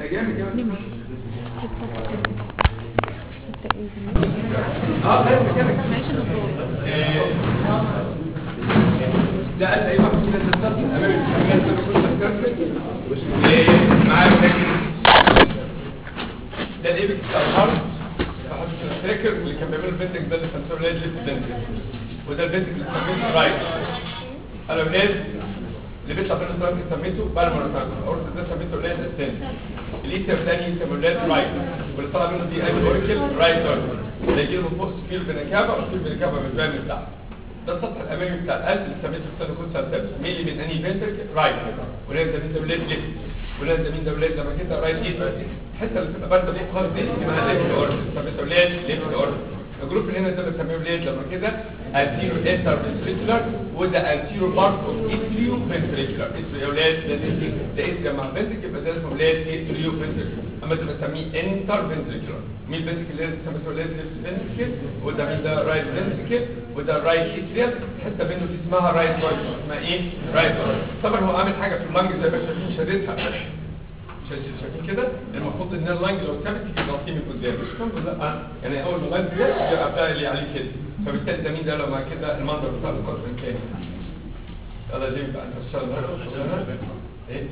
ده جامد جامد ستة ستة ايه اه لازم كده معلش الدكتور ده قال اي واحد كده تتصل امام الناس لما كنت بتكفل معاه فاكر ده الايبك بتاع الهارت فاكر اللي كان بيعمل البنتك ده اللي سموه ولاد ليفت بنتك وده البنتك اللي سميته رايت انا ولاد اللي بيطلع منه ترانك سميته بالمر ترانك الاورت ده سميته ولاد اسنت الايتر الثاني يسمى ولاد رايت واللي طلع منه دي اي اوريكل رايت اوريكل ده يجي له من فوق سفير بنكابه وسفير بنكابه بتبان من تحت ده السطح الامامي بتاع القلب اللي سميته ستانوكوس سالسبس ميلي من اني فنترك رايت ولاد ده مين ده ولاد ليفت ولاد ده مين ده ولاد لما كده رايت ايتر الحته اللي بتبقى بارده فوق خالص دي اسمها ليفت اورد سميته ولاد ليفت اورد الجروب اللي هنا ده بنسميه ولاد لما كده anterior انتر ventricular وده anterior part of atrial ventricular اسمه يا ولاد ده ده ده اسم مع ventricle يبقى ده اسمه ولاد atrial ventricular اما ده بنسميه انتر ventricular مين الفنتريكل اللي سميته ولاد left ventricle وده مين ده right ventricle وده right atrial حته منه دي اسمها right ventricle اسمها ايه right ventricle طبعا هو عامل حاجه في اللنج زي ما شايفين شدتها شايفين شايفين كده المفروض ان اللنج لو ثابت يجي يغطيه من قدام مش الحمد لله آه. يعني اول ما اللنج ده يبقى بتاع اللي عليه كده فبالتالي ده مين ده لو مع كده المنظر بتاع القدر الثاني يلا جيب بقى انت تشتغل بقى ايه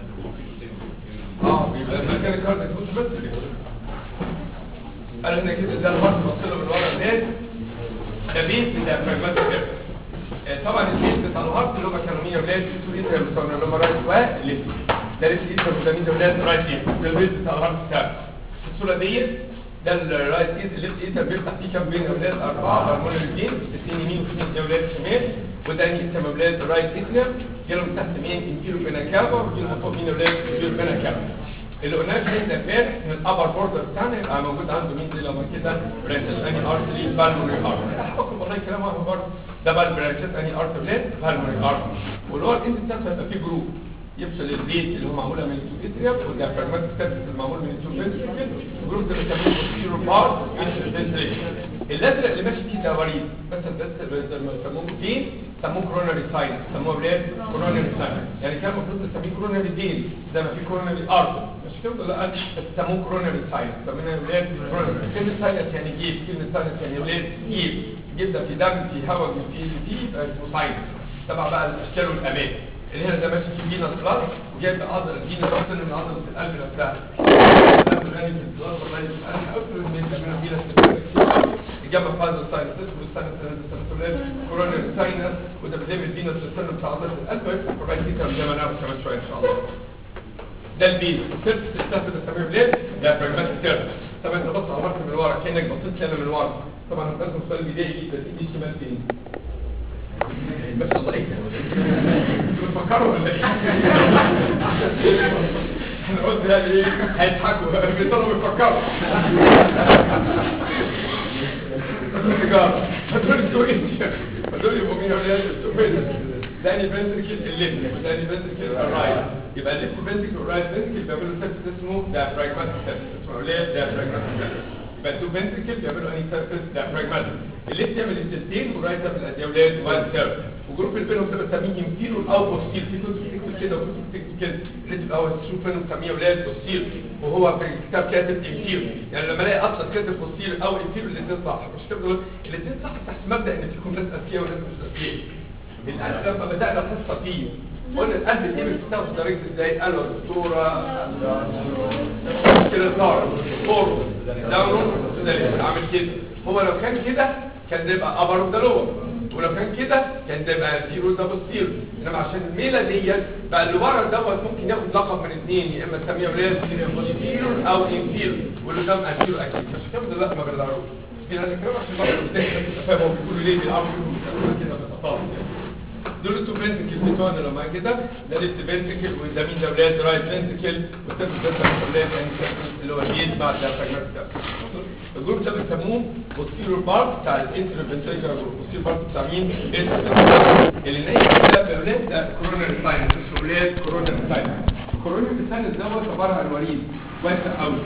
اه بيبقى المكان الكارد يفوت بس كده قال هنا كده ده الهارت بصله من ورا الناس ده بيت ده براجماتيك طبعا البيت بتاع الهارت اللي هم كانوا مين يا ولاد تو ايتر اللي هم رايت وليفت ده ليفت ايتر وده مين ده ولاد رايت ايتر ده البيت بتاع الهارت بتاعه الصوره ديت ده الرايت ايتر الليفت ايتر بيفتح فيه كام بين اولاد اربعه هرمونال جين اثنين يمين واثنين يا ولاد شمال وده يسمى اولاد رايت ايتر جيلهم تحت مين انتيرو بينا كابا وجيلهم فوق مين اولاد انتيرو بينا كابا اللي قلناه في ده امبارح ان الابر بوردر بتاعنا يبقى موجود عنده مين دي لما كده برانشز اني ارتري بالمونري ارتري احكم والله كلام واحد برضه ده بقى البرانشز اني ارتري بالمونري ارتري واللي هو الاند بتاعته هيبقى فيه جروب يفصل البيت اللي هو معموله من التو اتريا والديافراجماتيك سيرفيس المعمول من التو فنتريكل الجروب ده بنسميه بوستيرو بارت فنتريكل الازرق اللي ماشي فيه ده وريد بس بس لما يسموه فين سموه كوروناري ساين سموه ولاد كوروناري ساين يعني كان المفروض نسميه كوروناري فين زي ما في كوروناري ارت مش كده لا بس سموه كوروناري ساين سميناه ولاد كوروناري كلمه ساينس يعني جيب كلمه ساينس يعني ولاد جيب جيب ده في دم في هواء في في يبقى اسمه ساينس تبع بقى الاشكال والاماكن اللي هنا ده ماشي في فينس بلاد وجايب عضله فينس اصلا من عضله القلب نفسها القلب غني في البلاد والله انا هقفل من ده من فينس الجنب فاز الساينس اسمه الساينس السنسولات كوروناري ساينس وده بيلم الفينس للسن بتاع عضله القلب ويفتح الرايت كيتر زي ما نعرف كمان شويه ان شاء الله ده البيت السيرفس بتاعته ده سميه بلاد ده براجماتيك سيرفس طبعا انت بص على من ورا كانك بصيت لي انا من ورا طبعا هتلاقي السؤال بدائي جدا ايدي الشمال فين ما شاء الله ايه بتفكروا ولا ايه؟ احنا قلت يعني ايه هيضحكوا بيضلوا بيفكروا سيجاره هدول انتوا ايه؟ هدول يبقوا مين ولا انتوا فين؟ داني فنتركل الليفت وداني فنتركل الرايت يبقى الليفت فنتركل والرايت فنتركل بيعملوا سيرفيس اسمه ديافراجماتيك سيرفيس اسمه ليه ديافراجماتيك سيرفيس يبقى التو فنتركل بيعملوا اني سيرفيس ديافراجماتيك الليفت يعمل السلتين والرايت يعمل الاديولات وان سيرفيس وجروب اللي بينهم ده بنسميه انفيرور او بوستير في كتب بتكتب كده وكتب بتكتب كده اللي الاول تشوف بينهم بنسميه ولاد بوستير وهو في الكتاب كاتب انفيرور يعني لما الاقي اطلس كاتب بوستير او انفيرور الاثنين صح مش كده بقول الاثنين صح تحت مبدا ان فيكم ناس اذكياء وناس مش اذكياء القلب لما بدانا الحصه فيه قلنا القلب الايمج بتاعه درجه ازاي قالوا يا دكتوره كده ظهر فور داون ده عامل كده هو لو كان كده كان ده يبقى ابر وده لور ولو كان كده كان ده يبقى زيرو ده بوستيرو انما عشان الميله ديت بقى اللي ورا دوت ممكن ياخد لقب من اثنين يا اما تسميه ولاد بوستيرو او انفيرو واللي قدام انفيرو اكيد مش كده لا ما بنعرفش في هذا الكلام عشان برضه الناس تفهم هو بيقولوا ليه بيلعبوا بيقولوا كده بتفاصيل دول التو فنتكل بتوعنا لما كده ده ليفت فنتكل وده مين ده ولاد رايت فنتكل والسيرفس ده ولاد اللي هو الجيت بعد ده فراجماتيك الجروب ده بيسموه بوستيرور بارت بتاع الانترو فنتريكولار جروب بوستيرور بارت بتاع مين اللي نايم كده بولاد ده كوروناري ساينس اسمه ولاد كوروناري ساينس كوروناري ساينس دوت عباره عن وريد واسع قوي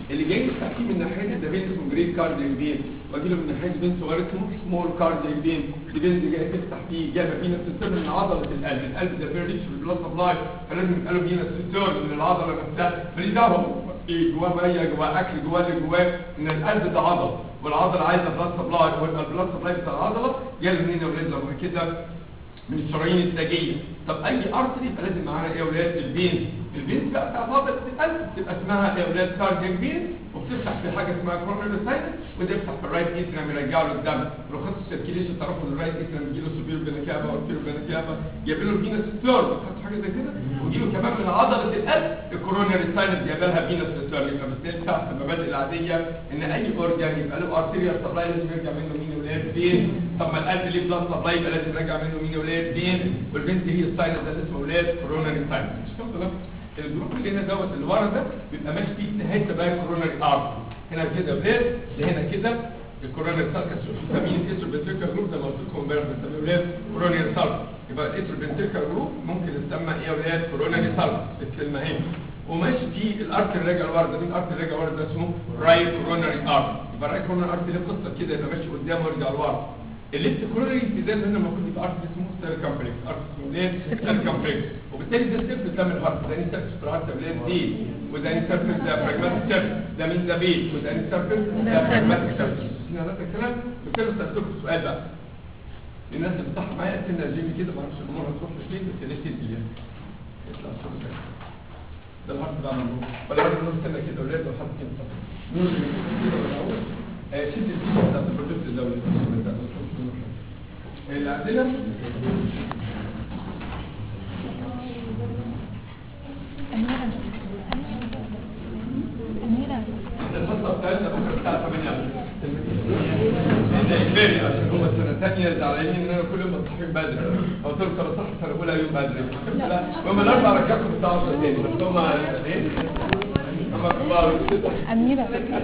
اللي جاي تحتيه من ناحيه ده بين اسمه جريت كاردياك بين واجي له من ناحيه بين صغير اسمه سمول كاردياك بين دي بين اللي جاي تفتح فيه جايبه فينا ستيرن من عضله القلب القلب ده فيري ريتش بالبلاد سبلاي فلازم يبقى له فينا ستيرن من العضله نفسها ماليش دعوه ايه جواه ميه جواه اكل جواه اللي جواه ان القلب ده عضله والعضله عايزه بلاد سبلاي ويبقى البلاد سبلاي بتاع العضله جاي منين يا ولاد لما كده من الشرايين التاجيه طب اي ارتري يبقى لازم معانا ايه يا ولاد البين البين بقى بتاع عضله القلب بتبقى اسمها يا ولاد كاردياك بين وبتفتح في حاجه اسمها كورونري ساينس وده يفتح في الرايت اتريم يرجع له الدم لو خدت السيركيليشن تعرفوا ان الرايت اتريم بيجي له سوبيرو بينكابا والبيرو بينكابا جايب له فينس ستيرن خدتوا حاجه زي كده ويجي له كمان من عضله القلب الكورونري ساينس جايب لها فينس ستيرن يبقى بالتالي تحت المبادئ العاديه ان اي اورجان يبقى له ارتيريال سبلاي لازم يرجع منه مين يا ولاد بين طب ما القلب ليه بلاد سبلاي يبقى لازم يرجع منه مين يا ولاد بين والبنت هي الساينس ده اللي اسمه ولاد كورونري ساينس مش كده الجروب اللي هنا دوت اللي ورا ده بيبقى ماشي فيه نهايه بقى كورونري ارت هنا كده ولاد ده هنا كده الكورونري سالكس بنسميه الاتر بنتريكال جروب زي ما قلت لكم امبارح بنسميه ولاد كورونري سالكس يبقى الاتر بنتريكال جروب ممكن يسمى ايه يا ولاد كورونري سالكس الكلمه اهي وماشي فيه الارت اللي راجع لورا ده مين الارت اللي راجع لورا ده اسمه رايت كورونري ارت يبقى الرايت كورونري ارت ليه قصه كده يبقى ماشي قدام ويرجع لورا الليفت كورونري امتداد هنا المفروض يبقى ارت اسمه سيركمفلكس ارت اسمه ليه سيركمفلكس وبالتالي ده السيرفس ده من الهارت ده سيرفس في الهارت ده دي وده سيرفس ده براجماتيك سيرفس ده مين ده بيت وده سيرفس ده براجماتيك سيرفس هنا نفس الكلام بالتالي سالتكم سؤال بقى الناس اللي بتضحك معايا سنة جيمي كده ما اعرفش الامور هتروح لفين بس ليه تدي يعني يطلع الصوت ده ده الهارت بقى منه ولا بدل نور سنة كده ولاد لو حد كده نور اللي بيكون كده ولا اول آه، شد الفيشة بتاعت البروجكت الدولي اللي عندنا أميرة أميرة الحصه بتاعتنا بكره الساعه 8 ده اجباري عشان هم السنه الثانيه زعلانين ان انا كل يوم بصحيهم بدري قلت لهم طب صح سنه اولى يوم بدري لا هم الاربع رجعكم الساعه 10 تاني بس هم ايه هم كبار أميرة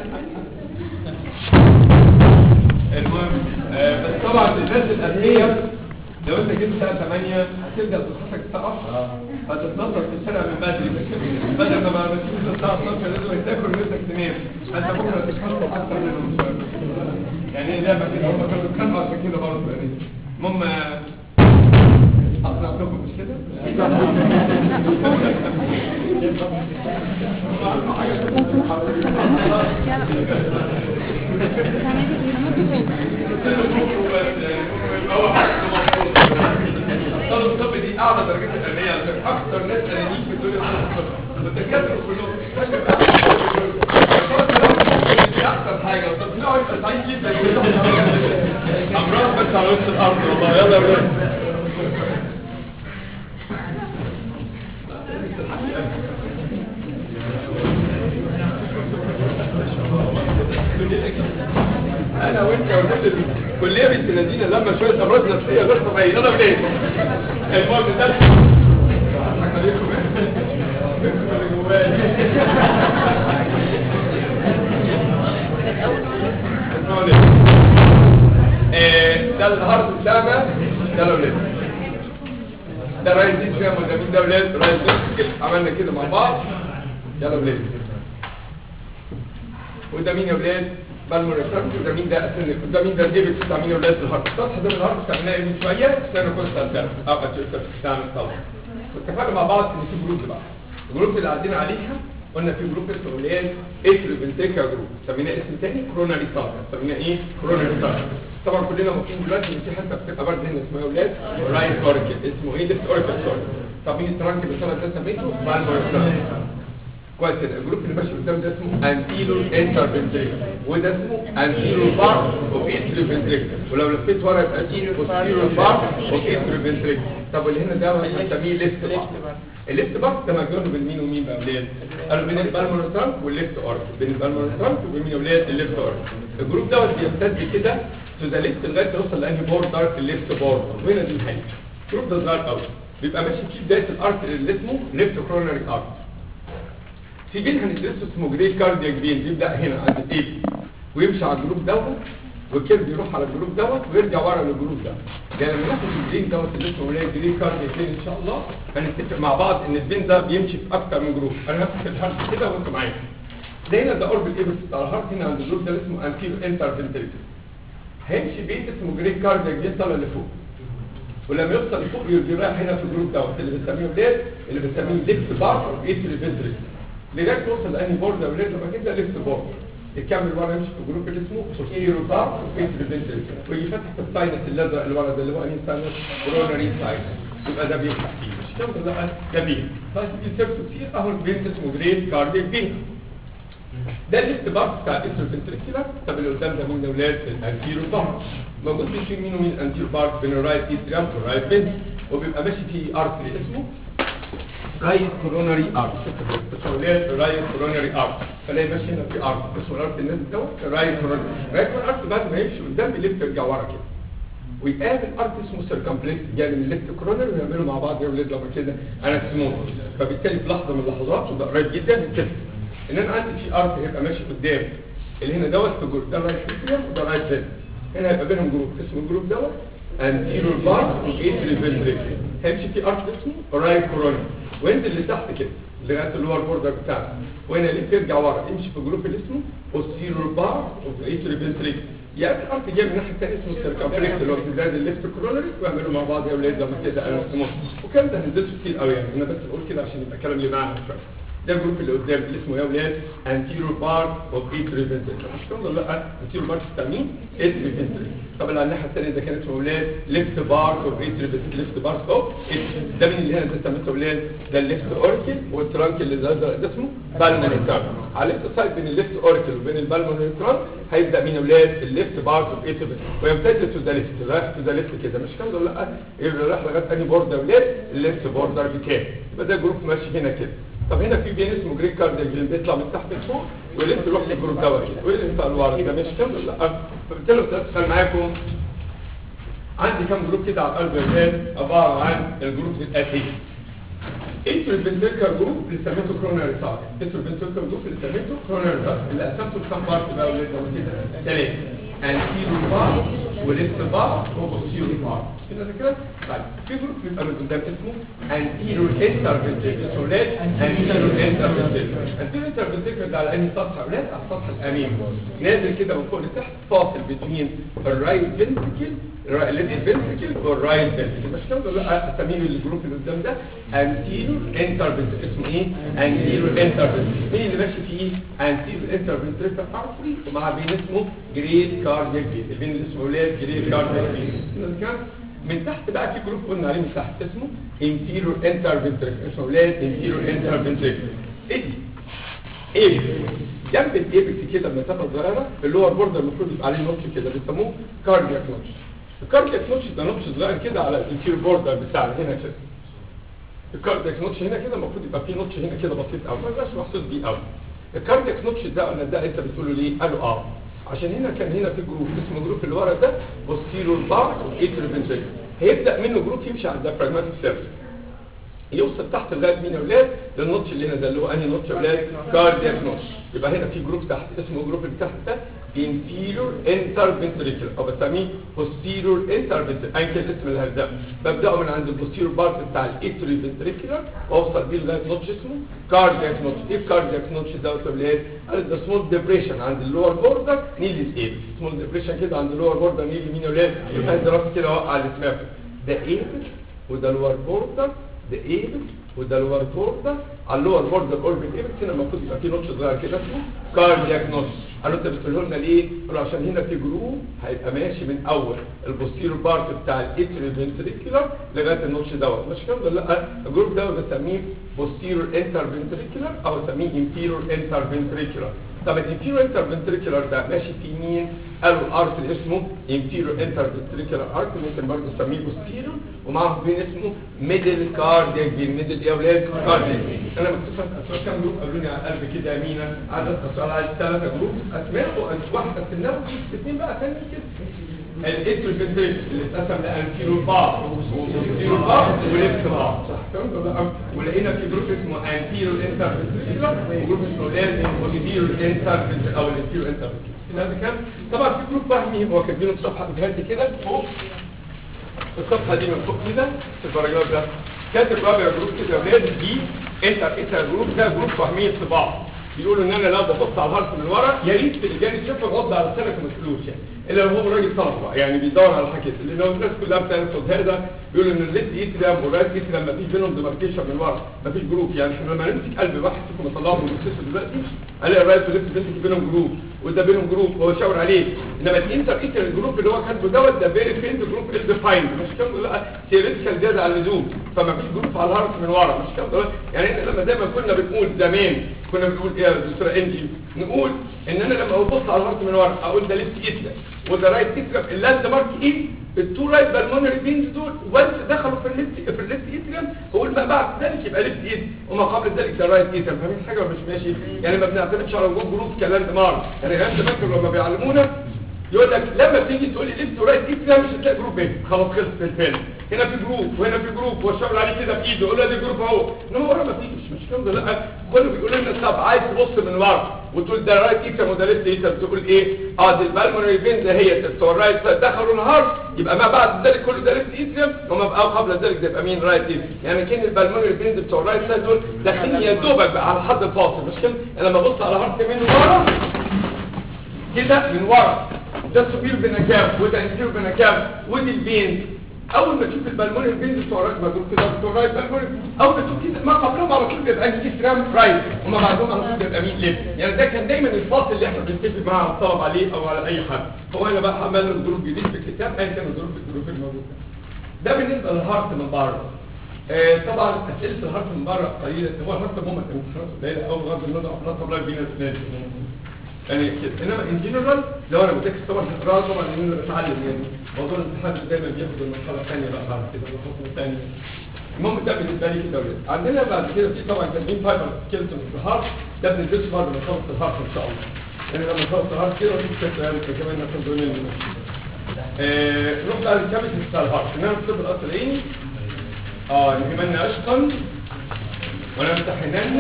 المهم آه، بس طبعا الناس الاثرياء لو انت جيت الساعه 8 هتبدا تصحى الساعه 10 هتتنطط في الشارع من بدري بدل ما ما تشوف الساعه 12 لازم تاكل ونفسك تنام انت بكره تتخطط اكتر منهم شويه يعني هي لعبه كده هم كانوا بيتخانقوا عشان كده برضه يعني المهم آه، اقنعتكم مش كده؟ طالب الطب دي اعلى درجات الانانيه على فكره اكثر ناس انانيين في الدنيا طالب الطب والدكاتره كلهم دي احسن حاجه طب لا انت سعيد جدا امراض بس على وش الارض والله يلا يا ولاد انا وانت وكل كليه بنت الذين لما شويه امراض نفسيه غير طبيعيه يلا ولاد المهم ده اضحك عليكم بنتكم اللي جوايا اسمعوا ليه آه، ده الهارت بتاعنا ده الاولاد ده رايز دي فيها مدامين ده اولاد رايز دي عملنا كده مع بعض يلا اولاد وده مين يا ولاد بالمر الفرنك وده مين ده اسن وده مين ده الديفيد بتاع مين يا ولاد الهارت السطح ده من الهارت بتاعنا من شويه استنى كنت سالتها اه اتشوف بتاعنا طبعا واتفقنا مع بعض ان في جروب بقى الجروب اللي عدينا عليها قلنا في جروب اسمه ولاد اتري بنتيكا جروب سميناه اسم تاني كروناري سالكس سميناه ايه كروناري سالكس طبعا كلنا مفهوم دلوقتي ان في حته بتبقى برد هنا اسمها يا ولاد رايت اوركل اسمه ايه ليفت اوركل سوري طب مين الترانك اللي ده سميته بالمر الفرنك كويس كده الجروب اللي ماشي قدام ده اسمه انتيلور انترفنتريكل وده اسمه انتيلور بار اوف انترفنتريكل ولو لفيت ورا يبقى انتيلور بار اوف انترفنتريكل طب واللي هنا ده هنسميه ليفت بار الليفت بار ده مجنون بين مين ومين بقى ولاد قالوا بين البالمونر ترانك والليفت اورك بين البالمونر ترانك وبين مين يا ولاد الليفت اورك الجروب دوت بيمتد كده تو ذا ليفت لغايه ما يوصل لانهي بورد دارك الليفت بورد وهنا دي الحقيقه الجروب ده صغير قوي بيبقى ماشي فيه بدايه الارت اللي اسمه ليفت كرونري ارت في بين هندرسه اسمه جريت كاردياك بين بيبدا هنا عند الايد ويمشي على الجروب دوت والكيرف يروح على الجروب دوت ويرجع ورا للجروب ده يعني لما ناخد البين دوت اللي اسمه ولايه جريت كاردياك بين ان شاء الله هنتفق مع بعض ان البين ده بيمشي في اكتر من جروب انا همسك الهارت كده وانتوا معايا ده هنا ده قرب الايبكس بتاع الهارت هنا عند الجروب ده اللي اسمه انتيرو انترفنتريكل هيمشي بيت اسمه جريد كاردياك دي طالع لفوق ولما يوصل لفوق يجي رايح هنا في الجروب دوت اللي بنسميه ولاد اللي بنسميه ليفت بار او ايتري فنتريكل لغايه ما يوصل لاني بورد يا ولاد لما كده ليفت بورد يكمل ورا يمشي في الجروب اللي اسمه سوسيرو بار او ايتري فنتريكل ويجي فاتح في الساينس الازرق اللي ورا ده اللي هو انهي ساينس كوروناري ساينس يبقى ده بيفتح فيه مش كده لا ده بيه طيب دي سيرته كتير اهو البين اسمه جريد كاردياك بين ده الليفت بار بتاع الاسر فنتريكولار طب اللي قدام ده مين يا ولاد الانتيرو بار موجود بين مين ومين الانتيرو بار بين الرايت اتريم والرايت فين وبيبقى ماشي فيه ارتري اسمه رايت كوروناري ارت بس ولاد رايت كوروناري ارت فلاقي ماشي هنا في ارت اسمه الارت الناس دوت رايت كوروناري رايت كوروناري ارت بعد ما يمشي قدام بيلف يرجع ورا كده ويقابل ارت اسمه سيركمبلكس جاي من الليفت كورونر ويعملوا مع بعض يا ولاد لما كده انا سموث فبالتالي في لحظه من اللحظات وده قريب جدا كده ان انا عندي في ارت هيبقى ماشي قدام اللي هنا دوت في جروب ده رايت فيتريم وده رايت فين هنا هيبقى بينهم جروب اسمه الجروب دوت انتيرور بار وايتري فنتريكل هيمشي في ارت اسمه رايت كورونر وينزل لتحت كده لغايه اللور بوردر بتاعنا وهنا ليه يرجع ورا يمشي في جروب اللي اسمه posterior bar of atrial ventricle يعني الارض جاي من الناحيه الثانيه اسمه السيركمفلكس اللي هو امتداد الليفت كرونري ويعملوا مع بعض يا اولاد لما كده انا اسمه وكان ده هندسه كتير قوي يعني انا بس بقول كده عشان يبقى الكلام اللي معانا شويه ده الجروب اللي قدام اللي اسمه يا اولاد anterior bar of atrial ventricle مش كده ولا لا anterior bar بتاع مين atrial ventricle طب اللي على الناحيه الثانيه ده كان اسمه اولاد left bar of atrial ventricle left bar of atrial. ده مين اللي هنا ده سميته اولاد ده الليفت اوركل والترانك اللي ده ده اسمه بالمونري ترانك على الليفت سايد بين الليفت اوركل وبين البالمونري ترانك هيبدا مين يا اولاد الليفت بارت اوف ايتيف ويمتد تو ذا ليفت رايح تو ذا ليفت كده مش كده ولا لا يبقى رايح لغايه ثاني بورد يا اولاد الليفت بوردر بتاعي يبقى ده جروب ماشي هنا كده طب هنا في بين اسمه جريك كاردياك اللي بيطلع من تحت لفوق ويلف يروح للجروب دوت كده ويلف بقى لورا ده مش كده ولا لا فبالتالي لو تسال معاكم عندي كام جروب كده على القلب يا اولاد عباره عن الجروب الاتيه انتر فنتريكال جروب اللي سميته كروناري سايت انتر فنتريكال جروب اللي سميته كروناري سايت اللي قسمته لكام بارت بقى ولاد لو كده ثلاثه انتيرو بار وليفت بار وبوستيرو بار كده ده كده طيب في جروب بيبقى من قدام اسمه انتيرو انتر فنتريكال اسمه ولاد انتيرو انتر فنتريكال انتيرو انتر فنتريكال ده على انهي سطح يا ولاد على السطح الامامي نازل كده من فوق لتحت فاصل بين الرايت فنتريكل الليفت فنتريكل والرايت فنتريكل مش كده ولا لا اسامي الجروب اللي قدام ده انتيرو انتر اسمه ايه انتيرو انتر مين اللي ماشي فيه انتيرو انتر فنتريكال ارتري ومع بين اسمه جريد كاردياك بين البين اللي اسمه ولاد جريد كاردياك بين من تحت بقى في جروب قلنا عليه من تحت اسمه انتيرو انتر فنتريكال اسمه ولاد انتيرو انتر فنتريكال ايه دي ايه جنب الايبكس كده مسافه صغيره اللور بوردر المفروض يبقى عليه نوتش كده بيسموه كاردياك نوتش الكاردياك نوتش ده نوتش صغير كده على الانتيرو بوردر بتاعنا هنا كده الكاردياك نوتش هنا كده المفروض يبقى فيه نوتش هنا كده بسيط قوي ما يبقاش محسوس بيه قوي الكاردياك نوتش ده انا ده انت بتقول له ليه قالوا اه عشان هنا كان هنا في جروب اسمه جروب اللي ورا ده بوستيرور بار وايترو فنتريكل هيبدا منه جروب يمشي على الديافراجماتيك سيرفيس يوصل تحت لغايه مين يا اولاد للنوتش اللي هنا ده اللي هو انهي نوتش يا اولاد كاردياك نوتش يبقى هنا في جروب تحت اسمه الجروب اللي تحت ده inferior interventricular او بسميه posterior interventricular ايا كان الاسم اللي هبداه ببداه من عند البوستيرور بارت بتاع الاتري فنتريكولار واوصل بيه لغايه نوتش اسمه كاردياك نوتش ايه الكاردياك نوتش دوت يا اولاد قال ده سمول ديبريشن عند اللور بوردر نيلي ايه سمول ديبريشن كده عند اللور بوردر نيلي مين يا اولاد يبقى انت راسك كده وقع على دماغك ده ايه وده اللور بوردر ده ايبكس وده اللور بوردر على اللور بوردر اوربت ايبكس هنا المفروض يبقى في نوتش صغير كده اسمه كاردياك نوتش قالوا انت بتقول لنا ليه؟ قالوا عشان هنا في جروب هيبقى ماشي من اول البوستيرور بارت بتاع الاتري فنتريكولار لغايه النوتش دوت مش كده ولا لا؟ الجروب ده بسميه بوستيرور انتر فنتريكولار او بسميه انفيرور انتر فنتريكولار طب الانفيرور انتر فنتريكولار ده ماشي في مين؟ قالوا الارت اللي اسمه انفيرور انتر فنتريكولار ارت ممكن برضه نسميه بوستيرور ومعاهم بين اسمه ميدل كاردياك بين ميدل ايه يا اولاد؟ كاردياك انا مكتوب اسماء كام جروب قالوا لي على القلب كده يمينا عدد اسئله على ثلاثه جروب اسماء واحده قسمناهم اثنين بقى ثاني كده الاتر فنتريكل اللي اتقسم لانفيرور بار وبوستيرور بار وليفت بار صح كده ولا ولقينا في جروب اسمه انفيرور انتر فنتريكولار وجروب اسمه ايه بوستيرور انتر او الانفيرور انتر هذا كان طبعا في جروب وهمي هو كاتبينه في صفحه بتهدي كده فوق الصفحه دي من فوق كده في الباراجراف ده كاتب رابع جروب كده يا اولاد دي انتر انتر جروب ده جروب وهمي طباعه بيقولوا ان انا لو ببص على الهارت من ورا يا ريت اللي جاي يشوف غض على سنك وما تقولوش يعني الا لو هو راجل طلب بقى يعني بيدور على حاجات لان لو الناس كلها بتاخد هذا بيقولوا ان الليفت ايتريم والرايت ايتريم ما فيش بينهم ديماركيشن من ورا ما فيش جروب يعني احنا لما نمسك قلب واحد فيكم يطلعه من المستشفى دلوقتي الاقي الرايت والليفت بيمسك بينهم جروب وده بينهم جروب هو شاور عليه انما الانتر ايتر جروب اللي هو كاتبه دوت ده فيري فيلد جروب ال ديفايند مش كده لا ثيوريتيكال زياده عن اللزوم فما فيش جروب على الهارت من ورا مش كده يعني احنا لما دايما كنا بنقول زمان كنا بنقول ايه يا دكتوره انجي نقول ان انا لما ابص على الهارت من ورا اقول ده ليفت ايتر وده رايت ايتر اللاند مارك ايه التو رايت بالمونري بينز دول وانس دخلوا في الليفت في الليفت ايتريم اقول ما بعد ذلك يبقى ليفت ايت وما قبل ذلك ده رايت ايتريم فاهمين حاجه ولا مش ماشي يعني ما بنعتمدش على وجود جروب كلاند مارك يعني غير فاكر لما بيعلمونا يقول لك لما تيجي تقول لي ليفت ورايت ايتريم مش هتلاقي جروب ايه خلاص خلص في الفيلم هنا في جروب وهنا في جروب والشغل عليه كده بايده يقول له دي جروب اهو انما ورا ما فيش مش كده لا كله بيقول لنا طب عايز تبص من ورا وتقول ده رايت ايتريم وده ليفت ايتريم تقول ايه اه دي البالمونري فين ده هي بتوع الرايت سايد دخلوا الهارت يبقى ما بعد ذلك كله ده ليفت ايتريم وما بقى قبل ذلك ده يبقى مين رايت ايتريم يعني كان البالمونري فين بتوع الرايت سايد دول داخلين يا دوبك بقى على حد الفاصل مش كده أنا لما ابص على هارت من ورا كده من ورا ده سوبير بنكام وده انتير بنكام ودي البين اول ما تشوف البلموني البين بتوع رايت ما دول كده بتوع رايت بالموني اول ما تشوف كده ما قبلهم على طول بيبقى الاسترام رايت وما بعدهم على طول بيبقى مين ليفت يعني ده كان دايما الفاصل اللي احنا بنتفق مع الطلب عليه او على اي حد هو انا بقى عملنا جروب جديد في الكتاب ايا كان الجروب الجروب الموجود ده بالنسبه للهارت من بره آه طبعا اسئله الهارت من بره قليله هو الهارت هم الامتحانات قليله قوي بغض النظر عن طب لا بينا ناس يعني كده انما ان جنرال لو انا بتكس طبعا هقراه طبعا لان انا بتعلم يعني موضوع الامتحان دايما بياخد المرحله الثانيه بقى بعد كده الخطوه الثانيه المهم ده بالنسبه لي كده ولاد عندنا بعد كده في طبعا كاتبين فايبر سكيلتون في الهارت ده بندرسه بعد ما نخلص الهارت ان شاء الله يعني لما نخلص الهارت كده ونشوف كده كمان ناخد دول منه آه نروح بقى للكابيتال بتاع الهارت انما في الطب الاصل عيني اه نهمنا اشقا ونمتحنن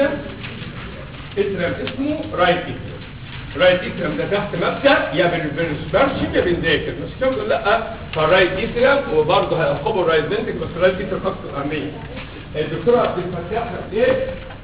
اترم اسمه رايت اترم رايت اترم ده تحت مبدا يا بنبرشم يا بنذاكر مش كده لا فالرايت اترم وبرضه هيعقبوا الرايت بنتك بس الرايت اترم اكثر اهميه الدكتوره عبد الفتاح ايه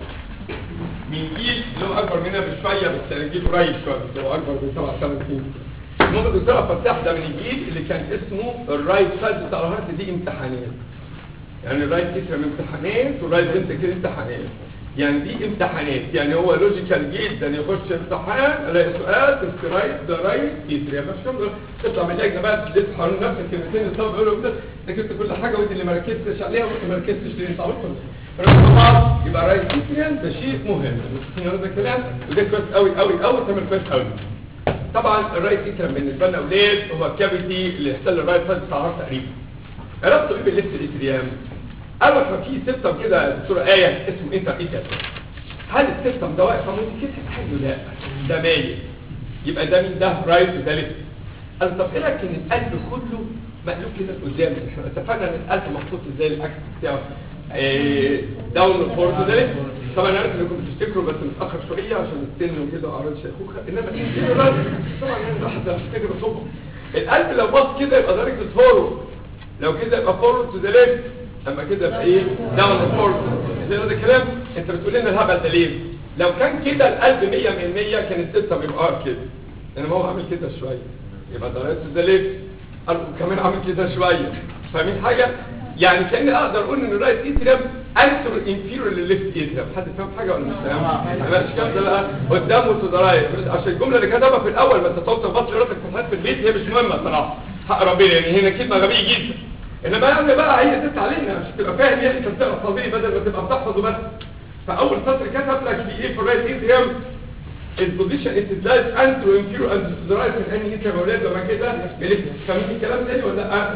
من جيل اللي هو اكبر مننا بشويه بس يعني جيل قريب شويه بس هو اكبر من سبع ثمان سنين المهم الدكتور عبد الفتاح ده من الجيل اللي كان اسمه الرايت سايد بتاع الهارت دي امتحانات يعني الرايت اترم امتحانات والرايت بنتك امتحانات يعني دي امتحانات يعني هو لوجيكال جدا يخش امتحان الاقي سؤال تست رايت ده رايت يتري مش كده تطلع من اللجنه بقى تلف حوالين نفسك كلمتين اللي الطلبه يقولوا كده انت كنت كل حاجه ودي اللي ما ركزتش عليها وانت ما ركزتش ليه انت عملت طبعا يبقى رايت يتري ده شيء مهم هذا الكلام وده كويس قوي قوي قوي تعمل كويس قوي طبعا الرايت يتري بالنسبه لنا اولاد هو الكافيتي اللي يحصل الرايت سايد بتاع الهارت تقريبا عرفت ايه بالليفت اتريام قال لك في سيستم كده يا دكتور ايه اسمه انتر ايتر هل السيستم ده واقف متكتل قال له لا ده مايل يبقى ده مين ده رايت وده ليفت قال طب ايه رايك ان القلب كله مقلوب كده قدام احنا اتفقنا ان القلب محطوط ازاي الاكس بتاعه إيه داون فورد ده ليفت طبعا انا عارف انكم بتفتكروا بس متاخر شويه عشان السن وكده واعراض شيخوخه انما ان طبعا يعني الواحد بيفتكر صبح القلب لو بص كده يبقى دايركت فورورد لو كده يبقى فورورد تو ذا ليفت اما كده يبقى ايه داون فورورد زي ده كلام انت بتقول لنا الهبل ده ليه لو كان كده القلب 100 من 100 كان السيستم يبقى ار كده انما هو عامل كده شويه يبقى دايركت تو ذا ليفت كمان عامل كده شويه فاهمين حاجه يعني كان اقدر اقول ان الرايت اتريم انتر انفيرور للليفت اتريم حد فاهم حاجه ولا مش فاهم مش كده بقى قدامه تو ذا رايت عشان الجمله اللي كتبها في الاول ما انت تقعد تبص لراسك في في البيت هي مش مهمه صراحه حق ربنا يعني هنا كلمه غبيه جدا انما يعني بقى هي ست علينا مش تبقى فاهم يعني انت بتقرا طبيعي بدل ما تبقى بتحفظ وبس فاول سطر كتب لك في ايه في الرايت اتريم البوزيشن استدلاج انترو انفيرو انترو تو ذا رايت من انهي اتريم يا اولاد لما كده فاهمين الكلام تاني ولا لا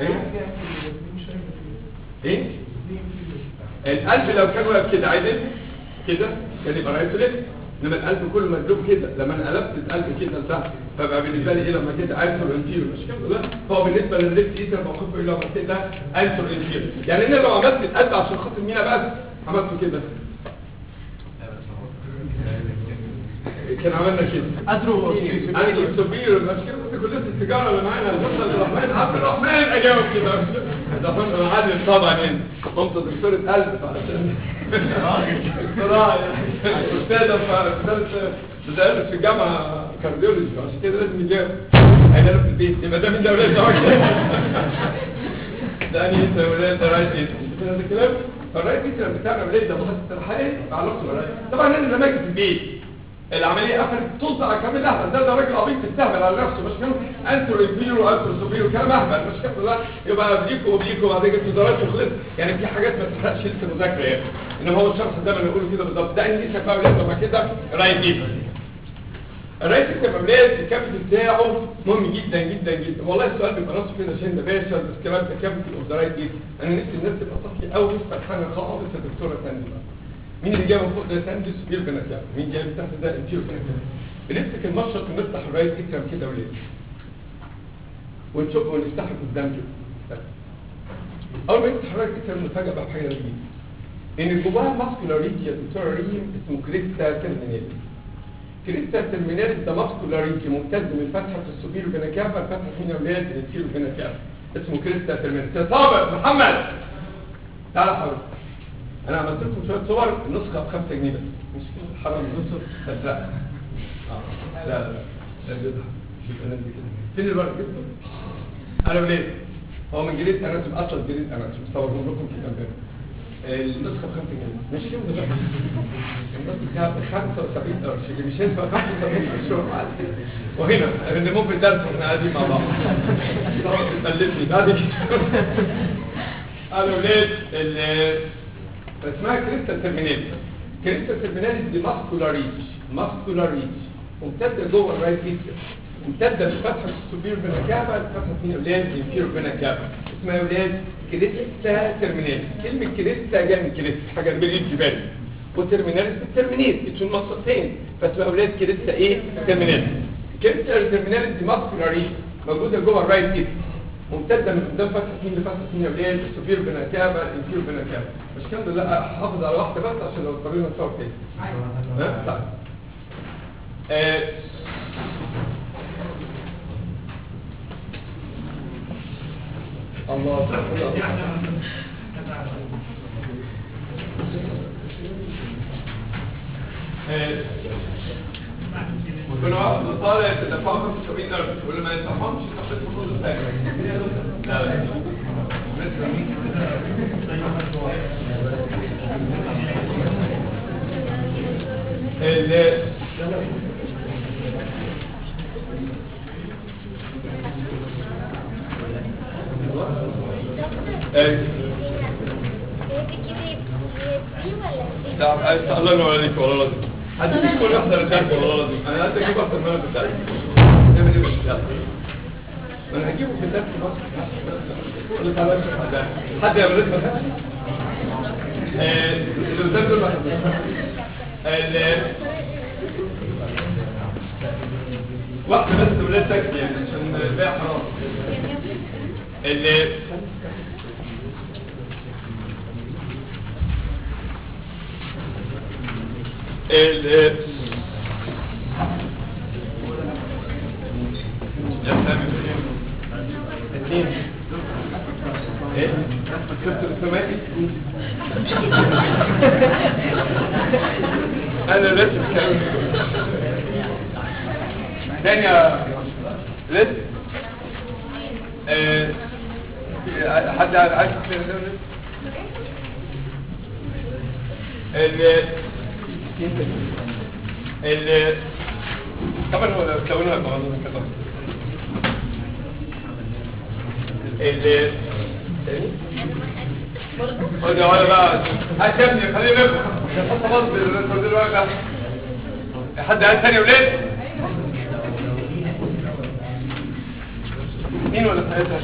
ايه القلب لو كان واقف كده عدل كده كان يبقى رايت ليفت انما القلب كله مقلوب كده لما انا قلبت القلب كده لتحت فبقى بالنسبه لي ايه لما كده انتر انفيرو مش كده لا هو بالنسبه للليفت ايتر موقفه ايه لما كده انتر انفيرو يعني انا لو عملت القلب عشان خاطر مين بس عملته كده كان عملنا كده ادرو انا السوبير مش كده بس كليه التجاره اللي معانا الدكتور الرحمن عبد الرحمن اجاوب كده ده فندم عادل طبعا يعني قمت دكتوره قلب عشان دكتوراه يعني استاذه فاستاذه بتدرس في الجامعه كارديولوجي عشان كده لازم يجاوب هينام في البيت يبقى ده مين ده ولاد ده انهي انت ولاد ده رايت ايد هذا الكلام فالرايت ايد لما بتاعنا ولاد ده محطه الحقيقي علاقته بالرايت طبعا انا لما اجي في البيت العمليه قفلت طز على كامل اهبل ده ده راجل عبيط بيستهبل على نفسه مش كده انترو انفيرو انترو سوبيرو كلام اهبل مش كده لا يبقى بليكو وبليكو وبعد كده درجات وخلص يعني في حاجات ما تحرقش لسه المذاكره يعني انما هو الشرح ده اللي بقوله كده بالظبط ده انهي اسمك بقى ولاد لما كده رايت ايد الرئيس الكماملات الكابيتال بتاعه مهم جدا جدا جدا والله السؤال بيبقى نصه كده عشان ده باشا الكلام ده كابيتال اوف ذا رايت ايد انا نفسي الناس تبقى صحي قوي تسمع حاجه خالص الدكتوره ساندي بقى مين اللي جاي من فوق ده ساندي سبير بنكاب مين جاي من تحت ده انفير بنكاب بنمسك المشرط ونفتح الرايت اكرم كده وليه ونشوف ونفتحه قدام كده اول ما نفتح الرايت اكرم نفاجئ بقى بحاجه غريبه ان جواها ماسكولار ريج يا دكتوره ريم اسمه كريستا ترمينيتس كريستا ترميناليس ده ماسكولار ريج ممتد من فتحه السوبيرو فينا كافا لفتحه مين يا ولاد الانفيرو فينا كافا اسمه كريستا ترميناليس يا صابر محمد تعالى حاول انا عملت لكم شويه صور النسخه ب 5 جنيه بس مش كده حرام النسخه بس لا آه. لا لا لا بيضحك شوف الناس دي كده فين الورق جبته انا ولاد هو من جريد اناتوم اصلا جريد اناتوم صورهم لكم كده امبارح النسخه ب 5 جنيه مش كده دلوقتي النسخه بتاعت 75 قرش اللي مش هيدفع 75 قرش هو معاك. وهنا اللي ممكن الدرس احنا قاعدين مع بعض تقلبني بعد كده انا ولاد ال- اسمها كريستال ترميناليس كريستال ترميناليس دي ماسكولار ريتش ماسكولار ريتش ممتده جوه الرايت ايتر ممتده من فتحه السوبير فيناكابا لفتحه مين يا ولاد الانفيرو فيناكابا اسمها يا ولاد كريستا ترميناليس كلمه كريستا جايه من كريست حاجه باليد جبال وترميناليس بالترمينيت بتكون مقصدتين فاسمها يا ولاد كريستا ايه ترميناليس كريستا ترميناليس دي ماسكولار ريتش موجوده جوه الرايت ايتر ممتده من قدام فتحه مين لفتحه مين يا ولاد السوبير فيناكابا الانفيرو فيناكابا مش كده لا حافظ على واحده بس عشان لو اضطرينا نصور تاني ها طيب آه، الله آه، كنا واحد طالع تدفعوا 75 درجة واللي ما يدفعهمش تاخد فلوس ثانية لا لا ال ايه لا الله ينور عليك والله العظيم هديك كل واحده رجعت والله العظيم انا عايز اجيب اكتر من انا بتاعي نعمل ايه بس يلا ما انا هجيبه في الدرس بس ولا تعالى اشرح حد حد يا ولاد ما خدش آه، اللي قدام دول ما خدوش ال- واحده بس ولاد تاكسي يعني عشان الباقي حرام ال ال اثنين ايه شفت السماكي انا لسه بتكلم ثانية لسه آه، حد عايز ال ال طبعا هو لو لونها بغض كده ال خد يا ولد بقى هات يا ابني خلينا نفهم خلاص دلوقتي ده حد عايز ثاني ولاد مين ولا ثلاثة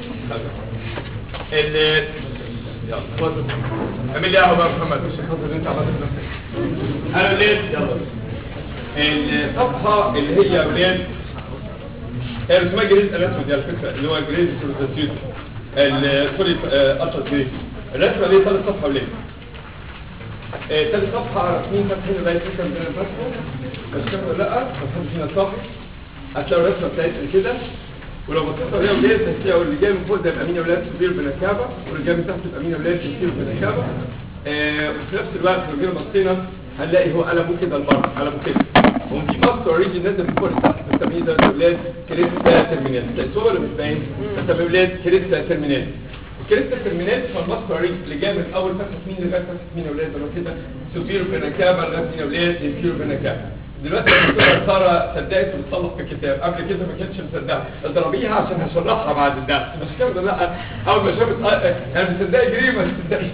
ال يلا اتفضل اعمل لي قهوه بقى يا محمد مش خاطر اللي انت عملته بنفسك انا ولاد يلا الصفحه اللي هي ولاد هي اسمها جريد الاسود دي على فكره اللي هو جريد سوري سوري ابسط جريد الرسمه دي ثالث صفحه ولاد آه، تاني صفحة مين فاتحين لغاية فكرة من فاتحه مش كده ولا لا فاتحين فينا صاحي هتلاقوا الرسمة بتاعتنا كده ولو بصيت عليها ولاد هتلاقوا اللي جاي من فوق ده يبقى مين يا ولاد كبير بنكابة واللي جاي من تحت يبقى مين يا ولاد كبير بنكابة آه وفي نفس الوقت لو جينا بصينا هنلاقي هو قلبه كده لبره قلبه كده وفي ماسكولار ريجن نازل من فوق لتحت بنسميه ده يا ولاد كريستا ترمينال الصوره اللي مش باين بنسميه يا ولاد كريستا ترمينال الكريستا ترمينال هو الماسكولار ريجن اللي جاي من اول فتحه مين لغايه فتحه مين يا ولاد لما كده سوبيرو فيناكابا لغايه مين يا ولاد انفيرو فيناكابا دلوقتي الدكتوره ساره صدقت وتصلح في الكتاب قبل كده ما كانتش مصدقه اضربيها عشان هشرحها بعد الدرس مش كده لا اول ما شافت آه، يعني مصدقه جري ما تصدقيش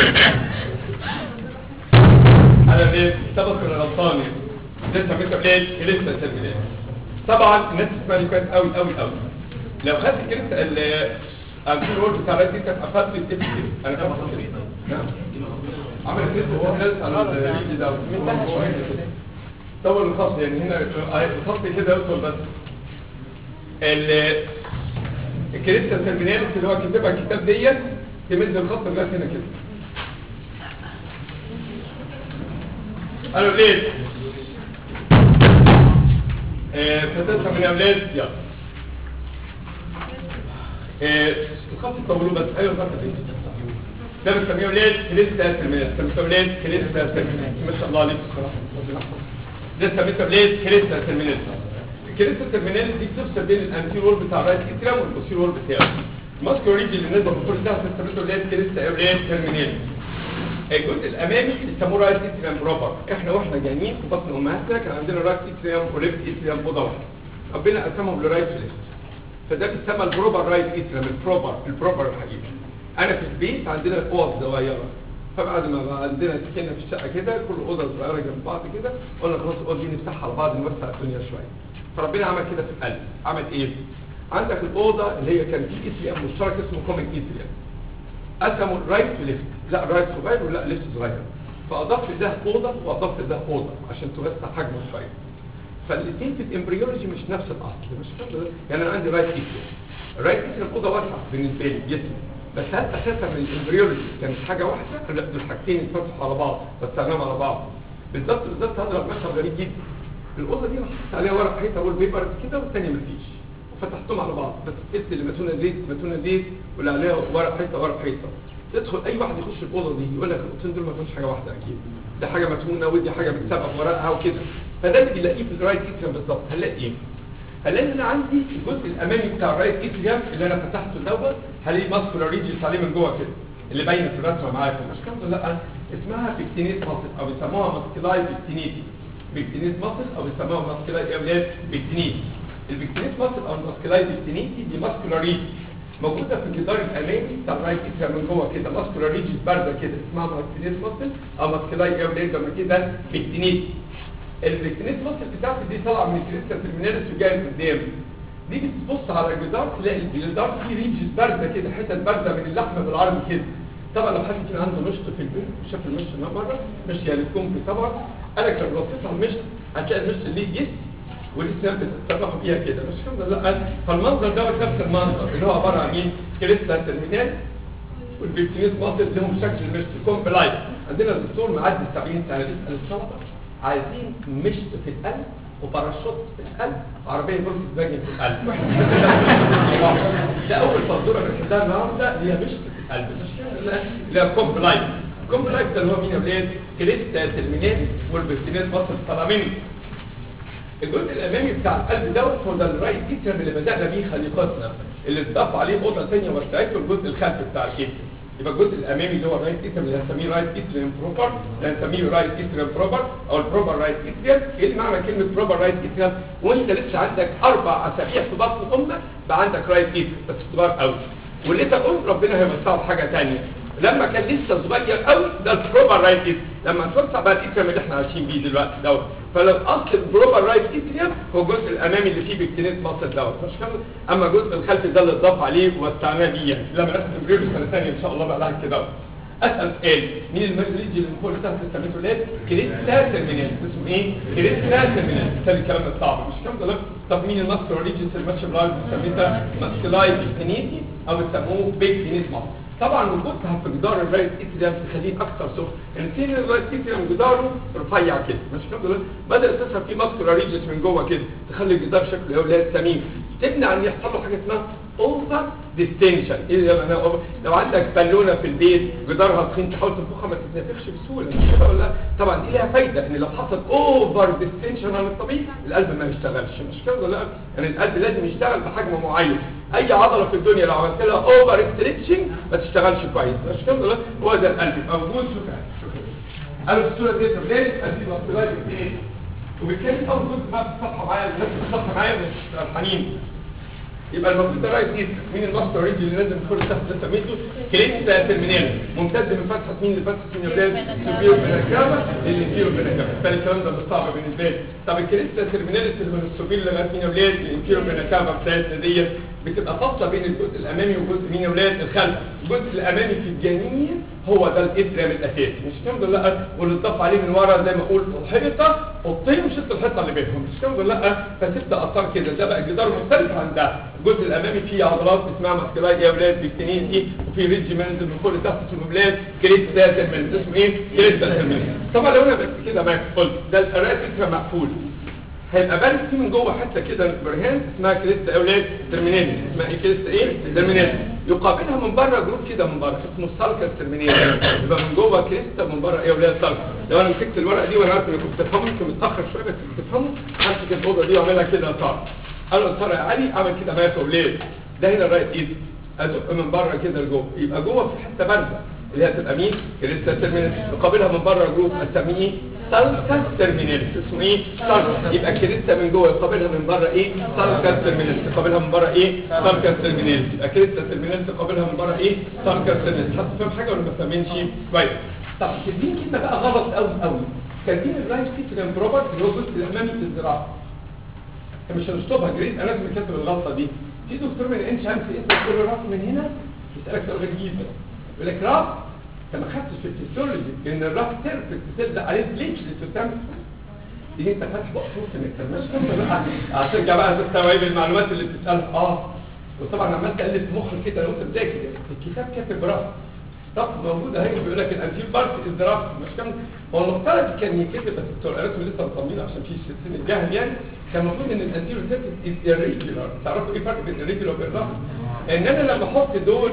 انا ليه سبق ولا غلطان يعني لسه مثل ايه لسه ترمينال طبعا الناس تسمعني كويس قوي قوي قوي لو خدت كلمه ال الكنترول بتاع الرئيس كانت اخدت الاف انا فاهم نعم عملت ايه على الريجي ده منتهى شويه طول الخط يعني هنا الخط كده يوصل بس ال الكريستا ترميناليس اللي هو كاتبها الكتاب ديت تمد الخط لغايه هنا كده قالوا ليه آه، فتنسى من اولاد يلا آه، الخط طولوه بس ايوه الخط دي ده بنسميه اولاد كريستا ترميناليس بنسميه اولاد كريستا ترميناليس ما شاء الله عليك الصراحه ده سميته ليه كريستا ترميناليس الكريستا ترميناليس دي بتفصل بين الانتيرور بتاع الرايت اتريم والبوستيرور بتاعه الماسكو ريجن اللي نازل من كل ده سميته ليه كريستا اولاد ترميناليس الجزء الامامي بيسموه رايت اتريم بروبر احنا واحنا جايين في بطن امهاتنا كان عندنا رايت اتريم وليفت اتريم اوضه واحده ربنا قسمهم لرايت وليفت فده بيسمى البروبر رايت اتريم البروبر البروبر الحقيقي انا في البيت عندنا اوض صغيره فبعد ما بقى عندنا سكننا في الشقه كده كل اوضه صغيره جنب بعض كده قلنا خلاص الاوضه دي نفتحها على بعض نوسع الدنيا شويه فربنا عمل كده في القلب عمل ايه عندك الاوضه اللي هي كان في اتريم مشترك اسمه كوميك اتريم قسموا الرايت وليفت لا الرايت صغير ولا ليفت صغير فاضفت ده اوضه واضفت ده اوضه عشان توسع حجمه شويه فالاثنين في الامبريولوجي مش نفس الاصل مش كده يعني انا عندي رايت اتريم الرايت اتريم اوضه واسعه بالنسبه لي جسمي بس هل اساسا من الامبريولوجي كانت حاجه واحده لا دول حاجتين اتفتحوا على بعض وسعناهم على بعض بالظبط بالظبط هضرب مثل غريب جدا الاوضه دي انا حطيت عليها ورق حيطه والبيبرز كده والثانيه مفيش وفتحتهم على بعض بس الست اللي متونه زيت متونه زيت واللي عليها ورق حيطه ورق حيطه تدخل اي واحد يخش الاوضه دي يقول لك الاوضتين دول ما فيهمش حاجه واحده اكيد ده حاجه متونه ودي حاجه متسابقه بورقها وكده فده اللي بنلاقيه في الرايت اتريم بالظبط هنلاقي ايه؟ هنلاقي انا عندي الجزء الامامي بتاع الرايت اتريم اللي انا فتحته دوت هلاقي ماسكولار ريجيس عليه من جوه كده اللي باينه في الرسمه معاكم مش كده لا اسمها بيكتينيت ماسل او بيسموها ماسكيلاي بيكتينيتي بيكتينيت ماسل او بيسموها ماسكيلاي يا اولاد بيكتينيتي البيكتينيت ماسل او الماسكيلاي بيكتينيتي دي ماسكولار ريجيس موجوده في الجدار الامامي بتاع الرايت اتريم من جوه كده ماسكولار ريجيس بارده كده اسمها ماسكيليت ماسل او ماسكيلاي يا اولاد لما كده بيكتينيتي البيكتينيت ماسل بتاعتي دي طالعه من الكريستا ترميناليس وجايه قدام دي بتبص على الجدار تلاقي الجدار فيه ريجز بارده كده حتت بارده من اللحم بالعرض كده طبعا لو حد كان عنده مشط في البيت شاف المشط ده مره مش يعني الكمبي طبعا انا كان بصيت على المشط هتلاقي المشط ليه جس ودي سناب بتتصرفوا فيها كده مش الحمد لله فالمنظر دوت نفس المنظر اللي هو عباره عن مين؟ كريستا ترمينال والبيكتينيت ماسل لهم شكل المشط كومبلايت عندنا الدكتور معدي 70 سنه بيسال الطلبه عايزين مشط في القلب وباراشوت في القلب وعربيه فولكس فاجن في القلب ده اول فزوره بنحلها النهارده اللي هي مشط في القلب مش كده اللي هي كومبلايت كومبلايت ده اللي هو مين يا ولاد؟ كريستا ترمينال والبيكتينيت ماسل طالع منه الجزء الامامي بتاع القلب دوت هو ده الرايت اتريم اللي بدانا بيه خليقتنا اللي اتضاف عليه اوضه ثانيه وسعته الجزء الخلفي بتاع الاتريم يبقى الجزء الامامي اللي هو الرايت اتريم اللي هنسميه رايت اتريم بروبر اللي هنسميه رايت اتريم بروبر او البروبر رايت اتريم ايه اللي معنى كلمه بروبر رايت اتريم وانت لسه عندك اربع اسابيع في بطن امك بقى عندك رايت اتريم بس كبار قوي واللي تقول ربنا هيوسعه في حاجه ثانيه لما كان لسه صغير قوي ده البروبر رايت اتريم لما اتوسع بقى الاتريم اللي احنا عايشين بيه دلوقتي دوت فلو اصل البروبر رايت اتريم هو الجزء الامامي اللي فيه بكتينيت ماسل دوت مش كامل اما الجزء الخلفي ده اللي اتضاف عليه ووسعناه بيه يعني لما ناخد البريد سنه ثانيه ان شاء الله بقى لها كده اسال سؤال مين المريج اللي فوق تحت سميته ليه كريستا ترمينال اسمه ايه كريستا ترمينال مثال الكلام الصعب مش كام ده طب مين الماسكولار ريجنز الماتش بلايز بنسميها ماسكولاي بيكتينيتي او بيسموه بيكتينيت ماسل طبعا وجودها في جدار الرايت اتريم تخليه اكثر سخن ان سين الرايت اتريم جداره رفيع كده مش كده بدل اساسا في ماسكولار ريجنز من جوه كده تخلي الجدار شكله يا ولاد سميك تمنع ان يحصل له حاجه اسمها اوفر ديستنشن ايه انا لو عندك بالونه في البيت جدارها تخين تحاول تنفخها ما تتنفخش بسهوله مش كده ولا طبعا دي ليها فايده ان لو حصل اوفر ديستنشن عن الطبيعي القلب ما يشتغلش مش كده ولا يعني القلب لازم يشتغل بحجم معين اي عضله في الدنيا لو عملت لها اوفر ستريتشنج ما تشتغلش كويس مش كده ولا هو ده القلب موجود شكرا شكرا قالوا الصوره دي طب ليه ادي مصطلحات ايه وبالتالي اول جزء بقى في الصفحه معايا الناس في الصفحه معايا مش فرحانين يبقى المفروض ده رايت ايد مين الماستر ريجي اللي نازل كل تحت ده سميته كلينت ترمينال ممتد من فتحه مين لفتحه مين يا ولاد سوبير بنكرامه اللي فيه بنكرامه بالتالي الكلام ده مش صعب بالنسبه لي طب الكلينت ترمينال اللي من السوبير لغايه مين يا ولاد اللي فيه بنكرامه بتاعتنا ديت بتبقى فاصله بين الجزء الامامي والجزء مين يا ولاد الخلفي الجزء الامامي في الجنين هو ده الاتريم الاساسي مش كده ولا لا واللي اتضاف عليه من ورا زي ما قلت الحيطه قطين وشلت الحيطه اللي بينهم مش كده ولا لا فتبدا اثار كده ده بقى جدار مختلف عن ده الجزء الامامي فيه عضلات اسمها ماسكولاي يا ولاد بكتينين دي وفي ريدج منزل من فوق لتحت اسمه بلاد كريت ساتر من اسمه ايه كريت ساتر طبعا لو انا بس كده معاك قلت ده الراس اتريم مقفول هيبقى بارد فيه من جوه حته كده برهان اسمها كريستا اولاد ترمينال اسمها ايه كريستا ايه ترمينال يقابلها من بره جروب كده من بره اسمه سالكا ترمينال يبقى من جوه كريستا من بره ايه اولاد سالكا لو انا مسكت الورقه دي وانا عارف انكم بتفهموا يمكن متاخر شويه بس بتفهموا همسك الاوضه دي واعملها كده صار قالوا صار يا علي اعمل كده معايا في اولاد ده هنا الرايت ايد ازق من بره كده لجوه يبقى جوه في حته بارده اللي هي تبقى مين كريستا ترمينال يقابلها من بره جروب اسميه سالكا ترمينال اسمه ايه سالكا يبقى كريستا من جوه يقابلها من بره ايه سالكا ترمينال تقابلها من بره ايه سالكا ترمينال يبقى كريستا ترمينال تقابلها من بره ايه سالكا ترمينال حد فاهم حاجه ولا ما فاهمينش كويس طب كاتبين كلمه بقى غلط قوي قوي كاتبين الرايت سيتريم بروبر اللي هو الجزء الامامي في الزراعه مش هنشطبها جريد انا لازم كاتب الغلطه دي في دكتور من عين شمس انت تقول له راس من هنا يسالك سؤال غريب جدا يقول لك راس انت ما خدتش في الفسيولوجي ان الراس سيرفس تبدا عليه بليتشلت وتعمل دي انت فاتح بقصوص انك مش بقى عشان ترجع بقى تستوعب المعلومات اللي بتسالها اه وطبعا عمال تقلب في مخك كده لو انت بتذاكر الكتاب كاتب راس طب موجود اهي بيقول لك الانتير بارت الدراس مش كام هو المفترض كان يتكتب بس التورقات لسه مطمنين عشان في سن الجهل يعني كان المفروض ان الانتير سيرفيس از irregular تعرفوا ايه الفرق بين irregular وبين الراس ان انا لما احط دول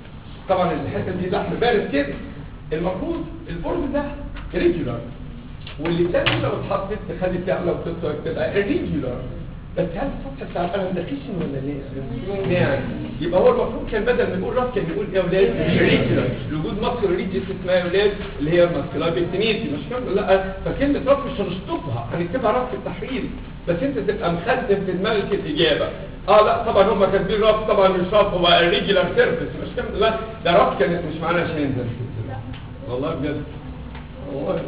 طبعا الحته دي لحم بارد كده المفروض الفورم ده ريجولار واللي تاني لو اتحطت تخلي تعلى وتطلع تبقى ريجولار بس هل السطح بتاع القلم ده خشن ولا ليه؟ يعني يبقى هو المفروض كان بدل ما يقول راس كان يقول يا اولاد ريجولار وجود مصر ريجيس اسمها يا اولاد اللي هي ماسكولار بيكتينيتي مش كده لا فكلمه راس مش هنشطبها هنكتبها راس في التحرير بس انت تبقى مخزن في دماغك الاجابه اه لا طبعا هم كاتبين راس طبعا مش راس هو الريجولار سيرفيس مش كده لا ده راس كانت مش معناها شين والله بجد والله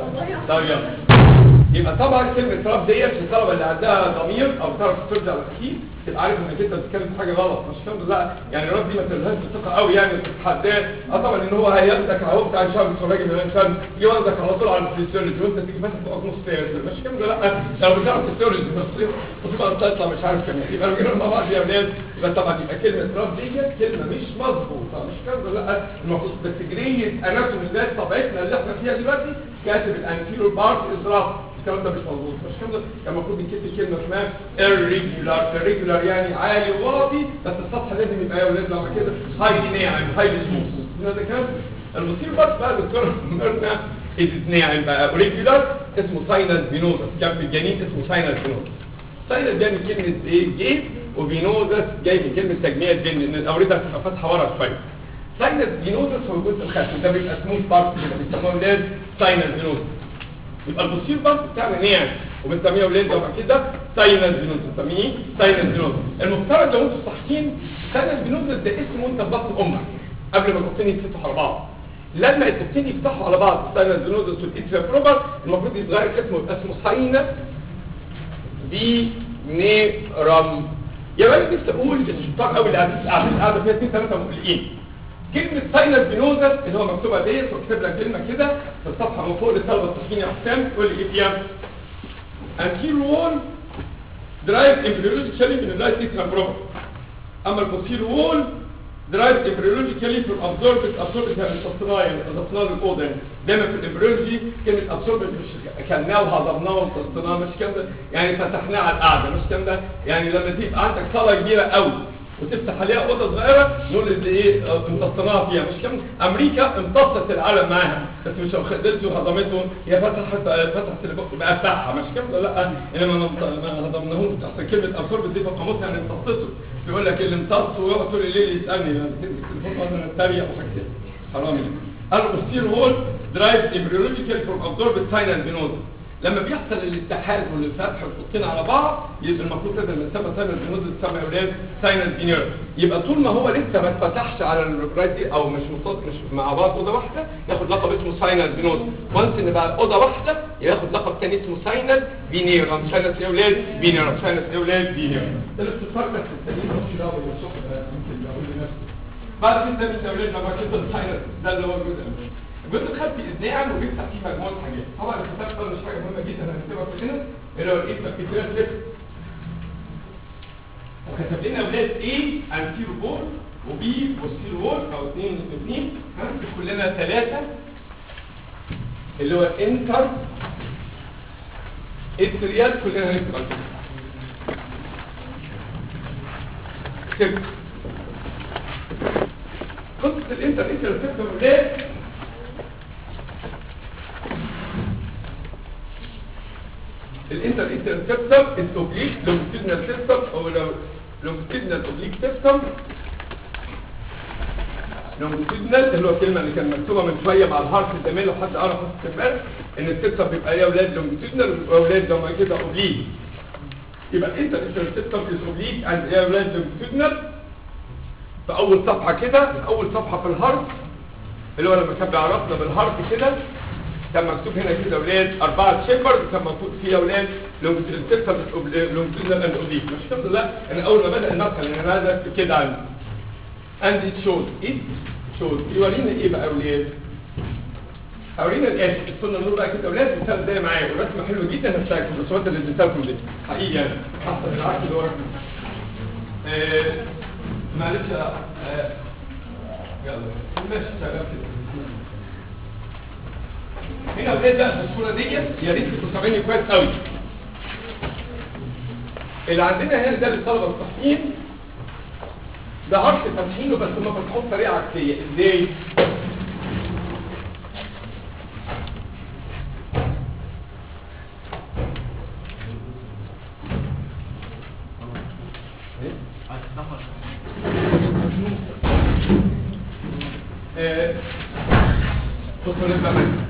طيب يلا يبقى طبعا كلمة راب ديت للطلبة اللي عندها ضمير او تعرف ترجع للأخير تبقى عارف انك انت بتتكلم في حاجة غلط مش الحمد لله يعني الراب دي ما تقولهاش بثقة قوي يعني وتتحداه اه طبعا ان هو هياخدك اهو بتاع شاب راجل من انسان يوزك على طول على الفيسيولوجي وانت تيجي ماسك فوق نص فيها مش الحمد لله لو بتعرف الفيسيولوجي بس وتبقى تطلع مش عارف كمان يبقى بيجروا مع بعض يا ولاد يبقى طبعا يبقى كلمة راب ديت كلمة مش مظبوطة مش الحمد لله المفروض بس جرية اناتومي ده طبيعتنا اللي احنا فيها دلوقتي كاتب الانتيريور بارت از راس الكلام ده مش مظبوط مش الكلام ده كان المفروض يتكتب كلمه اسمها irregular irregular يعني عالي وواطي بس السطح لازم يبقى يا ولاد لما كده هايلي ناعم هايلي سموث ده كلام المصير بس بقى دكتور مرنا از ناعم بقى irregular اسمه ساينس فينوزس جنب الجنين اسمه ساينس فينوزس ساينس جاي من كلمه ايه جيب وفينوزس جاي من كلمه تجميع الجن ان الاورده هتبقى فاتحه ورا شويه ساينس فينوزس هو الجزء الخلفي ده بيبقى سموث بارت كده بيسموه ولاد ساينس فينوزس يبقى البوستير بارت بتاعنا ناعم وبنسميه ولاد لو كده ساينس فينوزس بنسميه ساينس فينوزس المفترض لو انتوا صحيين ساينس فينوزس ده اسمه انت في بطن امك قبل ما القطين يتفتحوا على بعض لما القطين يفتحوا على بعض ساينس فينوزس والاتريا بروبر المفروض يتغير اسمه يبقى اسمه ساينس فينيرم يا ولد نفسي اقول الشطار قوي اللي قاعد قاعده فيها اثنين ثلاثه مقلقين كلمة ساينس فينوزس اللي هو مكتوبة ديت واكتب لك كلمة كده في الصفحة من فوق للطلبة الصحيين يا حسام تقول لي ايه فيها؟ anterior wall drive embryologically من الرايت اترا بروبر اما البوستير وول درايف embryologically from absorbed absorbed يعني التصنيع يعني تصنيع الاوضه يعني دايما في الامبريولوجي كلمه absorbed مش كلناه وهضمناه وتصنيعه مش كده يعني فتحناه على القعده مش كده يعني لما تبقى عندك صاله كبيره قوي وتفتح عليها اوضه صغيره نقول اللي ايه آه، امتصناها فيها مش كم امريكا امتصت العالم معاها بس مش خدته وهضمته هي فتحت آه، فتحت البق بقى بتاعها مش كم ولا لا انما ما امت- ما هضمناهوش اصل كلمه ابسورب دي في قاموسها يعني امتصته بيقول لك اللي امتص ويقعد طول الليل يسالني يعني تمسك التليفون وانا اتريق وحاجات كده حرام يعني الاوستير هول درايف امبريولوجيكال فروم ابزوربد ساينال فينوزا لما بيحصل الاتحاد والفتح الخطين على بعض يبقى المفروض كده المسافه ساينال فينوزا تسمى اولاد ساينال فينير يبقى طول ما هو لسه ما اتفتحش على الرايت دي او مش مصاد مش مع بعض اوضه واحده ياخد لقب اسمه ساينال فينوزا وانس ان بقى اوضه واحده ياخد لقب ثاني اسمه ساينال فينير ساينال في اولاد فينير ساينال في اولاد فينير ده اللي بتتفرج في التانيين مش دعوه بالشغل ده ممكن اقول لنفسي بعد كده ده اولاد لما كده الساينال ده اللي هو الجزء الأول. الجزء الخلفي اذنان وبيفتح فيه مجموعه حاجات طبعا الكتاب ده مش حاجه مهمه جدا هنكتبها كلنا اللي هو الانترفيتيرال سيستم وكتب لنا اولاد ايه انتيرو بول وبي بوستيرو بول او اثنين اثنين هنكتب كلنا ثلاثه اللي هو انتر اتريال كلنا هنكتب على كده كتبت قصه الانتر اتريال سيستم اولاد الانتر اتريال سيستم الاوبليك لونجيتودينال سيستم او لونجيتودينال اوبليك سيستم لونجيتودينال اللي هو الكلمه اللي كان مكتوبه من شويه مع الهارت زمان لو حد قرا في الكتاب ان السيستم بيبقى ليه اولاد لونجيتودينال واولاد لما كده اوبليك يبقى الانتر اتريال سيستم از اوبليك اند ليه اولاد لونجيتودينال في اول صفحه كده اول صفحه في الهارت اللي هو لما كان بيعرفنا بالهارت كده كان مكتوب هنا كده اولاد اربعه شيبرد كان مكتوب فيه اولاد لونجيتودينال سيستم لونجيتودينال اند اوبليك مش كده لا انا اول ما بدا المدخل انا عايز اكتب كده عندي and it shows it shows يورينا ايه بقى اولاد اورينا الاسم استنى النور بقى كده اولاد مثال زي معايا ورسمه حلوه جدا هستاكم الرسومات اللي اديتها لكم دي حقيقي يعني احسن العكس اللي ورا آه، معلش آه، يلا ماشي شغال كده هنا اولاد بقى في الصوره ديت يا ريت تبقوا سامعيني كويس قوي اللي عندنا هنا ده للطلبه الصحيين ده هارت فاتحينه بس ما فتحوه بطريقه عكسيه ازاي؟ آه، بصوا نبقى منها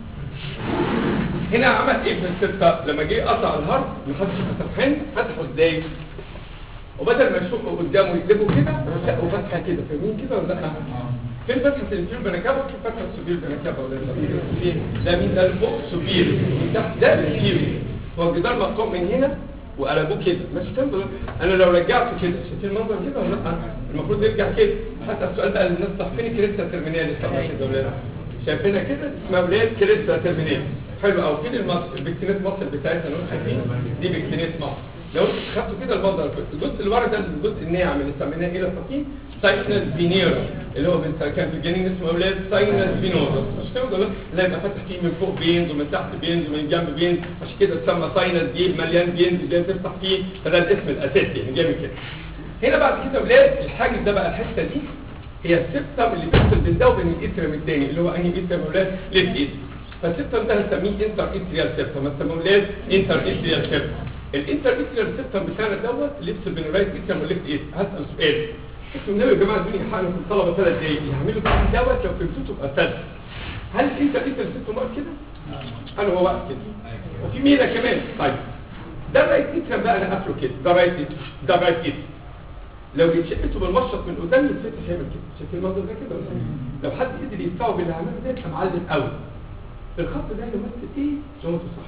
هنا عمل ايه في الستة لما جه قطع الهارت محدش فتحين فتحه ازاي وبدل ما يشقوا قدامه يقلبوا كده شقوا فتحه كده فاهمين كده ولا لا فين فتحه الانفير بنكابه في فتحه السوبير بنكابه ولا لا فين ده مين ده اللي فوق سوبير من تحت ده الانفير هو الجدار مقطوع من هنا وقلبوه كده ماشي كده ولا لا؟ انا لو رجعته كده شايفين المنظر كده ولا لا المفروض يرجع كده حتى السؤال بقى للناس صح فين الكريستا ترميناليس طبعا كده ولا لا شايفينها كده اسمها ولاد كريستا ترميناليس حلو قوي فين المصل البكتينات مصل بتاعتنا لو شايفين دي بكتينات مصل لو انتوا خدتوا كده المنظر الجزء اللي ورا ده الجزء الناعم اللي سميناه ايه لطيف ساينس فينيرا اللي هو بنت كان في الجنين اسمه اولاد ساينس فينوزا مش كده ولا لا؟ لا يبقى فاتح فيه من فوق بينز ومن تحت بينز ومن جنب بينز عشان كده اتسمى ساينس جيب مليان بينز اللي تفتح فيه فده الاسم الاساسي يعني جاي من كده هنا بعد كده اولاد الحاجز ده بقى الحته دي هي السبتم اللي بيفصل بين ده وبين الاتريم الثاني اللي هو انهي اتريم اولاد ليفت ايد فالسبتم ده هنسميه انتر اتريال سبتم هنسميه اولاد انتر اتريال سبتم الانتر اتريال سبتم بتاعنا دوت اللي يفصل بين الرايت اتريم والليفت ايد هسال سؤال اسم النبي يا جماعه ادوني حاجه في الطلبه ثلاث دقايق يعملوا كده دوت لو فهمتوه تبقى سهل هل الانتر اتريال سبتم واقف كده؟ انا هو واقف كده وفي ميله كمان طيب ده الرايت اتريم بقى انا قافله كده ده رايت اتريم ده رايت اتريم لو اتشقته بالمشرط من قدام يتفتح يعمل كده شايفين المنظر ده كده ولا لا؟ لو حد قدر يدفعه باللي عمله ده يبقى معلم قوي الخط ده يمثل ايه؟ زي ما انتوا صح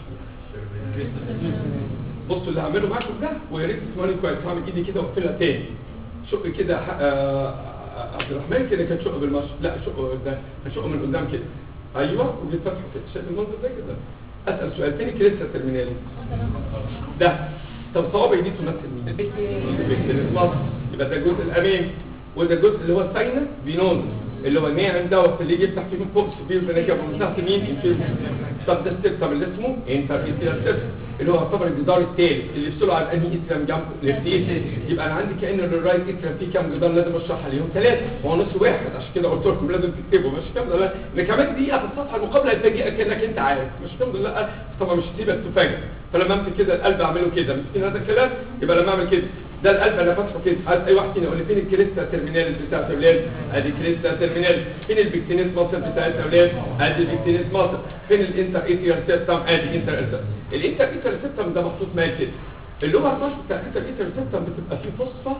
بصوا اللي هعمله معاكم ده ويا ريت تسمعوني كويس هعمل ايدي كده واقفلها تاني شق كده ح- آه، آه، عبد الرحمن كده كان شق بالمشرط لا شق ده هشق من قدام كده ايوه وبيتفتحوا كده شايف المنظر ده كده اسال سؤال تاني كريستا ترمينالي ده طب صوابعي دي تمثل مين؟ البكتيريا مصر يبقى ده الجزء الامامي وده الجزء اللي هو ساينس فينوز اللي هو الناعم دوت اللي يجي يفتح فيه من فوق سوبير بنجا ومن تحت مين؟ inferior. طب ده السبتم اللي اسمه انتر اتريال سبتم اللي هو يعتبر الجدار الثالث اللي بيفصله عن انهي اتريم جنبه ليفت اتريم يبقى انا عندي كان الرايت اتريم فيه كام جدار لازم اشرحها ليهم ثلاثه هو نص واحد عشان كده قلت لكم لازم تكتبوا مش كده لا ان كمان دقيقه في الصفحه المقابله هتفاجئك انك انت عارف مش كده لا طبعا مش هسيبك تفاجئ فلما امسك كده القلب اعمله كده مسكين هذا الكلام يبقى لما اعمل كده ده القلب انا فاتحه كده عايز اي واحد فينا يقول لي فين الكريستا ترمينال بتاعت اولاد ادي كريستا ترمينال فين البكتينيس ماسل بتاعت اولاد ادي البكتينيس ماسل فين الانتر اتريال سيبتم ادي انتر سيبتم الانتر اتريال سيبتم ده محطوط مال كده اللغه الفصل بتاع الانتر اتريال سيبتم بتبقى فيه فصه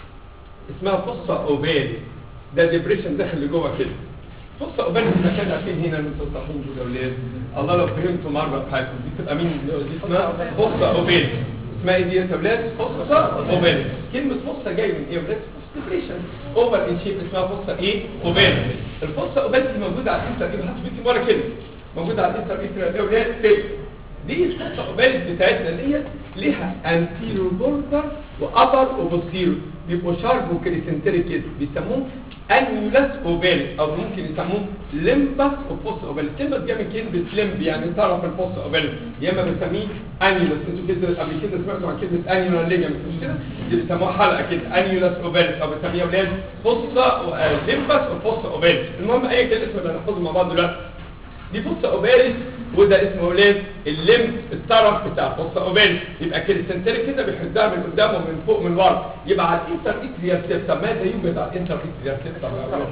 اسمها فصه اوفالي ده ديبريشن داخل لجوه كده فصه اوفالي دي مكانها فين هنا المسطحين كده يا اولاد الله لو فهمتوا مره في حياتكم دي تبقى مين دي اسمها فصه اوفالي اسمها ايه دي يا اولاد فصه اوفالي كلمه فصه جايه من ايه يا اولاد ديبريشن اوفر ان شيب اسمها فصه ايه اوفالي الفصه اوفالي دي موجوده على الانتر ايه هات بيتي مره كده موجوده على الانتر ايه اولاد كده دي الفصه اوفالي بتاعتنا ديت ليها انتيرو بوردر وابر وبوستيرو بيبقوا شارب وكريسنتريك كده بيسموه انيولاس اوفاليس او ممكن يسموه لمبس وفوس اوفاليس كلمه جايه من كلمه لمب يعني طرف الفوس اوفاليس يا اما بنسميه انيولاس انتوا كده قبل كده سمعتوا عن كلمه انيولا ليجامنت مش كده دي بيسموها حلقه كده انيولاس اوفاليس او بنسميها اولاد فوسا لمبس وفوس اوفاليس المهم اي كده اسم اللي هنحفظه مع بعض دلوقتي دي فوسا اوفاليس وده اسمه اولاد الليمب الطرف بتاع فوسا اوفاليس يبقى كريسنتري كده بيحدها من قدام ومن فوق من ورا يبقى على الانتر اتريال سيبتم ماذا يوجد على الانتر اتريال سيبتم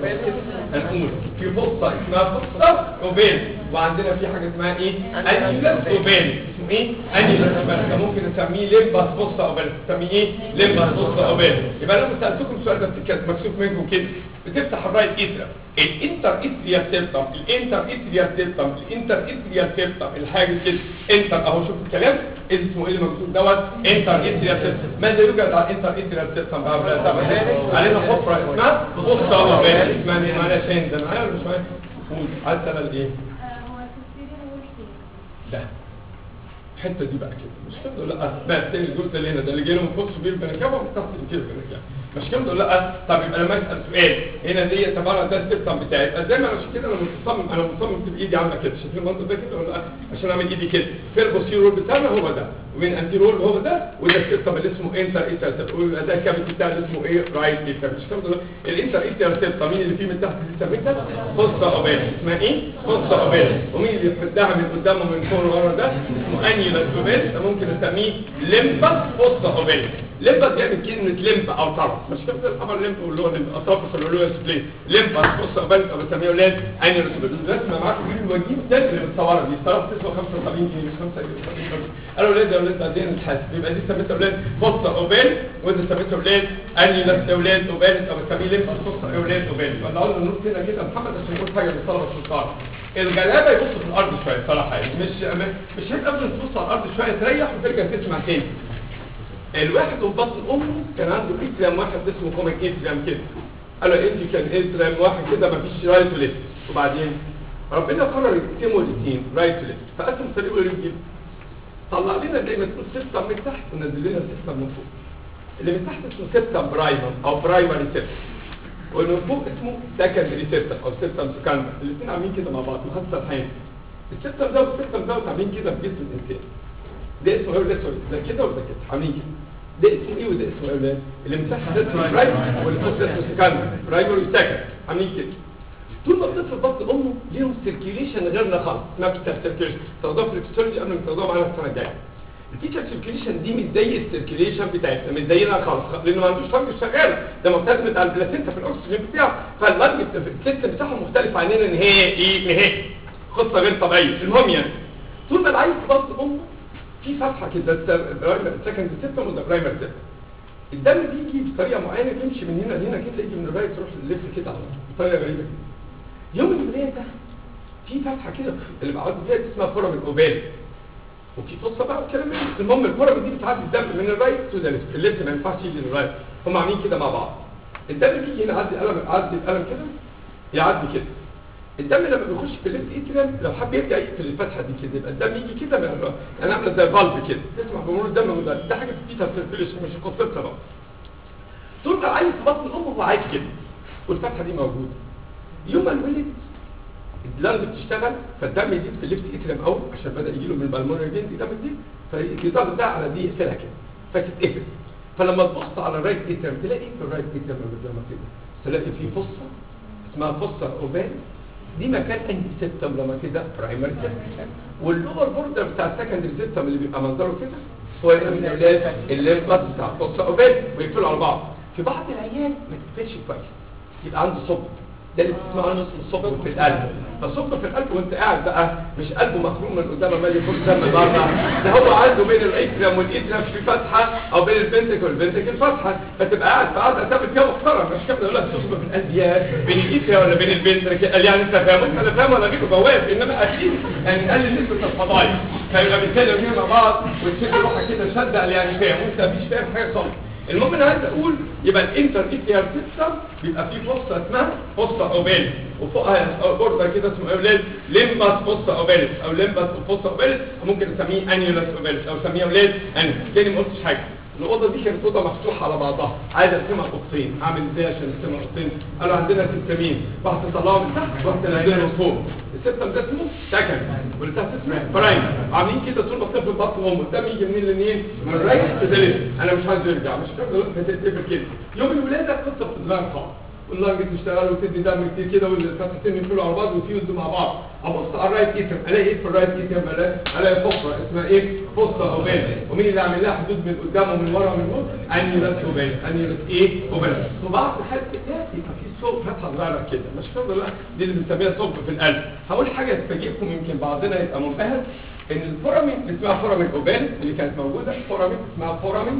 هنقول في فوسا اسمها فوسا اوفاليس وعندنا في حاجه اسمها ايه انيولاس اوفاليس اسمه ايه انيولاس اوفاليس ممكن نسميه ليمباس فوسا اوفاليس نسميه ايه ليمباس فوسا اوفاليس يبقى لو سالتكم السؤال ده كان مكسوف منكم كده بتفتح الرايت اتريال الانتر اتريال سيبتم الانتر اتريال سيبتم الانتر اتريال سيبتم الحاجز كده انتر اهو شوف الكلام اسمه ايه اللي مكتوب دوت انتر اتريال سيبتم ماذا يوجد على الانتر اتريال سيبتم بقى علينا حفره اسمها فوسا اوفاليس اسمها ايه معانا شين ده معايا ولا مش معايا قول عايز تسال ايه هو السوستيريور والفين ده الحته دي بقى كده مش كده ولا لا بقى التاني الجزء اللي هنا ده اللي جاي له من فوق بير بنكابه من تحت كده بنكابه مش كده ولا لا طب يبقى لما اسال سؤال هنا دي طبعا ده السيبتم بتاعي يبقى زي ما انا عشان كده انا مصمم انا مصمم تبقى ايدي عامله كده شايفين المنظر ده كده ولا لا عشان اعمل ايدي كده في البوستيرور بتاعنا هو ده ومن انتيرور هو ده وده السيبتم اللي اسمه انتر ايتر ويبقى ده الكابيتي بتاع اللي اسمه ايه رايت ايتر مش كده ولا لا؟ الانتر ايتر سيبتم مين اللي فيه من تحت دي سميتها فصه اوبال اسمها ايه فصه اوبال ومين اللي بيحدها من قدام ومن فوق ورا ده اسمه انيولاس اوبال ده ممكن اسميه لمبس فصه اوبال لمبس جاي من كلمه لمب او طرف مش كده الابر لمب واللي هو الاطراف اللي هو سبلين لمبس فصه اوبال او بسميه اولاد انيولاس اوبال الرسمه معاكم حلوه جدا اللي متصوره دي صارت 75 جنيه مش 75 جنيه قالوا اولاد يا اولاد بعدين نتحاسب يبقى دي سميتها اولاد فصه اوبال وده سميتها اولاد انيولاس اولاد اوبال او بسميه لمبس فصه اولاد اوبال طلعوا لنا النص هنا كده محمد عشان يقول حاجه للطلبه في القاعه الغلابه يبصوا في الارض شويه صراحه يعني مش مش هيك قبل تبص على الارض شويه تريح وترجع تسمع تاني الواحد في بطن امه كان عنده اتريم واحد اسمه كوميك اتريم كده قال له انت كان اتريم واحد كده ما فيش رايت وليفت وبعدين ربنا قرر يقسموا الاثنين رايت وليفت فقسم طريقه للجيب طلع لنا زي ما تقول سيبتم من تحت ونزل لنا سيبتم من فوق اللي من تحت اسمه سيبتم برايمر او برايمري سيبتم واللي من فوق اسمه سكندري سيبتم او سيبتم سكندري الاثنين عاملين كده مع بعض محصل حين السيبتم ده والسيبتم ده عاملين كده في جسم الانسان ده اسمه ايه وده اسمه إيه؟ ده كده وده كده عاملين كده ده اسمه ايه وده اسمه ايه ولا اللي من تحت ده اسمه برايمر واللي فوق ده اسمه سكندري برايمر وسكند عاملين كده طول ما الطفل بطن امه ليهم سيركيوليشن غيرنا خالص اسمها بتاع سيركيوليشن تاخدوها في الاكستولوجي قبل ما تاخدوها معانا السنه الجايه الفيتشر سيركيوليشن دي مش زي السيركيوليشن بتاعتنا مش زينا خالص لانه ما عندوش لنج شغال ده معتمد على البلاسينتا في الاكسجين بتاعه فاللنج السيستم بتاعهم مختلف عننا نهائي ايه نهائي قصه غير طبيعيه المهم يعني طول ما العيل في بطن امه في فتحه كده السكند سيستم وده برايمر سيستم الدم بيجي بطريقه معينه تمشي من هنا لهنا كده يجي من الرايت تروح للليفت كده على طول بطريقه غريبه كده يوم الولاده في فتحه كده اللي بعد فيها اسمها فورم الاوبال وفي قصه بقى والكلام ده المهم الفورم دي بتعدي الدم من الرايت تو ذا ليفت الليفت ما ينفعش يجي للرايت هم عاملين كده مع بعض الدم بيجي هنا يعدي القلم يعدي القلم كده يعدي كده الدم لما بيخش في الليفت اتريم لو حب يرجع يقفل الفتحه دي كده يبقى الدم يجي كده من الرايت يعني عامله زي فالف كده تسمع بمرور الدم من ده ده حاجه في البيتا سيركيوليشن مش قصتنا بقى طول ما العيل في بطن امه هو عايش كده والفتحه دي موجوده يوم ما الولد اللنج بتشتغل فالدم يزيد في الليفت اتريم قوي عشان بدا يجي له من البلمونري فين دي دم جديد فيضغط ده على دي يقفلها كده فتتقفل فلما تبص على الرايت اتريم تلاقي في الرايت اتريم قدامك كده تلاقي في فصه اسمها فصه اوفالي دي مكان انهي سيستم لما كده برايمري سيستم واللور بوردر بتاع السكندري سيستم اللي بيبقى منظره كده هو هنا من اولاد الليمبس بتاع الفصه اوفالي ويقفلوا على بعض في بعض العيال ما تقفلش كويس يبقى عنده صب ده اللي بتسمعه عنه اسمه صب في القلب فصب في القلب وانت قاعد بقى مش قلبه مخروم من قدام عمال يخرج دم بره ده هو عنده بين الاتريم والاتريم في فتحه او بين البنتك والبنتك فتحه فتبقى قاعد في قاعده ثابت فيها محترم مش كده يقول لك صب في القلب يا بين الاتريم ولا بين البنتك قال يعني انت فاهم انت انا فاهم ولا غيره بواقف انما اكيد يعني نقلل نسبه الفضايح فيبقى بيتكلم هنا مع بعض وتشد روحك كده شد قال يعني فاهم وانت مش فاهم حاجه خالص المهم انا عايز اقول يبقى الانتر ايثيال سيستم بيبقى فيه فصه اسمها فصه اوبيلس وفوقها بوردر كده اسمه اولاد ليمباس فصه اوبيلس او ليمباس فصه اوبيلس ممكن نسميه انيولاس اوبيلس او نسميه اولاد انيولاس تاني ما قلتش حاجه الاوضه دي كانت اوضه مفتوحه على بعضها عايز اقسمها اوضتين اعمل ازاي عشان اقسمها اوضتين قالوا عندنا سيستمين واحده طلعها من تحت واحده نازلها من فوق السيستم ده اسمه سكن واللي تحت اسمه برايم عاملين كده طول ما الطفل بطن امه الدم يجي منين لمنين من الرايت لليفت انا مش عايزه يرجع مش كده دلوقتي هتتقفل كده يوم الولاده القصه بتتغير خالص واللنج تشتغل وتدي دم كتير كده والفتحتين يدخلوا على بعض ويفيوزوا مع بعض ابص على الرايت ايتم الاقي ايه في الرايت ايتم الاقي الاقي فقره اسمها ايه فصه اوبال ومين اللي عامل لها حدود من قدام ومن ورا ومن فوق انيولاس اوبال انيولاس ايه اوبال وبعد حاله كده يبقى في صوب فتحه صغيره كده مش كده لا دي اللي بنسميها صوب في القلب هقول حاجه تفاجئكم يمكن بعضنا يبقى منبهر ان الفورامين اللي اسمها فورامين اوبال اللي كانت موجوده فورامين اسمها فورامين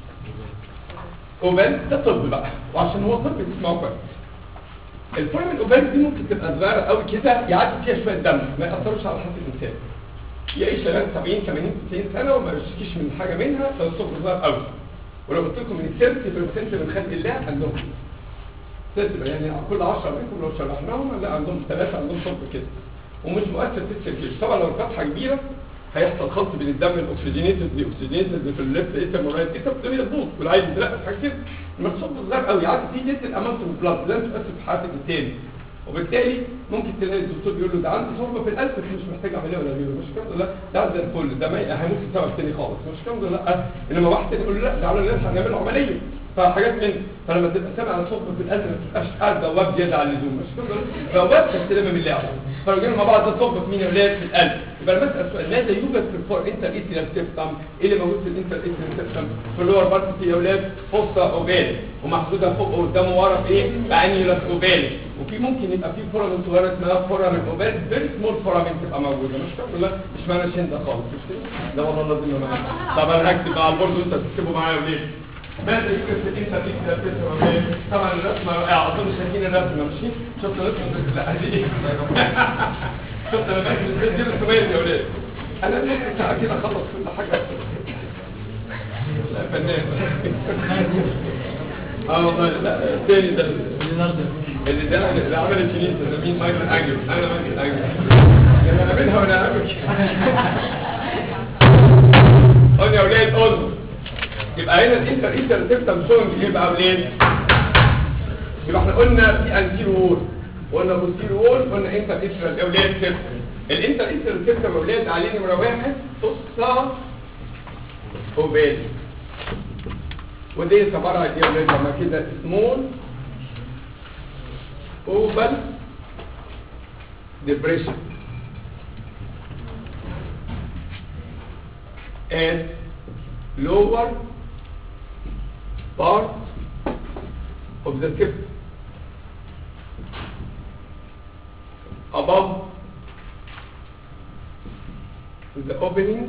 اوبال ده طب بقى وعشان هو طب تسمعه كويس الفورامين اوبال دي ممكن تبقى صغيره قوي كده يعدي فيها شويه دم ما ياثرش على حياه الانسان يعيش لغايه 70 80 90 سنه وما يشتكيش من حاجه منها لو الصبر صغير قوي ولو قلت لكم ان 30% من خلق الله عندهم كده تبقى يعني كل 10 منكم لو شرحناهم لا عندهم ثلاثه عندهم صبر كده ومش مؤثر في السيركيشن طبعا لو الفتحه كبيره هيحصل خلط بين الدم الاكسجينيتد بالاكسجينيتد في الليفت ايتم والرايت ايتم الدنيا تبوظ والعيل بيترقص حاجه كده المرصوب صغير قوي يعدي فيه جدا الاماونت اوف بلاد لازم تؤثر في حياه الانسان وبالتالي ممكن تلاقي الدكتور بيقول له ده عندي صعوبه في القلب بس مش محتاج عمليه ولا غيره مش كده لا ده زي الفل ده ما هيموت بسبب تاني خالص مش كده لا انما واحد تاني يقول له لا ده على نلحق نعمل له عمليه فحاجات من فلما تبقى سامع عن صعوبه في القلب ما تبقاش قاعد بواب زياده عن اللزوم مش كده بواب تستلم من اللعبه فلو جينا مع بعض ده صعوبه في مين يا ولاد في القلب يبقى انا بسال سؤال ماذا يوجد في الفور انتر ايثيال سيستم ايه اللي موجود في الانتر ايثيال سيستم في اللور بارت في يا ولاد فصه اوبال ومحدوده فوق وقدام ورا في ايه بانيولاس اوبال وفي ممكن يبقى في فورامين صغيره اسمها فورامين اوبال فيري سمول فورامين تبقى موجوده مش كده لا مش معنى شنده خالص مش كده لا والله لازم معايا طب انا هكتب على البورد وانت تكتبوا معايا وليه ماذا يوجد في الانتر ايثيال سيستم طبعا الرسمه رائعه اظن شايفين الرسمه ماشي شفت الرسمه لا دي ايه شفت انا بحكي ازاي دي رسومات يا ولاد انا نص ساعه كده اخلص كل حاجه لا فنان اه والله لا الثاني ده اللي ده اللي عمل الكنيسه ده مين مايكل انجل انا مايكل انجل انا عاملها وانا عامل قول يا اولاد قول يبقى هنا الانتر انتر سيستم شوينج يبقى اولاد يبقى احنا قلنا في انتير وول قلنا بوستير وول قلنا انتر انتر اولاد سيستم الانتر انتر سيستم اولاد عليه نمره واحد فصة اوبال ودي عباره عن ايه يا اولاد لما كده سمول اوبال depression at lower part of the system above the opening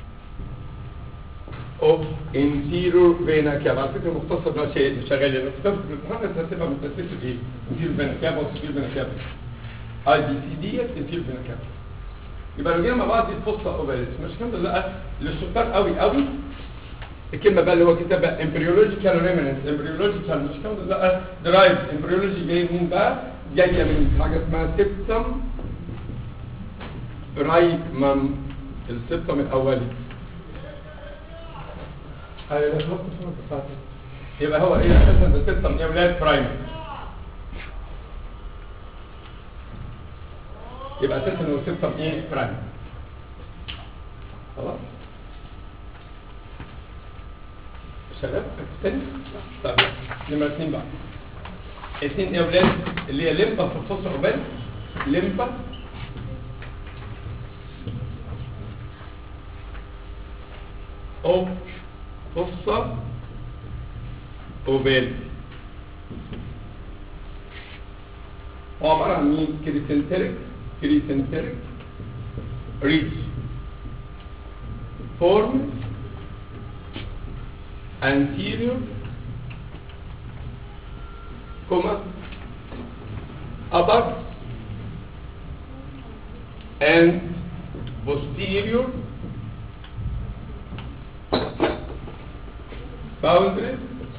of interior vena cava على فكره مختصر ده شيء مش شغال انا كتبت في الامتحان بس هتبقى متاسسه بايه؟ interior vena cava وسوبير vena cava اي بي سي دي interior vena cava يبقى لو جينا مع بعض دي الفصه اوفاليس مش كده لا للشطار قوي قوي الكلمه بقى اللي هو كتابها امبريولوجيكال ريمننس امبريولوجيكال مش كده لا درايف امبريولوجي جاي من بقى جايه من حاجه اسمها سيبتم برايمم السيبتم الاولي ايوه ده خلاص يبقى هو ايه اساسا ده سيبتم يا ولاد برايمم يبقى اساسا هو سيبتم ايه برايم خلاص شباب تاني طيب نمرة اتنين بقى اتنين يا ولاد اللي هي لمبا في الفصل عقبال لمبا او فصة اوبال هو عبارة عن مين؟ كريسنتريك كريسنتريك ريتش فورم anterior comma upper and posterior boundaries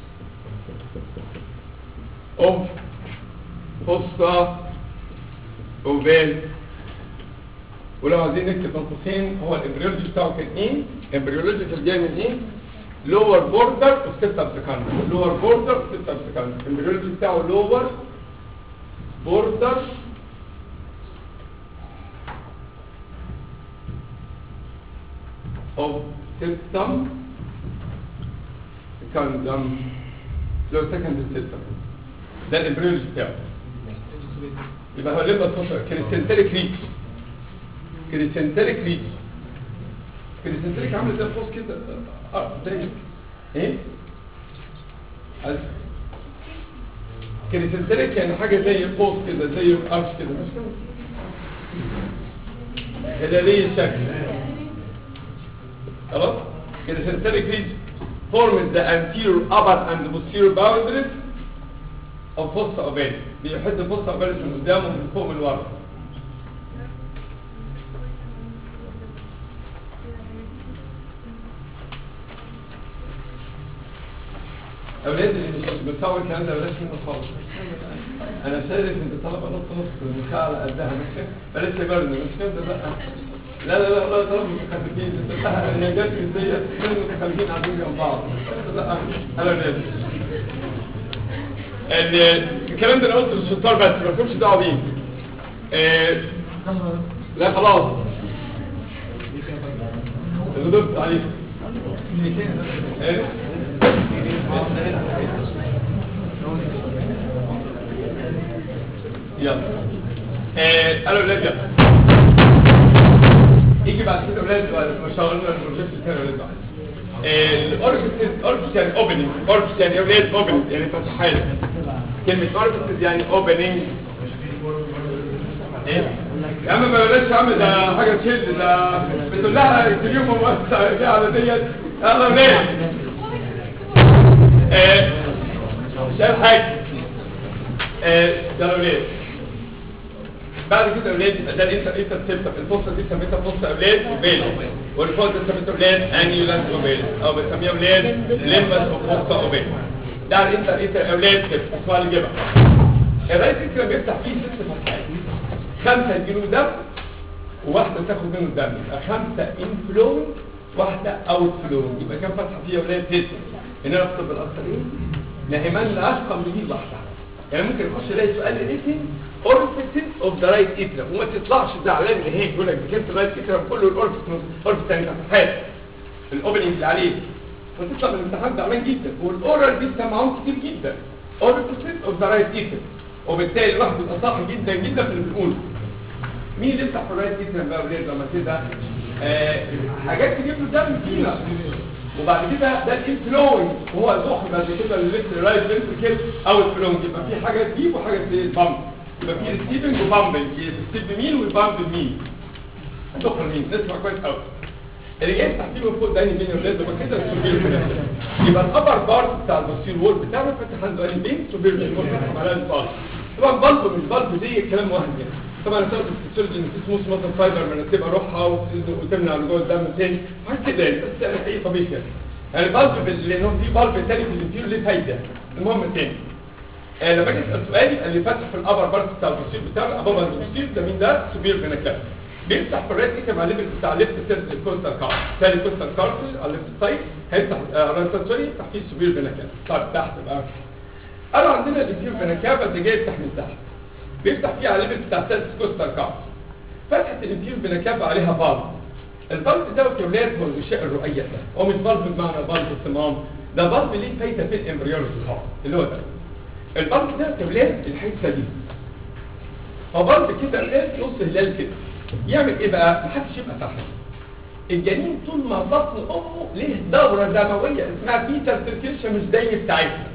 of fossa oval ولو عايزين نكتب بين قوسين هو الامبريولوجي بتاعه كان ايه؟ امبريولوجي كان جاي من ايه؟ lower border of septum secundus lower border of septum secundus الامبريولوجي بتاعه lower border of septum secundum لو second septum ده الامبريولوجي بتاعه يبقى هو لما تفصل كريسنتريك ريتش كريسنتريك ريتش كريسنتريك عامل زي الفوس كده اه زي ايه عايز كريسنتريك يعني حاجه زي الفوس كده زي الارش كده مش كده هلالية الشكل خلاص كريسنتريك ريتش forms the anterior upper and posterior boundaries of fossa ovalis بيحد fossa ovalis من قدام ومن فوق من ورا اولاد اللي مش بتصور الكلام ده بلاش منه خالص انا شايف انت طلبه نص نص المساء على قدها مش بلاش تجارب مش كده بقى لا لا لا لا طلب متخلفين هي جت من زي اثنين متخلفين قاعدين جنب بعض لا انا نازل الكلام ده انا قلته للشطار بس ما لكمش دعوه بيه آه، لا خلاص غضبت عليك ايه يلا آه، قالوا ولاد يلا يجي بعد كده ولاد ما شاء الله البروجكت بتاع ولاد بقى الاوربس اوربس يعني اوبننج اوربس يعني ولاد اوبننج يعني فتحات كلمه اوربس يعني اوبننج ايه يا عم ما بلاش يا عم ده حاجه تشد ده بتقول لها اليوم موسع دي على ديت يلا ولاد آه، شايف حاجه آه، يلا ولاد بعد كده اولاد ده انت انت بتبدا الفرصه دي سميتها فرصه اولاد وبيل والفرصه دي سميتها اولاد انيولانس وبيل او بنسميها اولاد ليمبس وفرصه وبيل ده انت انت اولاد كده اسمها اللي جيبها الرئيس كده بيفتح فيه ست فتحات خمسه يجيله دم وواحده تاخد منه الدم يبقى خمسه انفلوينج واحده اوت فلوينج يبقى كام فتحه فيها اولاد ست هنا في طب الاخرين نهمان الاشقى من دي واحده يعني ممكن يخش يلاقي سؤال ريتنج اورفيسز اوف ذا رايت اترم وما تطلعش زعلان اللي هيك يقول لك ذاكرت الرايت اترم كله الاورفيس اورفيس يعني فتحات الاوبننج اللي عليه فتطلع من الامتحان زعلان جدا والاورال بيسمع معاهم كتير جدا اورفيسز اوف ذا رايت اترم وبالتالي الواحد بيبقى صح جدا جدا في اللي بنقوله مين اللي يفتح في الرايت اترم بقى وليه لما كده آه حاجات تجيب له دم فينا وبعد كده ده الانفلوينج وهو الضخم بعد كده الليفت رايت فنتركل او الفلوينج يبقى في حاجه تجيب وحاجه تبامب يبقى في ريسيفنج وبامبنج الريسيف بمين والبامب بمين الضخم مين نسمع كويس قوي اللي جاي تحتيه من فوق ده بين الولاد يبقى كده السوبير يبقى الابر بارت بتاع البصير وول بتاعنا فاتح عنده قال بين سوبير وول فاتح على البالب طبعا بلب مش بلب دي كلام وهم يعني طبعا سبب الفسيولوجي ان في سموث ماسل فايبر مرتبه روحها وتمنع رجوع الدم تاني حاجه كده يعني بس يعني حقيقي طبيعي يعني يعني البلب لان هو في بلب تاني في الانتيريور ليه فايده المهم تاني آه لما اجي اسال سؤال يبقى اللي فاتح في الابر بارت بتاع البصير بتاعنا ابابا البصير ده مين ده سوبير فيناكلا بيفتح في الرايت كده مع الليفل بتاع ليفت سيرد كوستال كارت تاني كوستال كارت على الليفت سايد هيفتح آه سوري يفتح فيه السوبير فيناكلا طيب تحت بقى قالوا عندنا الانتيريور فيناكافا اللي جاي يفتح من تحت بيفتح فيه على الليفل بتاع سيرد كوستال كارت فتحه الانفير بنكابه عليها بالب البلب دوت يا ولاد هو الغشاء الرؤية ده هو مش بلب بمعنى بلب صمام ده بلب ليه فايدة في الامبريولوجي خالص اللي هو ده البلب ده يا ولاد الحتة دي هو بلب كده يا ولاد نص هلال كده يعمل ايه بقى؟ محدش يبقى فاهم الجنين طول ما بطن امه ليه دورة دموية اسمها بيتر سيركيشن مش زي بتاعتنا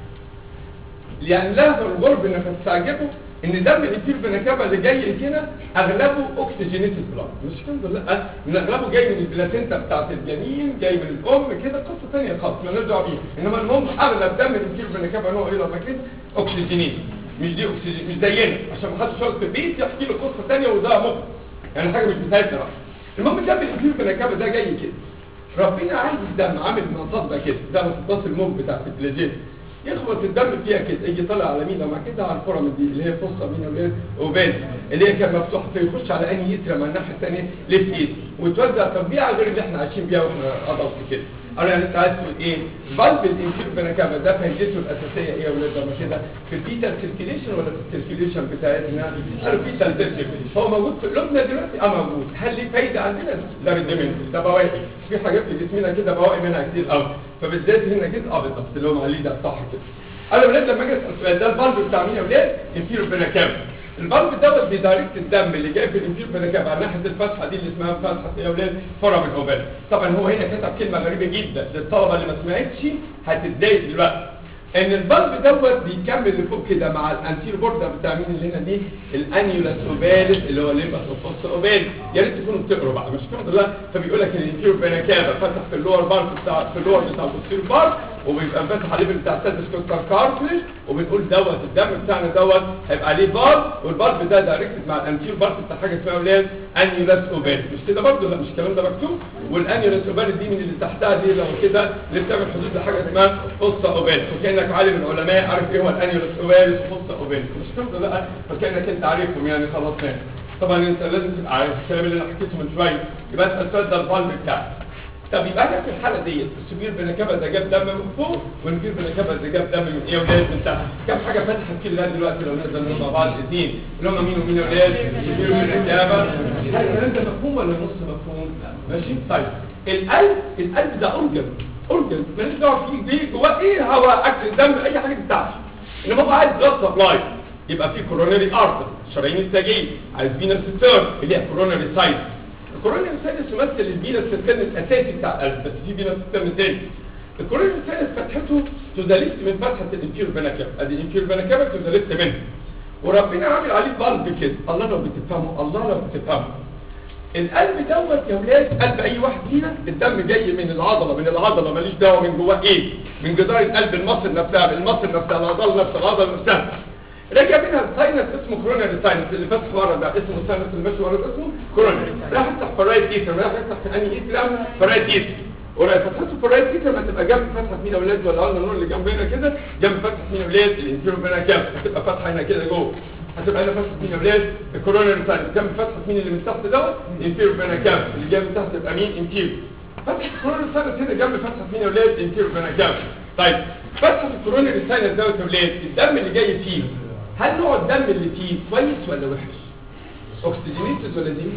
لان لها الغرب انك تستعجبه ان دم الانفير بنكابه اللي جاي هنا اغلبه اوكسجينيتد بلاد مش كده لا ان اغلبه جاي من البلاتينتا بتاعت الجنين جاي من الام كده قصه ثانيه خالص مالناش دعوه بيها انما المهم اغلب دم الانفير بنكابه نوع ايه لما كده اوكسجينيت مش دي اكسجين مش زينا عشان ما حدش يقعد في البيت يحكي له قصه ثانيه وده مخ يعني حاجه مش بتاعتنا بقى المهم دم الانفير بنكابه ده جاي كده ربنا عايز دم عامل منطقه كده ده مصدات الموج بتاعت البلاجين يخبط الدم فيها كده يجي طالع على مين لما كده على الفورم دي اللي هي فصه مين اللي هي اوبان اللي هي كانت مفتوحه فيخش على انهي يترا من الناحيه الثانيه ليفت ايد وتوزع تطبيعه غير اللي احنا عايشين بيها واحنا ادلت كده انا يعني انت عايز تقول ايه بلب الانفير بنكابه ده فايدته الاساسيه ايه يا ولاد لما كده في البيتا سيركيليشن ولا في السيركيليشن بتاعتنا البيتا سيركيليشن هو موجود في قلوبنا دلوقتي اه موجود هل ليه فايده عندنا ده ريدمنت ده بواقي في حاجات في جسمنا كده بواقي منها كتير قوي فبالذات هنا كده اه بالظبط اللي هو معليه ده صح كده انا ولاد لما اجي اسال السؤال ده البلب بتاع مين يا ولاد انفير بنكابه البلب دوت بيدايركت الدم اللي جاي في الانفير بنكابه على ناحيه الفتحه دي اللي اسمها فتحه يا ولاد فرم الاوبال طبعا هو هنا كتب كلمه غريبه جدا للطلبه اللي ما سمعتش هتتضايق دلوقتي ان البلب دوت بيكمل لفوق كده مع الانتير بوردر بتاع مين اللي هنا دي الانيولاس اوباليس اللي هو ليمبس اوفوس اوباليس يا ريت تكونوا بتقروا بقى مش كده لا فبيقول لك الانتير بنكابه فتح في اللور بارت بتاع في اللور بتاع البوستير بارت وبيبقى فاتح عليه بتاع السادس كوستال كارتلج وبنقول دوت الدم بتاعنا دوت هيبقى عليه بالب والبالب ده دايركتد مع الانتير بارت بتاع حاجه اسمها اولاد انيولاس اوباليس مش كده برضه لا مش الكلام ده مكتوب والانيولاس اوباليس دي من اللي تحتها دي لو كده اللي بتعمل حدود لحاجه اسمها فوسا اوباليس وكانك عالم من العلماء عارف ايه هو الانيولس اوباليس وفوسا اوباليس مش كده لا فكانك انت عارفهم يعني خلاص فاهم طبعا انت لازم تبقى عارف الكلام اللي انا حكيته من شويه يبقى انت السؤال ده البالب بتاعك طب يبقى انا في الحاله ديت السبير بنكبه ده جاب دم من فوق والنفير بنكبه ده جاب دم من ايه ولاد من تحت كم حاجه فتحت كده لغايه دلوقتي لو نقدر نقول مع بعض اثنين اللي هم مين ومين يا ولاد السبير بنكبه هل الكلام ده مفهوم ولا نص مفهوم ماشي طيب القلب القلب ده اورجن اورجن ماليش دعوه فيه ليه جواه ايه هواء اكل دم اي حاجه بتاعته انما هو عايز بلاد سبلاي يبقى في كوروناري ارتر شرايين التاجين عايز فينس سيستم اللي هي كوروناري سايت الكوروناري ساينس يمثل الفينس سيستم الاساسي بتاع القلب بس في فينس سيستم تاني الكوروناري ساينس فتحته تو ذا ليفت من فتحه الانفير فيناكابا ادي الانفير فيناكابا تو ذا ليفت منه وربنا عامل عليه بلب كده الله لو بتفهموا الله لو بتفهموا القلب دوت يا ولاد قلب اي واحد فينا الدم جاي من العضله من العضله ماليش دعوه من جواه ايه من جدار القلب المصل نفسها المصل نفسها العضله نفسها العضله نفسها رجع منها الساينس اسمه كوروناري ساينس اللي فاتح ورا ده اسمه الساينس اللي ماشي ورا ده اسمه كوروناري راح يفتح فرايت ايتر راح يفتح في انهي ايتر فرايت ايتر وراح فتحته فرايت ايتر ما تبقى جنب فتحه مين يا ولاد ولا قلنا النور اللي جنبنا كده جنب فتحه مين يا ولاد الانتيرو فينا كام هتبقى فتحه هنا كده جوه هتبقى هنا فتحه مين يا ولاد الكوروناري ساينس جنب فتحه مين اللي من تحت دوت انتيرو فينا كام اللي جنب تحت يبقى مين انتيرو فتحه الكوروناري ساينس هنا جنب فتحه مين يا ولاد انتيرو فينا كام طيب فتحه الكوروناري ساينس دوت يا ولاد الدم اللي جاي فيه هل نوع الدم اللي فيه كويس ولا وحش اوكسجينيتد ولا دي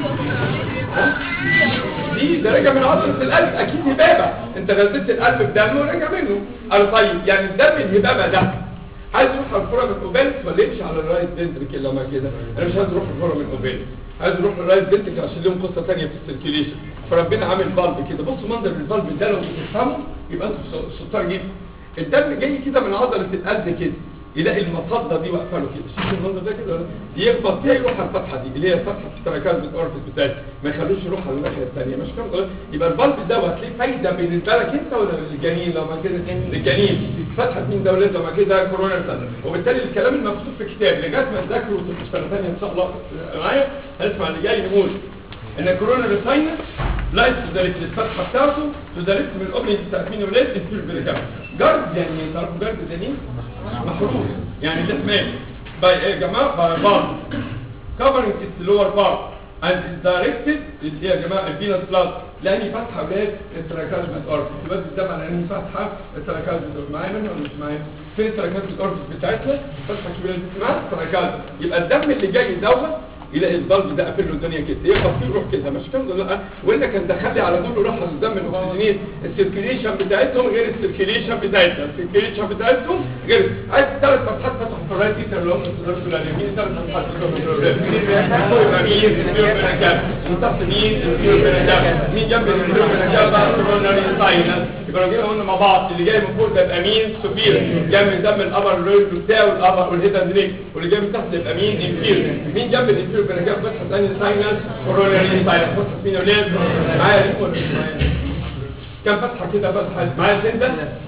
دي ده راجع من عضله القلب اكيد هبابه انت غذيت القلب بدم ورجع منه قال طيب يعني الدم الهبابه ده عايز يروح على الفورم الاوبالس ولا يمشي على الرايت فنتريكل لما كده انا مش عايز اروح الفورم الاوبالس عايز اروح للرايت فنتريكل عشان لهم قصه ثانيه في السيركيليشن فربنا عامل فالف كده بصوا منظر الفالف ده لو بتفهموا يبقى انتوا شطار جدا الدم جاي كده من عضله القلب كده يلاقي المصدة دي واقفه له كده شوف المنظر ده كده يخبط فيها يروح على الفتحه دي اللي هي فتحه التراكاز الاورفيس بتاعتي ما يخلوش يروح على الناحيه الثانيه مش كده يبقى البلب ده هتلاقيه فايده بالنسبه لك انت ولا للجنين لما كده للجنين فتحه مين ده ولاد لما كده كورونا سنة. وبالتالي الكلام المكتوب في الكتاب لغايه ما تذاكروا وتبقوا سنه ثانيه ان شاء الله معايا هنسمع اللي جاي نقول ان الكورونا ريساينس لايت تدرس الفتحه بتاعته تدرس من الاوبننج بتاعت مين ولاد الفيل بالكام جارد يعني تعرفوا جارد ده مين؟ محروس يعني ده مال باي ايه يا جماعه باي بار covering its lower part and is directed اللي هي يا جماعه الفينس بلاد لاني فتحه ولاد التراكاز اورفيس بس الدم على انهي فتحه التراكاز معايا منها ولا مش معايا فين التراكاز اورفيس بتاعتنا فتحه كبيره اسمها التراكاز يبقى الدم اللي جاي دوت يلاقي البلب ده قافل له الدنيا كده يخبط فيه يروح كده مش كده لا والا كان دخلي على طول وراح الدم الاكسجينين السيركيليشن بتاعتهم غير السيركيليشن بتاعتنا السيركيليشن بتاعتهم غير عايز ثلاث فتحات فتحوا في الرايت ايتر اللي هم السيركل اليمين ثلاث فتحات فوق يبقى مين الفيور بنجاب من تحت مين الفيور بنجاب مين جنب الفيور بنجاب بقى كوروناري ساينس يبقى لو جينا قلنا مع بعض اللي جاي من فوق ده يبقى مين سوبير جاي من دم الابر رول بتاعه والابر والهيدن دريك واللي جاي من تحت يبقى مين انفير مين جنب الانفير بنجاب فتحه ثاني ساينس كوروناري ساينس فتحه مين يا ولاد معايا ريم ولا مش معايا كام فتحه كده فتحه معايا سنده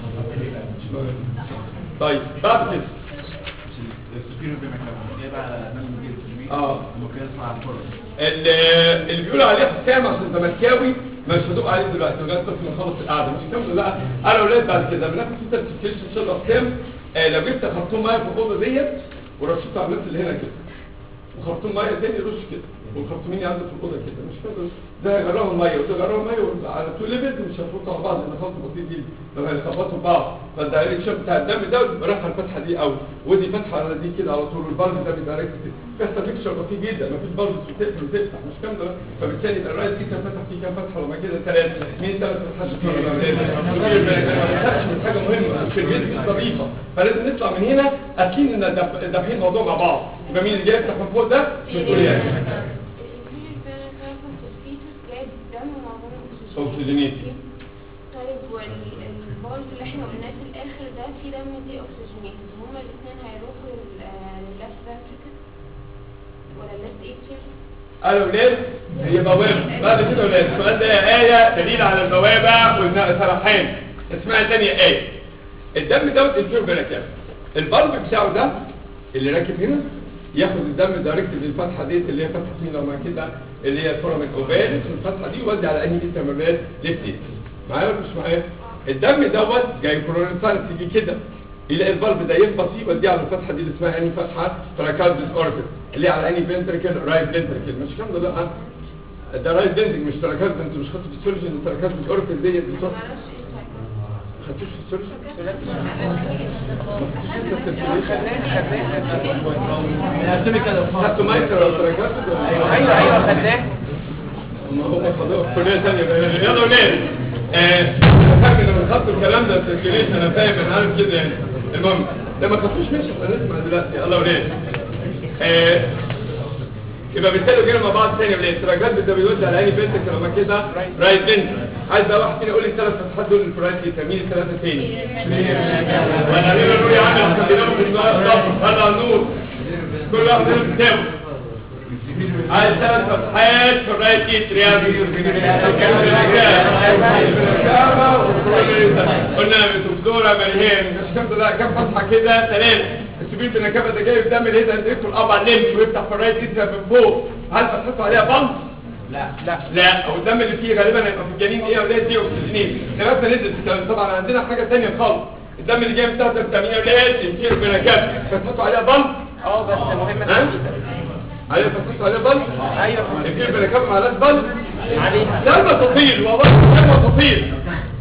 طيب بعد كده السفير بما كان جاي بقى امام المدير التجميل اه ومكان يسمع الفرص اللي اللي بيقولوا عليه حسام عشان زملكاوي مش هدوق عليه دلوقتي لغايه بس ما نخلص القعده مش كامل لا انا اولاد بعد كده بناخد في سيرتيفيكيشن ان شاء الله حسام آه لو جبت خرطوم ميه في الاوضه ديت ورشيته على الناس اللي هنا كده وخرطوم ميه تاني رش كده والخرطومين عنده في الاوضه كده مش كده ده يجربوا الميه وده يجربوا الميه على تو ليفلز مش هيخبطوا على بعض لان خلط بسيط جدا لو هيخبطوا في بعض فالدايركشن بتاع الدم ده بيبقى رايح على الفتحه دي قوي ودي فتحه على دي كده على طول والبلب ده بيبقى راكب كده بيحصل ميكشر بسيط جدا مفيش بلب بتقفل وتفتح مش كام ده فبالتالي يبقى الرايت دي كان فتح فيه كام فتحه لما كده ثلاثه مين ثلاث فتحات في الاولاد ما خدش من حاجه مهمه في البيت مش ظريفه فلازم نطلع من هنا اكيد ان دف- دافعين الموضوع مع بعض يبقى مين اللي جاي يفتح من فوق ده مسؤوليات أكسجينيت. طيب والبولت اللي احنا قلناه في الاخر ده في دم دي اوكسجينيتد هما الاثنين هيروحوا لللفت فنتريكل ولا اللفت اتريوم قالوا اولاد هي بوابه بعد كده اولاد السؤال ده يا ايه دليل على البوابه والسرحان اسمها تانية ايه الدم دوت الفير بلاكام البلب بتاعه ده اللي راكب هنا ياخد الدم دايركت للفتحه ديت اللي هي فتحه مين لو ما كده اللي هي الفورامين اوفاليس والفتحه دي يودي على انهي انترميرات ليفت معايا ولا مش معايا الدم دوت جاي كورونيساينس يجي كده يلاقي البلب ده يخبط فيه يوديه على الفتحه دي اللي اسمها انهي فتحه تراكالبس اورفيس اللي هي على انهي فنتركل رايت فنتركل مش كام ده لا ده رايت فنتركل مش تراكالبس انتوا مش خدتوا في السيرجن ان تراكالبس اورفيس ديت بتوع معرفش ايه ما خدتوش في السيرجن خدتوا مايكرو تراكالبس ولا إيه؟ ايوه ايوه خدناه ما هو خدوه في كليه ثانيه يلا ولاد آه، انا فاكر لما خدتوا الكلام ده سيركيليشن انا فاهم انا عارف كده يعني المهم لما خدتوش ماشي احنا نسمع دلوقتي يلا ولاد آه، يبقى بالتالي جينا مع بعض تاني يا ولاد التراجات ده بيودي على اي بنت لما كده رايت بنت عايز بقى واحد فينا يقول لي الثلاث فتحات دول الفرايت يسميه الثلاثه تاني ولا مين نقول يا عم احنا بننام في الضبط هذا النور كل واحد منهم كتابه عايز ثلاث فتحات في الرايت اتريام قلنا دكتوره مريم مش كام لا كام فتحه كده ثلاثه السبيل بنكبه ده جاي قدام الهيدا يدخل الابع ليمف ويفتح في الرايت اتريام من فوق هل فتحته عليها بلط؟ لا لا لا او الدم اللي فيه غالبا هيبقى في الجنين ايه اولاد دي اكسجينين لغايه نزل في الكلام طبعا عندنا حاجه ثانيه خالص الدم اللي جاي من تحت التامين اولاد ينفير بنكبه فتحته عليها بلط اه بس مهم ها؟ التحديد عليها فتحته عليها بلط ايوه ينفير بنكبه مع ناس بلط عليها كلمة تطيل والله كلمة تطيل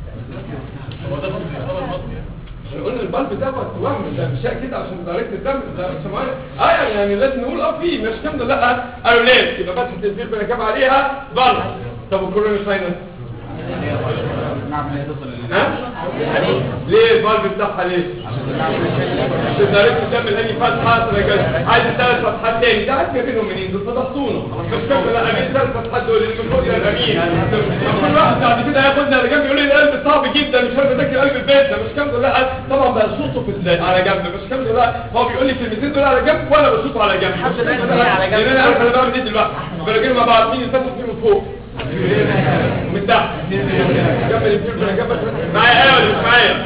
احنا قلنا البلب ده وقت وهم ده مش كده عشان دايركت الدم ده مش معايا اه يعني, يعني لازم نقول اه في مش كام ده لا قالوا ليه يبقى فتحة الفيل بنكب عليها بلب طب والكورونا ساينس نعم هي تصل لل- ها ليه البلب بتاعها ليه عشان دايركت الدم الاني فتحة تركز عايز ثلاث فتحات تاني ده عايز بينهم منين دول فضحتونا مش كام ده لا امين ثلاث فتحات دول اللي المفروض يا الامين كل واحد بعد كده ياخدنا على جنب يقول لي القلب صعب جدا مش عارف اذاكر قلب البيت ده مش كام ده لا طبعا بقى صوته في ال- على جنب مش كام ده لا هو بيقول لي كلمتين دول على جنب وانا بصوته على جنب مش كام ده لا على جنب. لان انا عارف انا بعمل ايه دلوقتي بنجي مع بعض مين الفتح فيه من فوق من تحت جنب الفيل انا جنب معايا ايه ولا مش معايا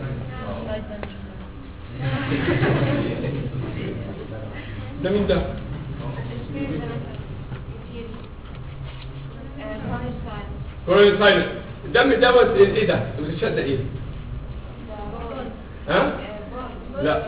ده مين ده كوروني سايلنت الدم دوت ايه ده الغشاء ده ايه ها لا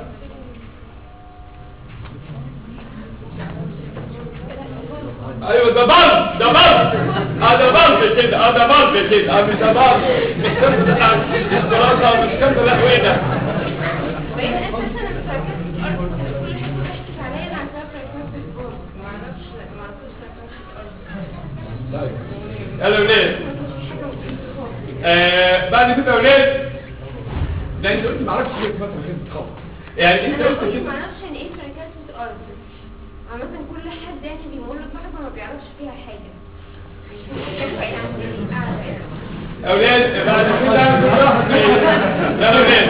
ايوه ده بلب ده بلب اه ده بلب كده اه ده بلب كده اه مش ده بلب مش كده لا الدراسه مش كده لا وايه ده بين اساسا السايكوسيس ارض كل حته بتحكي عليها انا عارفاها سايكوسيس بورد ما اعرفش كده يا ولاد ده انت قلت ما اعرفش ليه اسمها تركيز خالص يعني انت انا قلت كنت كده ما اعرفش يعني ايه تركاسة الارض عامة كل حد يعني بيمر بحاجة ما بيعرفش فيها حاجة كيف يعني قاعدة يعني اولاد بعد كده لا اولاد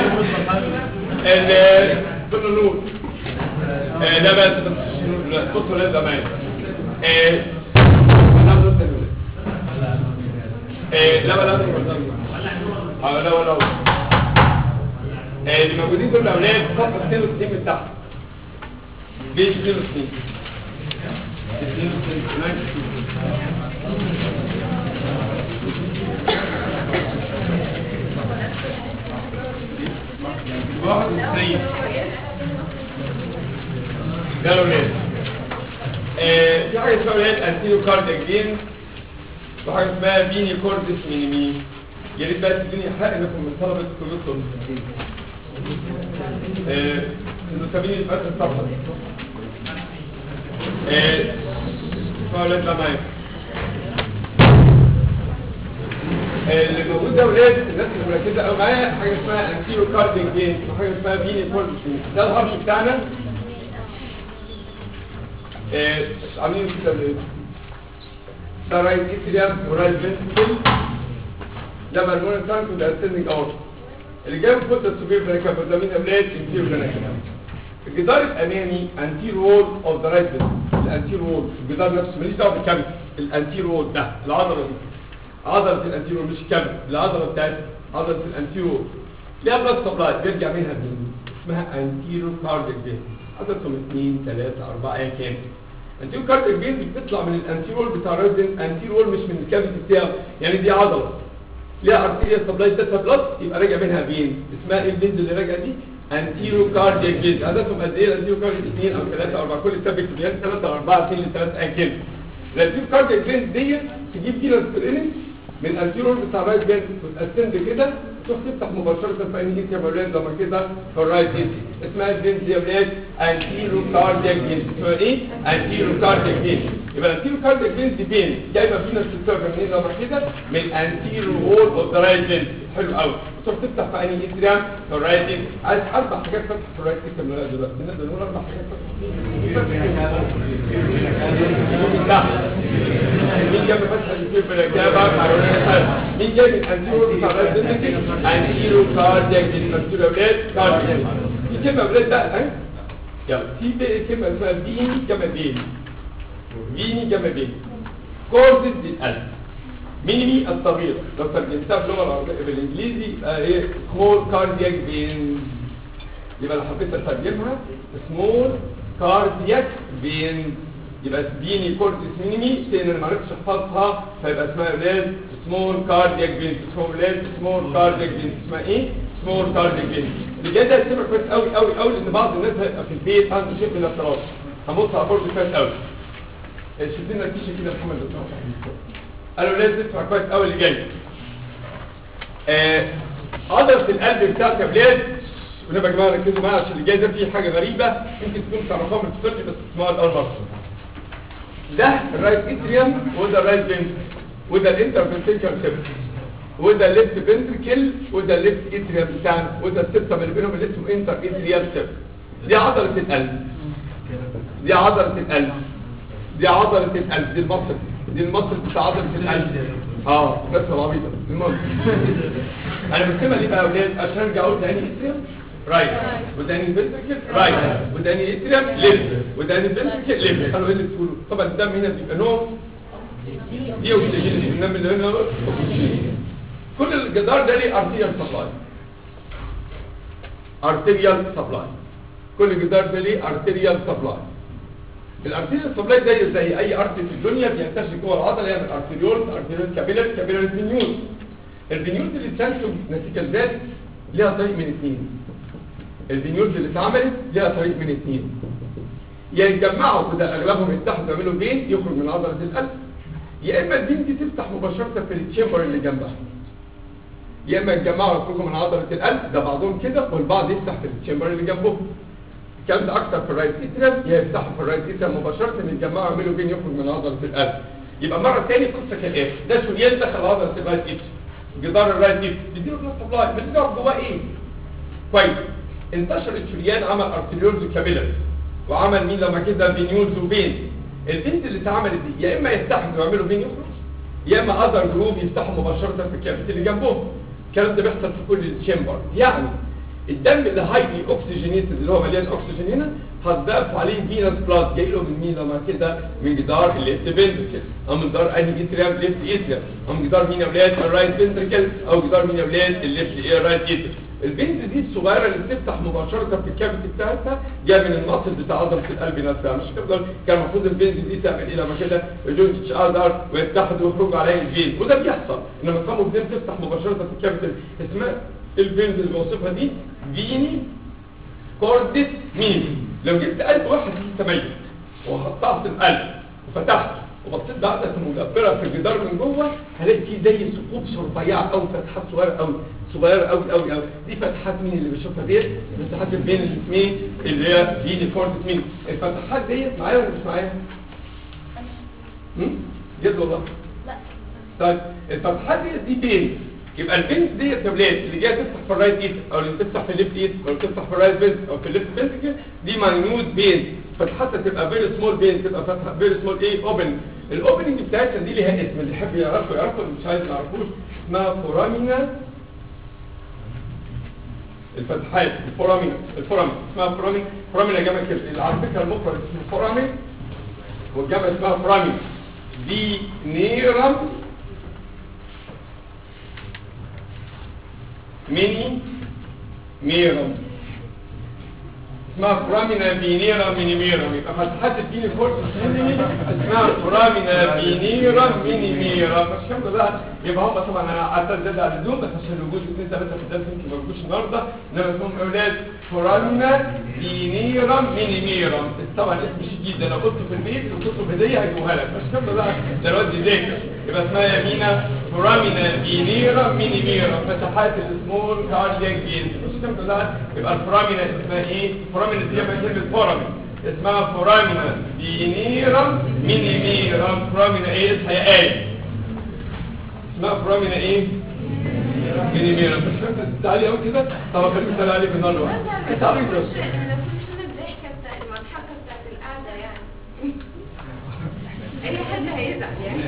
ال كله نور آه، لا بس بس نور لا بصوا لازم معايا آه، أنا عاوز أسأل ولاد. آه، لا لا لا لا لا لا لا آه، اللي موجودين دول اولاد صفحه 62 من تحت بيج 62 92 واحد وتسعين يلا ولاد آه، في حاجة اسمها ولاد انتيرو كاردياك جين وحاجة اسمها بيني كوردس مينيمي يا ريت بقى تدوني حق انكم من طلبة كلية الطب آه، انتوا سابيني في اخر الصفحة دي آه، اسمعوا ولاد بقى معايا اللي موجود ده ولاد الناس اللي مركزه قوي معايا حاجه اسمها انتيرو كارديك جين وحاجه اسمها فيني كوردس ده الهرش بتاعنا آه، عاملين كده ليه؟ ده رايت اتريام ورايت فنتريكل ده مالمون تانك وده اسندنج اورت اللي جاي من فوت السوبر فينيكا فيتامين اولاد انتيرو فينيكا الجدار الامامي انتير وول اوف ذا رايت الانتير وول الجدار نفسه ماليش دعوه بالكابت الانتير وول ده العضله دي عضله الانتيرو مش كامل العضله بتاعت عضله الانتيرو ليها بلاد سبلاي بيرجع منها مين اسمها انتيرو كارديك فين عددهم 2 3 4 ايا كان انتيرو كارديك فين بتطلع من الانتيرول بتاع الريزن انتيرول مش من الكافيتي بتاعه يعني دي عضله ليها ارتيريا سبلاي بتاعتها بلاد يبقى راجع منها فين اسمها ايه الفينز اللي راجعه دي انتيرو كارديك فين عددهم قد ايه الانتيرو كارديك 2 او 3 او 4 كل كتاب بيكتب يعني 3 او 4 2 ل 3 ايا كان الانتيرو كارديك فين دي تجيب فينا سبرينج من الانتيرور بتاع الرايت بين وتأسند كده تروح تفتح مباشرة في عين ايديا اولاد لما كده في الرايت ايد اسمها الفينز يا اولاد انتيرو كاردياك فين اسمها ايه؟ انتيرو كاردياك فين يبقى الانتيرو كاردياك فين دي فين؟ جايبه فينا السيستم منين لما كده من انتيرو وول اوف ذا رايت فين حلو قوي تروح تفتح في عين ايديا في الرايت ايد عايز اربع حاجات فتح في الرايت ايد كامله دلوقتي نقدر نقول اربع حاجات فتح مين جاب فتح الكيف بالاجابه مين جاي من انتيرو بتاع الرايت فين انتيرو كاردياك فين انتيرو اولاد كاردياك في كلمه اولاد بقى ها يلا في بقى كلمه اسمها فيني جمع بين فيني جمع بين كورزز للقلب مينيمي الصغير لو ترجمتها باللغه العربيه بالانجليزي يبقى ايه سمول كاردياك فين يبقى لو حبيت اترجمها سمول كاردياك فين يبقى بيني كورتس مينيمي لان انا ما عرفتش احفظها فيبقى اسمها اولاد سمول كاردياك فين اسمها اولاد سمول كاردياك فين اسمها ايه سمول كاردياك فين اللي جاي ده هتسمع كويس قوي قوي قوي لان بعض الناس هيبقى في البيت عنده شيء من الاضطراب هبص على برضه كويس قوي شوف لنا الكيشه كده محمد بس قالوا لازم تسمع كويس قوي اللي جاي آه عضله القلب بتاعك يا بلاد ونبقى يا جماعه ركزوا معايا عشان اللي جاي ده فيه حاجه غريبه يمكن تكونوا تعرفوها من الفسيولوجي بس تسمعوها الاول مره ده الرايت اتريوم وده الرايت فين وده الانترفنتيكال سيبت وده الليفت فنتريكل وده الليفت اتريوم بتاعنا وده السبتم اللي بينهم اللي اسمه انتر اتريال سيبت دي عضله القلب دي عضله القلب دي عضله القلب دي المصل دي المصل بتاع عضله القلب اه بس العبيطه المهم انا بسميها ليه بقى يا اولاد عشان ارجع اقول تاني اتريوم رايت وداني فنتركل رايت وداني اتريم ليفت وداني فنتركل ليفت قالوا ايه اللي بتقولوا طبعا الدم هنا بيبقى نوع دي اوكسجين الدم اللي هنا أكسجين. كل الجدار ده ليه ارتيريال سبلاي ارتيريال سبلاي كل جدار ده ليه ارتيريال سبلاي الارتيريال سبلاي زي زي اي ارتري في الدنيا بينتشر جوه العضله يعمل ارتيريول ارتيريول كابيلر كابيلر فينيول الفينيول اللي بتنتج نتيجه ذات ليها طريق من اثنين الفينيولز اللي اتعملت ليها طريق من اثنين يا يتجمعوا كده اغلبهم يفتحوا يعملوا بين يخرج من عضله القلب يا اما البين دي تفتح مباشره في التشامبر اللي جنبها يا اما يتجمعوا يخرجوا من عضله القلب ده بعضهم كده والبعض يفتح في التشامبر اللي جنبه الكلام ده اكتر في الرايت اتريم يا يفتحوا في الرايت اتريم مباشره يتجمعوا يعملوا بين يخرج من عضله القلب يبقى مره ثانيه قصه كالاتي ده شريان دخل عضله الرايت اتريم جدار الرايت ايد بيديله بلاد سبلاي بس بيقعد جواه ايه كويس انتشر الشريان عمل ارتريولز وكابيلارز وعمل مين لما كده فينيولز وفين البنت اللي اتعملت دي يا اما يفتحوا ويعملوا فين يخرج يا اما اذر جروب يفتحوا مباشره في الكافيت اللي جنبهم الكلام ده بيحصل في كل الشامبر يعني الدم اللي هايلي اوكسجينيتد اللي هو مليان اكسجين هنا هتضاف عليه فينس بلاد جاي له من مين لما كده من جدار الليفت فنتركل او من جدار انهي اتريام ليفت اتريام او من جدار مين يا اولاد الرايت فنتركل او جدار مين يا اولاد الليفت ايه رايت اتريام البنت دي الصغيره اللي بتفتح مباشره في الكافيتي بتاعتها جايه من المصل بتاع عضله القلب نفسها مش كده كان المفروض البنت دي تعمل ايه لما كده يجون اتش ار ويتحدوا ويخرجوا عليها الفين وده بيحصل انما قاموا بنت تفتح مباشره في الكافيتي اسمها البنت اللي بوصفها دي فيني كوردت مين لو جبت قلب واحد لسه ميت وحطها في القلب وفتحته وبصيت بعدة مدبرة في الجدار من جوه هلاقي فيه زي ثقوب رفيعة أو فتحات صغيرة أوي صغيرة أوي أوي أوي دي فتحات مين اللي بيشوفها ديت؟ فتحات البين اللي اسمه اللي هي فيني كوردت مين الفتحات ديت معايا ولا مش معايا؟ هم؟ جد والله لا طيب الفتحات دي دي بين يبقى البنت ديت يا ولاد اللي جايه تفتح في الرايت ايد او اللي بتفتح في الليفت ايد او اللي بتفتح في الرايت بنت او في الليفت بنت دي ماينوت بين فتحتها تبقى فيري سمول بين تبقى فتحه فيري سمول ايه اوبن الاوبننج بتاعتها دي ليها اسم اللي يحب يعرفه يعرفه اللي مش عايز ما يعرفوش اسمها فورامينا الفتحات الفورامين الفورامين اسمها فورامين فورامين يا جماعه كده على فكره المفرد اسمه فورامين والجامعه اسمها فورامين دي نيرم ميني ميرم اسمها فرامينا فينيرا ميني ميرم يبقى فتحات الدين كورس اسمها فرامينا فينيرا ميني ميرم مش كده بقى يبقى هم طبعا انا قعدت ازيد على اللزوم بس عشان وجود اثنين ثلاثه في الدرس يمكن ما يجوش النهارده انما اسمهم اولاد فرامينا فينيرا ميني ميرم طبعا اسم شديد ده لو قلته في البيت وقلته في هديه هيجيبوها لك مش كده بقى ده الواد يذاكر يبقى اسمها يمينة فرامينا فينيرا ميني ميرا فتحات السمول كاردياك جين مش كده بقى يبقى الفرامينا اسمها ايه الفرامينا دي جنب كلمه فورامين اسمها فرامينا فينيرا ميني ميرا فرامينا ايه اسمها ايه اسمها فرامينا ايه ميني ميرا مش فاكر تعالي قوي كده طب خليك مثال عليك النهارده تعالي انا بس كل سنه الضحكه بتاعت المضحكه بتاعت القعده يعني اي حد هيزعل يعني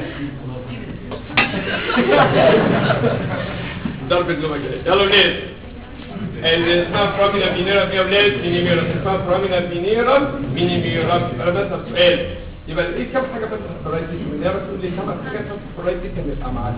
ضرب اللغة كده يلا ولاد اللي اسمها فرامينا فينيرا يا ولاد مينيميرا اسمها فرامينا فينيرا مينيميرا انا بسأل سؤال يبقى ايه كم حاجة فتحت في الرايت من يا بتقول لي كم حاجة فتحت في الرايت كان يبقى معانا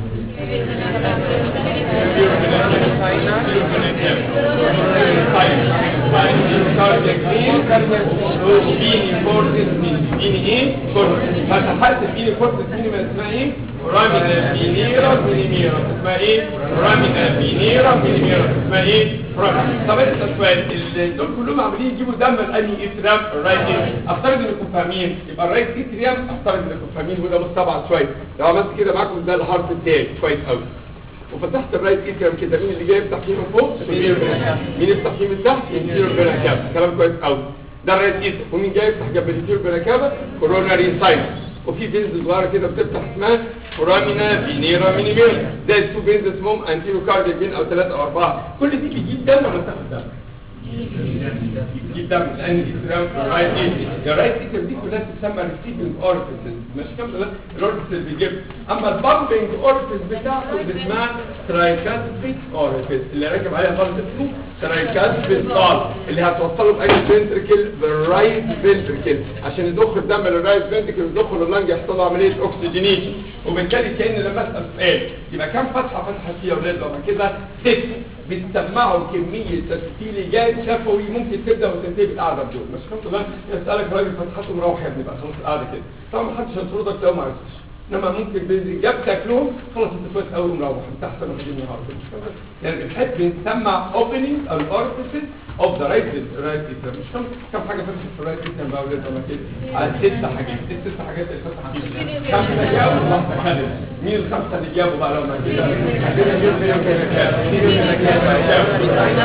فتحات الفيني كورتس مينيما اسمها ايه؟ رامينا فينيرا مينيميرا اسمها ايه؟ رامينا فينيرا مينيميرا اسمها ايه؟ رامينا طب انت سؤال ال- دول كلهم عمالين يجيبوا دم لاني اتريام الرايت ايه؟ افترض انكم فاهمين يبقى الرايت اتريام افترض انكم فاهمين وده مستبعد شويه لو عملت كده معاكم ده الحرف الثاني كويس قوي وفتحت الرايت اتريام كده مين اللي جاي يفتح فيه من فوق؟ مين يفتح فيه من تحت؟ انتيريور بيركاب كلام كويس قوي ده الرايت اتريام ومين جاي يفتح جنب الانتيريور بيركابا؟ كوروناري ساينس وفي فينز صغيره كده بتفتح اسمها فورامينا فينيرا مينيميرا ده التو فينز اسمهم انتيرو كاردياك فين او ثلاثه او اربعه كل دي بيجيب دم ولا بتاخد دم؟ بيجيب دم لان الاسلام رايت ايتر الرايت ايتر دي كلها تسمى ريسيفنج اورفيسز مش كام ده الاورفيس اللي بيجيب اما البامبنج اورفيس بتاعته اللي اسمها ترايكاسبيد اورفيس اللي راكب عليها خالص اسمه ترايكاسبيد قال اللي هتوصله باي فنتركل بالرايت فنتركل عشان يضخ الدم للرايت فنتركل يضخ لللنج يحصل له عمليه اوكسجينيشن وبالتالي كان لما اسال سؤال يبقى كام فتحه فتحت فيها يا اولاد لما كده ست بتسمعوا كمية تسجيل جاي شفوي ممكن تبدأ وتنتهي بالقعدة بدول مش خلاص بقى يسألك راجل فتحته مروح يا ابني بقى خلاص القعدة كده طبعا محدش هيطردك لو ما عرفتش انما ممكن بنزل جاب تاكلهم خلاص انت كويس قوي ومروح انت احسن من النهارده مش كده يعني بنحب نسمع اوبننج او الاورفيسز اوف ذا رايت رايت مش كم كم حاجه فتحت في الرايت سيستم بقى ولاد لما كده على ست حاجات ايه الست حاجات اللي فتحت فيها خمسه جابوا واحده خدت مين الخمسه اللي جابوا بقى لما كده عندنا مين فيهم كده كام مين فيهم كده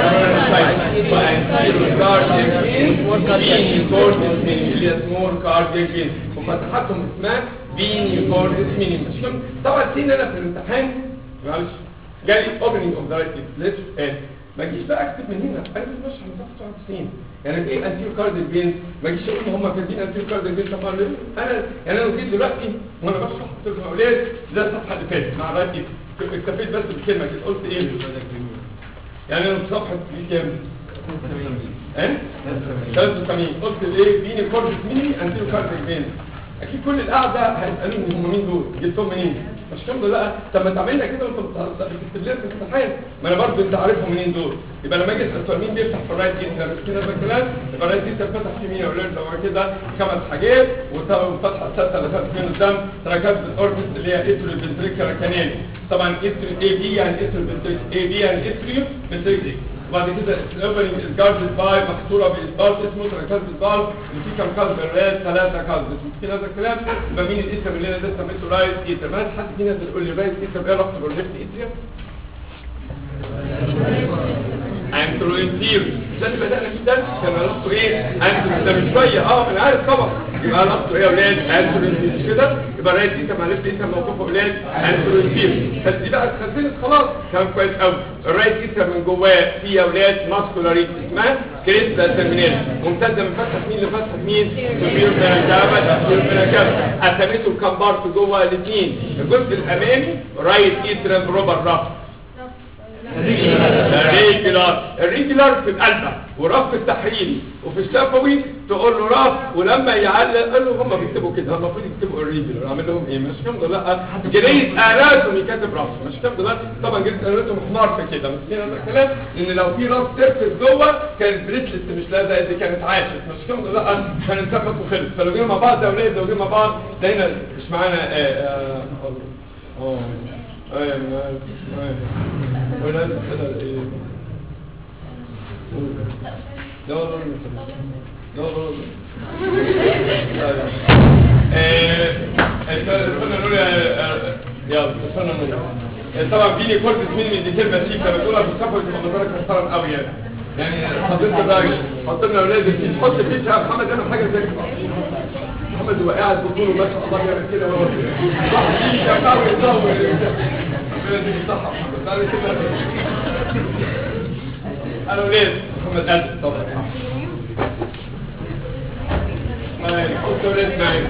كام وفتحتهم اسمها بيني كوردس مينيمم مش كده طبعا سين انا في الامتحان معلش جالي اوبننج اوف ذا رايت ليتس اد ما اجيش بقى اكتب من هنا انا مش ماشي على مسافه 99 يعني ايه انتيو كارديال فين ما اجيش اقول هم كاتبين انتيو كارديال فين طب أنا- انا يعني انا لو جيت دلوقتي وانا بشرح قلت لكم يا اولاد ده الصفحه اللي فاتت مع الرايت ايد اكتفيت بس بكلمه كده قلت ايه يعني انا في صفحه دي كام؟ ايه؟ 83 قلت ايه فيني كورد ميني انتيو كارديال فين اكيد كل القعده هيسالوني هم مين دول جبتهم منين مش كده لا طب ما تعملنا كده وانت بت- بتكتب لنا في الامتحان ما انا برضه انت عارفهم منين دول يبقى لما اجي اسال سؤال مين بيفتح في الرايت جيت لما كده ده الكلام يبقى الرايت جيت فتح في مين يا اولاد طبعا كده خمس حاجات وط- وفتحه السادسه اللي خدت من قدام تراكات الاوربت اللي هي اتريو فنتريكولار كانال طبعا اتريو اي بي يعني اتريو اي بي يعني اتريو فنتريكولار وبعد كده الاوبننج از جاردد باي محصوره بالبالب اسمه تراكات البالب اللي فيه كام كالب الراد ثلاثه كالب في هذا الكلام يبقى مين الاسم اللي انا ده سميته رايت ايتر هل حد فينا يقول لي رايت ايتر ايه علاقته بالليفت ايتر انترو انتير ده اللي بدأنا فيه ده كان علاقته ايه انترو ده من شويه اه انا عارف طبعا يبقى علاقته ايه يا اولاد انترو انتير كده يبقى رايت ايتر مع ليفت ايتر موقفه اولاد انترو انتير بس دي بقى اتخزنت خلاص كلام كويس قوي الرايت ايتر من جواه في يا اولاد ماسكولاريت اسمها كريستا ترمينال ممتده من فتحه مين لفتحه مين سوبير بنكابه سوبير بنكابه قسمته لكام بارت جوه الاثنين الجزء الامامي رايت ايتر بروبر رف الريجولار الريجولار في القلبة ورف التحريري وفي الشفوي تقول له رف ولما يعلق قال له هم بيكتبوا كده هم المفروض يكتبوا الريجولار اعمل لهم ايه مش كام لا جريد اراتهم يكتب رف مش كام لا طبعا جريد اراتهم حمار في كده بس هنا ده كلام لان لو في رف سيرفس جوه كانت بريسلت مش لازقه دي كانت عاشت مش كام لا كان اتفق وخلص فلو جينا مع بعض يا اولاد لو جينا مع بعض ده هنا مش معانا اه اه اه ايوه ايوه ولا كده ايه لا لا لا لا لا ايه استنى نقول يلا استنى نقول طبعا فيني كورتس مين دي كلمه شيكه بتقولها في الصفحه بتبقى نظرك محترم قوي يعني يعني حضرتك الراجل حط لنا اولاد فيه حط فيه يا محمد اعمل حاجه زي كده محمد هو قاعد بطوله ما شاء الله بيعمل كده وهو واحد فيه كان قوي يدور ربنا يديك الصحه يا محمد تعالى كده انا ولاد محمد قلب طبعا معايا حط ولاد معايا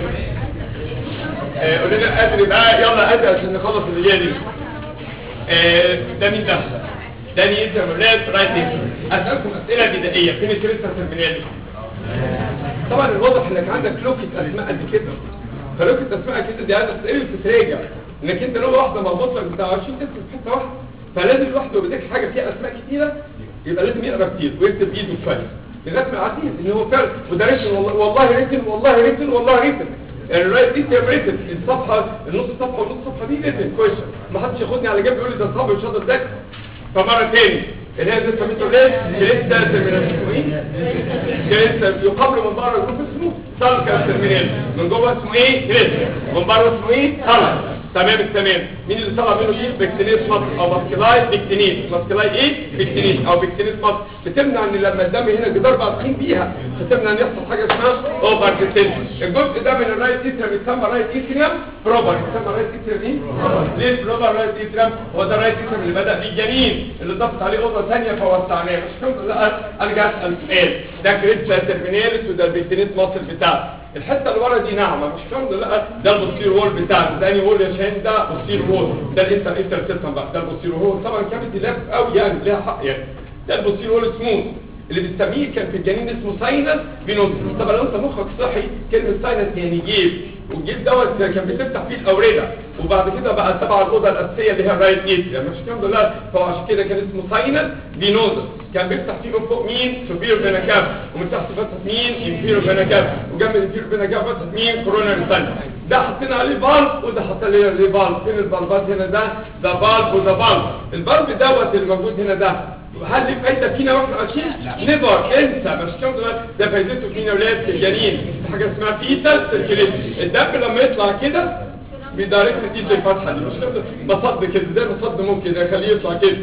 آه، قول لنا ادري بقى يلا ادري عشان نخلص اللي جايه دي آه، ده مين ده؟ ده مين انت يا ولاد رايت انت اسالكم اسئله بدائيه فين الكريستا ترمينالي طبعا الواضح انك عندك لوكة اسماء قد كده فلوكة اسماء كده دي عايزه تسأل تتراجع انك انت لو واحده مربوطه لك بتاع 20 تكتب في حته واحده فلازم الواحد لو بدك حاجه فيها اسماء كتيره يبقى لازم يقرا كتير ويكتب بايده كويس لغايه ما يعديه ان هو فعلا وده ريتن والله والله ريتن والله ريتن والله ريتن يعني الرايت دي تبقى ريتن الصفحه النص صفحه والنص صفحه دي ريتن كويس ما حدش ياخدني على جنب يقول لي ده صعب مش هقدر اذاكر فمره تاني اللي هي ده سميته ليه؟ كريستا ترمينال اسمه ايه؟ كريستا يقابل من بره جروب اسمه سالكا ترمينال من جوه اسمه ايه؟ كريستا من بره اسمه ايه؟ سالكا تمام التمام مين اللي طلع منه دي بكتينيس مصر او ماسكلاي بكتينيس ماسكلاي ايه؟ بكتينيس او بكتينيس مصر بتمنع ان لما الدم هنا جدار بعضين بيها فتمنع ان يحصل حاجه اسمها اوفر ديستنشن الجزء ده من الرايت ايتريم بيتسمى رايت ايتريم بروبر يتسمى رايت ايتريم ايه؟ ليه البروبر رايت ايتريم هو ده الرايت ايتريم اللي بدا بيه الجنين اللي ضفت عليه اوضه ثانيه فوسعناه مش كنت لا ارجع اسال سؤال ده كريتشا ترميناليس وده البكتينيس مصر بتاعه الحته اللي ورا دي ناعمه مش كام لا ده البوستير وول بتاعنا ده اني وول يا شاهين ده بوستير وول ده الانتر انتر سيستم بقى ده البوستير وول طبعا كانت لاب قوي يعني ليها حق يعني ده البوستير وول سموث اللي بتسميه كان في الجنين اسمه ساينس بينوز طبعا لو انت مخك صحي كلمه ساينس يعني جيب والجيب دوت كان بتفتح فيه الاورده وبعد كده بقى تبع الاوضه الاساسيه اللي هي الرايت ايد يعني مش كام لا فهو عشان كده كان اسمه ساينس بينوز كان بيفتح فيه من فوق مين سوبير فيناكاب ومن تحت فتح مين انفيرو فيناكاب وجنب الانفيرو فيناكاب فتح مين كوروناري ساينس ده حطينا عليه بالب وده حط عليه بالب فين البلبات هنا ده ده بالب وده بالب البلب دوت اللي موجود هنا ده هل ليه فايده فينا واحنا عايشين نيفر انسى مش كام ده ده فايدته فينا ولاد في الجنين في حاجه اسمها فيتال سيركيليشن الدم لما يطلع كده بيدايركت ايد زي الفتحه دي مش كده بصد كده زي بصد ممكن يخليه يطلع كده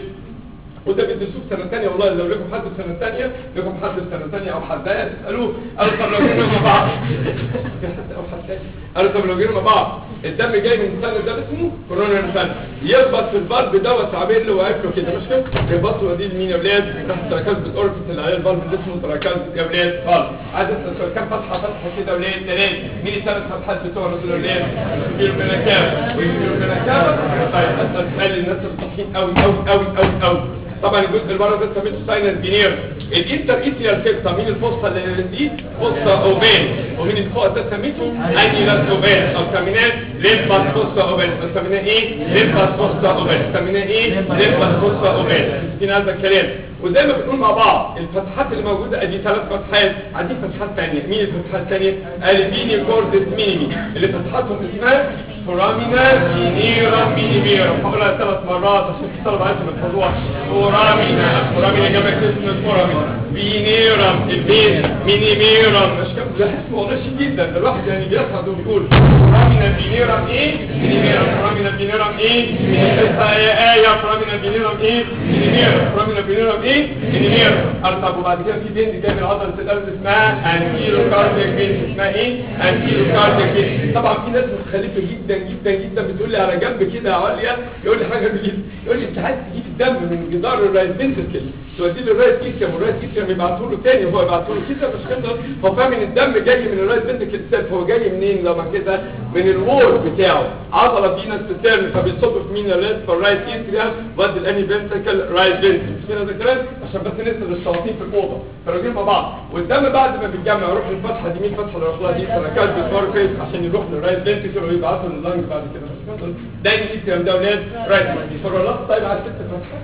وده بيدرسوه في سنه ثانيه والله لو لكم حد في سنه ثانيه لكم حد في سنه ثانيه او حدايه تسالوه قالوا طب لو جينا مع بعض في حد او حدايه قالوا طب لو جينا مع بعض الدم جاي من السنة ده اسمه كوروناري سنة يخبط في الفالف دوت عامل له واقف له كده مش كده يخبط له دي لمين يا ولاد راح تركز بالاوربت اللي عليه الفالف اللي اسمه تركز يا ولاد فالف عايز اسال سؤال كام فتحه فتحه كده يا ولاد ثلاث مين الثلاث فتحات بتوع دول يا ولاد كبير من الكام وكبير من الكام طيب اسال سؤال للناس اللي صاحيين قوي قوي قوي قوي قوي طبعا الجزء اللي بره ده سميته ساينس فينير الانتر ايتريال سيبتا مين الفصة اللي دي فصة اوبين ومين اللي فوق ده سميته انيلاس اوبين او سميناه ليمباس فصة اوبين سميناه ايه ليمباس فصة اوبين سميناه ايه ليمباس فصة اوبين مسكين هذا الكلام وزي ما بنقول مع بعض الفتحات اللي موجوده ادي ثلاث فتحات عندي فتحات ثانيه مين الفتحات الثانيه الفيني كوردس مينيمي اللي فتحاتهم اسمها فورامينا فينيرا مينيميرا هقولها ثلاث مرات عشان في طلبه عايزه يحفظوها فورامينا فورامينا جابك اسم الفورامينا فينيرا البيت مينيميرا مش كام ده اسمه والله شيك جدا ده الواحد يعني بيسعد وبيقول فورامينا فينيرا ايه مينيميرا فورامينا فينيرا ايه مينيميرا يا ايه فورامينا فينيرا ايه مينيميرا فورامينا فينيرا ايه مينيميرا طب وبعد كده في بنت جايه من عضله القلب اسمها انتيرو كاردياك بنت اسمها ايه انتيرو كاردياك بنت طبعا في ناس متخلفه جدا جدا جدا بتقول لي على جنب كده يا عليا يقول لي حاجه جديده يقول لي انت عايز تجيب الدم من جدار الرايت فنتركل توديه للرايت كيسيوم والرايت كيسيوم يبعته له تاني وهو يبعته له كده مش كده هو فاهم ان الدم جاي من الرايت فنتركل سيلف هو جاي منين لما كده من الوول بتاعه عضله فينس ستيرن فبيصب في مين الرايت في الرايت كيسيوم ودي الاني فنتركل رايت فنتركل مش كده ده كلام عشان بس نسال الشياطين في الاوضه فراجعين مع بعض والدم بعد ما بيتجمع يروح الفتحه دي مين الفتحه اللي راح لها دي تركات بالفاركيس عشان يروح للرايت فنتركل ويبعته لللنج بعد كده مش كده ده الكيسيوم ده ولاد رايت فالرلاس طيب على ست فتحات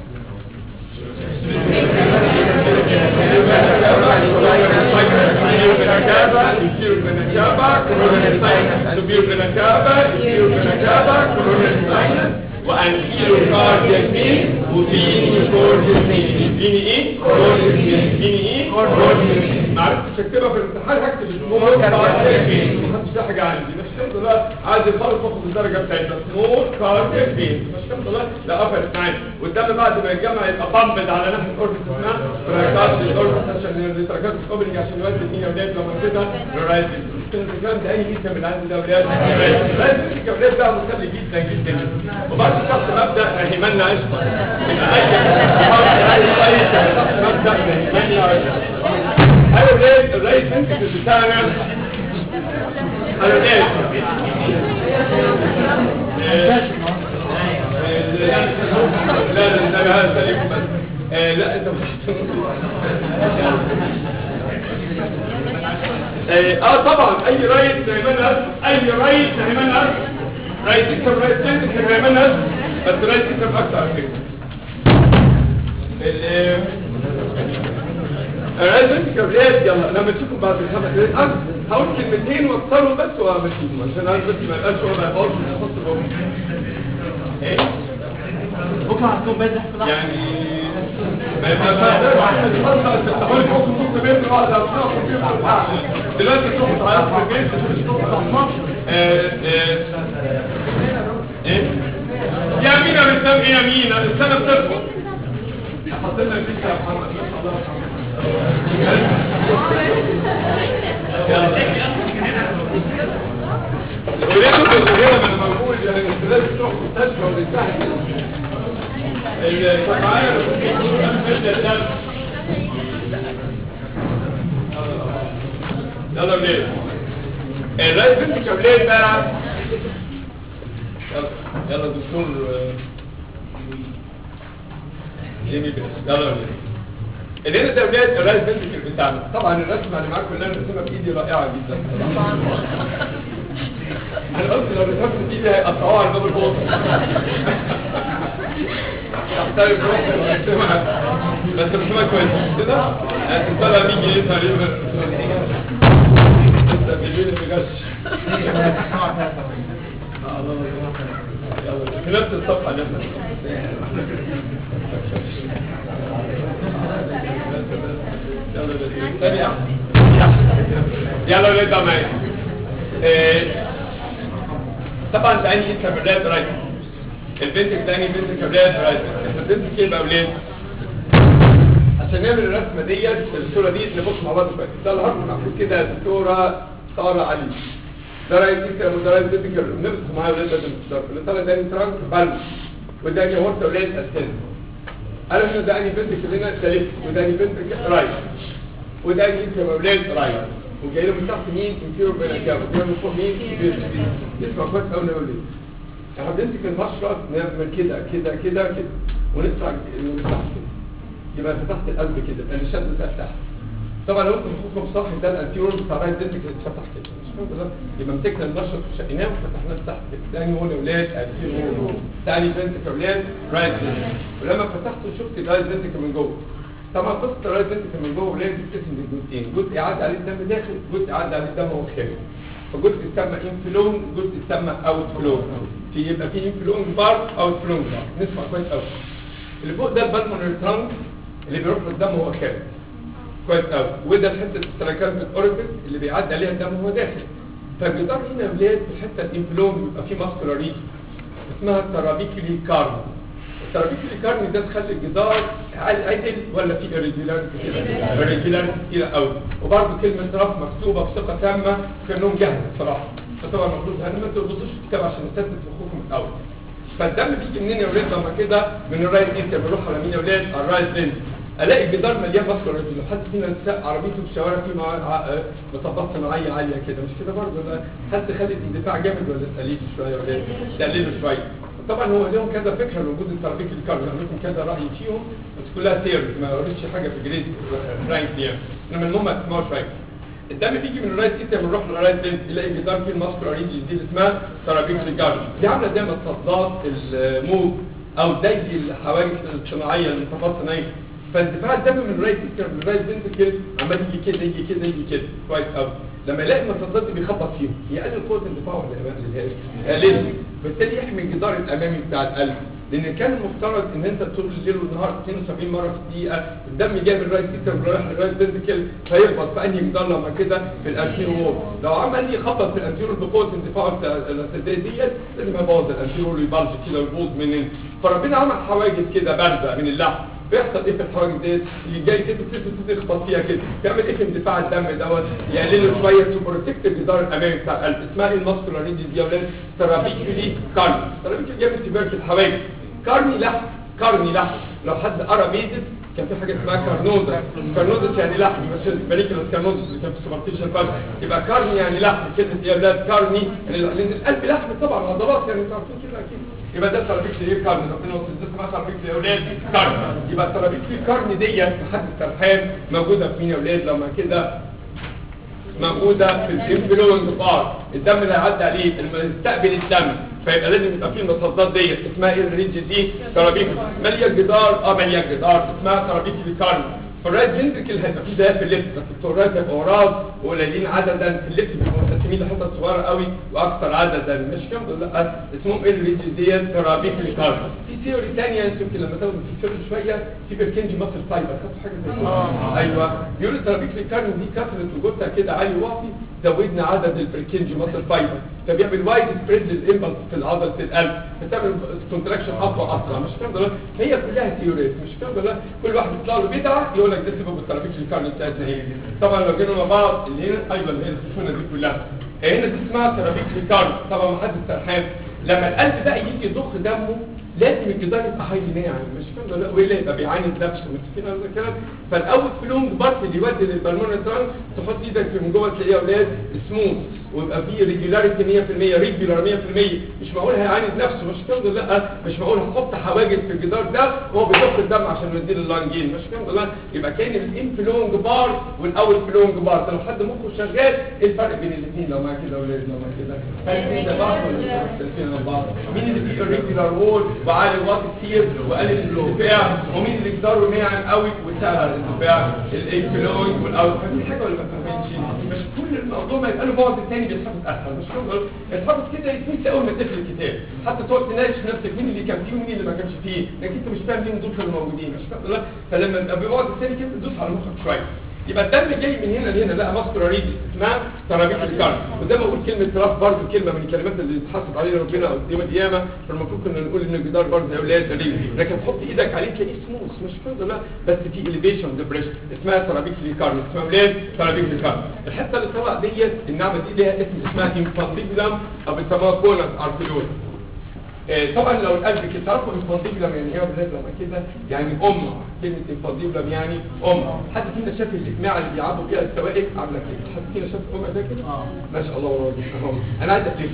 وانتيرو كاردياك مين وفيني كورديس مين فيني ايه كورديس مين فيني ايه كورديس مين ما عرفتش اكتبها في الامتحان هكتب اسمه كاردياك مين محدش ده حاجه عندي مش الحمد لله عايز يخلص واخد الدرجه بتاعتها سمول كاردياك مين مش الحمد لله لا قفلت معايا والدم بعد ما يتجمع يبقى بامبد على ناحيه الاوربت اسمها تراكات الاوربت عشان التراكات الاوبننج عشان يودي مين يا ولاد لما كده للرايت الكلام ده اي كيسه من عند ده ولاد رايت الكابلات بقى مسلي جدا جدا وبعد شخص مبدا رحمنا عشقا من اي اي اي شخص مبدا رحمنا عشقا هذا ولاد الرئيس انت بتاعنا هذا ولاد لا لا لا هذا سليم بس لا انت اه طبعا اي رايت نعمل اي رايت نعمل رايت كم رايت كم نعمل بس رايت كم اكتر على فكره رايت كم رايت يلا لما تشوفوا بعد الخمس دقايق هقول كلمتين واكسرهم بس وامشيهم عشان انا بس ما يبقاش هو ما يبقاش نحط جوه ايه بكره هتكون بادئ في لحظه يعني ما يبقى دلوقتي تروح تعيط في البيت ايه يا مينا بتنام ايه يا مينا السنه بتخلص حط لنا البيت يا محمد ما شاء الله وليه تبقى الغيره من موجود يعني انت لازم تروح مستشفى وتستحمل الفقعان يلا بليل الرئيس بنت كبليل بقى يلا يلا دكتور جيمي بيش يلا بليل الليلة ده ولاد الرئيس بنت بتاعنا طبعا الرسمة اللي معاكم كلها رسمها بايدي رائعة جدا انا قلت لو رسمت بايدي هيقطعوها على باب الاوضه احترم روحي ورسمها بس رسمها كويس كده هتطلع 100 جنيه تقريبا انت بيجيني بجش في نفس الصفحه اللي احنا يلا يلا نبدا معايا طبعا ده انهي اسم الراد رايت البنت الثاني بنت كبريات رايت البنت كده اولاد عشان نعمل الرسمه ديت الصوره دي نبص مع بعض شويه ده الهرم المفروض كده دكتوره ساره علي ده رايت اتريم وده رايت فنتريكل نبص معايا ولاد لازم تشتغل اللي طالع ده ترانك بالمس وده اني هورتا ولاد اسنس قالوا هنا ده اني فنتريكل هنا ده ليفت وده اني فنتريكل رايت وده اني اتريم ولاد رايت وجاي له من تحت مين انفيرو بين الجاب وجاي له من فوق مين اسمع كويس قوي نقول ايه احنا بنمسك المشرط نعمل كده كده كده كده ونطلع ونفتح كده يبقى فتحت القلب كده يبقى الشد فتح طبعا لو انتم مخكم صح ده الانتيور بتاع رايت دنتك اتفتح كده مش فاهم ده يبقى مسكنا المشرط وشقيناه وفتحناه لتحت كده تاني هو يا ولاد انتيور تاني بنتك يا ولاد رايت دنتك ولما فتحته شفت الرايت دنتك من جوه طبعا قصه الرايت دنتك من جوه ولاد بتتقسم لجزئين جزء يعدي عليه الدم داخل جزء يعدي عليه الدم وهو خارج فجزء يسمى انفلون جزء يسمى اوت فلون في يبقى في انفلون بارت اوت فلون بارت نسمع كويس قوي اللي فوق ده البالمونري ترانك اللي بيروح للدم وهو خارج كويس قوي وده الحته التراكمت اوربت اللي بيعدي عليها الدم وهو داخل فالجدار هنا يا ولاد في الحته الانفلون بيبقى فيه ماسكولار ريجن اسمها الترابيكولي كارن الترابيكولي كارن ده تخلي الجدار عدل ولا في irregularity كده irregularity كتيره قوي وبرده كلمه رف مكتوبه بثقه تامه كانهم جاهز بصراحه فطبعا المفروض يعني ما تربطوش الكتاب عشان نثبت في مخكم الاول فالدم بيجي منين يا ولاد لما كده من الرايت انت بيروح على مين يا ولاد على الرايت بنت الاقي الجدار مليان ماسكولار ريجن لو حد فينا ساق عربيته في الشوارع فيه مع ع- مطبات صناعيه عاليه كده مش كده برضه لا هل تخلي الاندفاع جامد ولا تقليله شويه ولا إيه؟ تقليله شويه طبعا هو لهم كذا فكره لوجود الترابيك الكارب عندكم كذا راي فيهم بس كلها ثيوريز ما قريتش حاجه في جريد رانك يعني انما المهم ما تسمعوش رايك الدم بيجي من الرايت ايتا بنروح للرايت بنت يلاقي الجدار فيه الماسكولار ريجن دي اللي اسمها ترابيك الكارب دي عامله زي مصدات الموج او دايج الحواجز الصناعيه المصطفات الصناعيه فاندفاع الدم من الرايت ايتا للرايت بنت كده عمال يجي كده يجي كده يجي كده كويس قوي لما يلاقي المصدات دي بيخبط فيهم يقلل قوه الاندفاع ولا يقلل يقلل بالتالي يحمي الجدار الامامي بتاع القلب لان كان المفترض ان انت طول الليل والنهار 72 مره في الدقيقه الدم جاي من الرايت ايتر ورايح للرايت فنتكل فيخبط في انهي جدار لما كده في الانتيرو وول لو عمل يخبط في الانتيرو بقوه اندفاعه بتاع الاسديه ديت لازم يبوظ الانتيرو يبلج كده ويبوظ منين فربنا عمل حواجز كده بارزه من اللحم بيحصل ايه في الحواجز ديت اللي جاي كده كده يخبط فيها كده يعمل ايه في اندفاع الدم دوت يقلله شويه تو بروتكت الجدار الامامي بتاع القلب اسمها ايه الماسكولار ريجن دي يا ولاد ترابيكولي كارني ترابيكولي جاي من تبرك الحواجز كارني لحم كارني لحم لو حد قرا ميزس كان في حاجه اسمها كارنوزا كارنوزا يعني لحم بس ماليكولاس كارنوزا اللي كان في السوبرتيشن فاز يبقى كارني يعني لحم كلمه يا اولاد كارني يعني لان القلب لحم طبعا عضلات يعني انتوا عارفين كده اكيد يبقى ده ترابيكلي ايه كارني ربنا وصل ده اسمها ترابيكلي يا اولاد كارني يبقى الترابيكلي كارني ديت لحد السرحان موجوده في مين يا اولاد لما كده موجودة في الانفلونز بار الدم اللي هيعدي عليه المستقبل الدم فيبقى لازم يبقى فيه المصدات ديت اسمها ايه الرينج دي ترابيك ماليه الجدار اه ماليه الجدار اسمها ترابيك الكارن فالرايت فنتركل هيبقى فيه ده في الليفت بس بتوع الرايت هيبقوا وراه وقليلين عددا في الليفت بيبقوا مقسمين لحتت صغيره قوي واكثر عددا مش كام دول لا اسمهم ايه الرينج ديت ترابيك الكارن في ثيوري ثانيه انتم يمكن لما تاخدوا في الثيوري شويه في بالكنجي ماسل فايبر خدتوا حاجه زي كده ايوه بيقولوا الترابيك الكارن دي كثره وجودها كده عالي واطي زودنا عدد البريكنجي ماسل فايبر فبيعمل وايد سبريد للامبلس في العضله القلب بتعمل كونتراكشن اقوى اسرع مش كده ولا هي كلها ثيوريز مش كده ولا كل واحد يطلع له بدعه يقول لك ده سبب الترابيك الكارن بتاعتنا ايه طبعا لو جينا مع بعض اللي هنا ايوه اللي هي السخونه دي كلها هنا دي اسمها ترابيك الكارن طبعا ما حدش سرحان لما القلب بقى يجي يضخ دمه لازم الجدار يبقى هاي ناعم مش كده ولا ولا يبقى بيعاند نفسه مسكين ولا كده فالاول في لونج بارت اللي يودي للبلمونري ترانك تحط ايدك من جوه تلاقيها اولاد سموث ويبقى فيه ريجولاريتي 100% ريجولار 100% مش معقول هيعاند نفسه مش كده لا مش معقول هحط حواجز في الجدار ده وهو بيضخ الدم عشان يوديه لللانجين مش كده لا يبقى كان الانفلونج بار والاول فلونج بار لو حد مخه شغال ايه الفرق بين الاثنين لو ما كده ولا لو ما كده هل ده بعض ولا مختلفين عن بعض مين اللي فيه الريجولار وول وعالي الواطي كتير وقلل الارتفاع ومين اللي جداره ناعم قوي وسهل على الارتفاع الانفلونج والاول فاهمين حاجه ولا ما فاهمينش مش كل الموضوع ما يبقى له بعد الثاني بيتحفظ اسهل مش كده يتحفظ كده يتنسى اول ما تقفل الكتاب حتى تقعد تناقش نفسك مين اللي كان فيه ومين اللي ما كانش فيه لكن انت مش فاهم مين دول كانوا موجودين مش كده لا فلما يبقى بيقعد الثاني كده تدوس على مخك شويه يبقى الدم جاي من هنا لهنا لا ماسكولار ريديس اسمها ترابيكال كارد وزي ما اقول كلمه تراف برضه كلمه من الكلمات اللي اتحسب علينا ربنا يوم القيامه فالمفروض كنا نقول ان الجدار برضه يا اولاد ريدي لكن تحط ايدك عليه تلاقيه سموث مش كده لا بس في اليفيشن ديبريشن اسمها ترابيكال كارد اسمها اولاد ترابيكال كارد الحته اللي طلع ديت النعمه دي ليها اسم اسمها انفانديبولم او بيسموها كونس ارتيول آه، طبعا لو القلب كده تعرفوا انفانديبولم يعني ايه يا ولاد لما كده يعني ام كلمه انفانديبولم يعني ام حد فينا شاف الاجماع اللي بيعبوا فيها السوائل عامله كده حد فينا شاف الام ده كده اه ما شاء الله والله اهو انا عايز اقلبه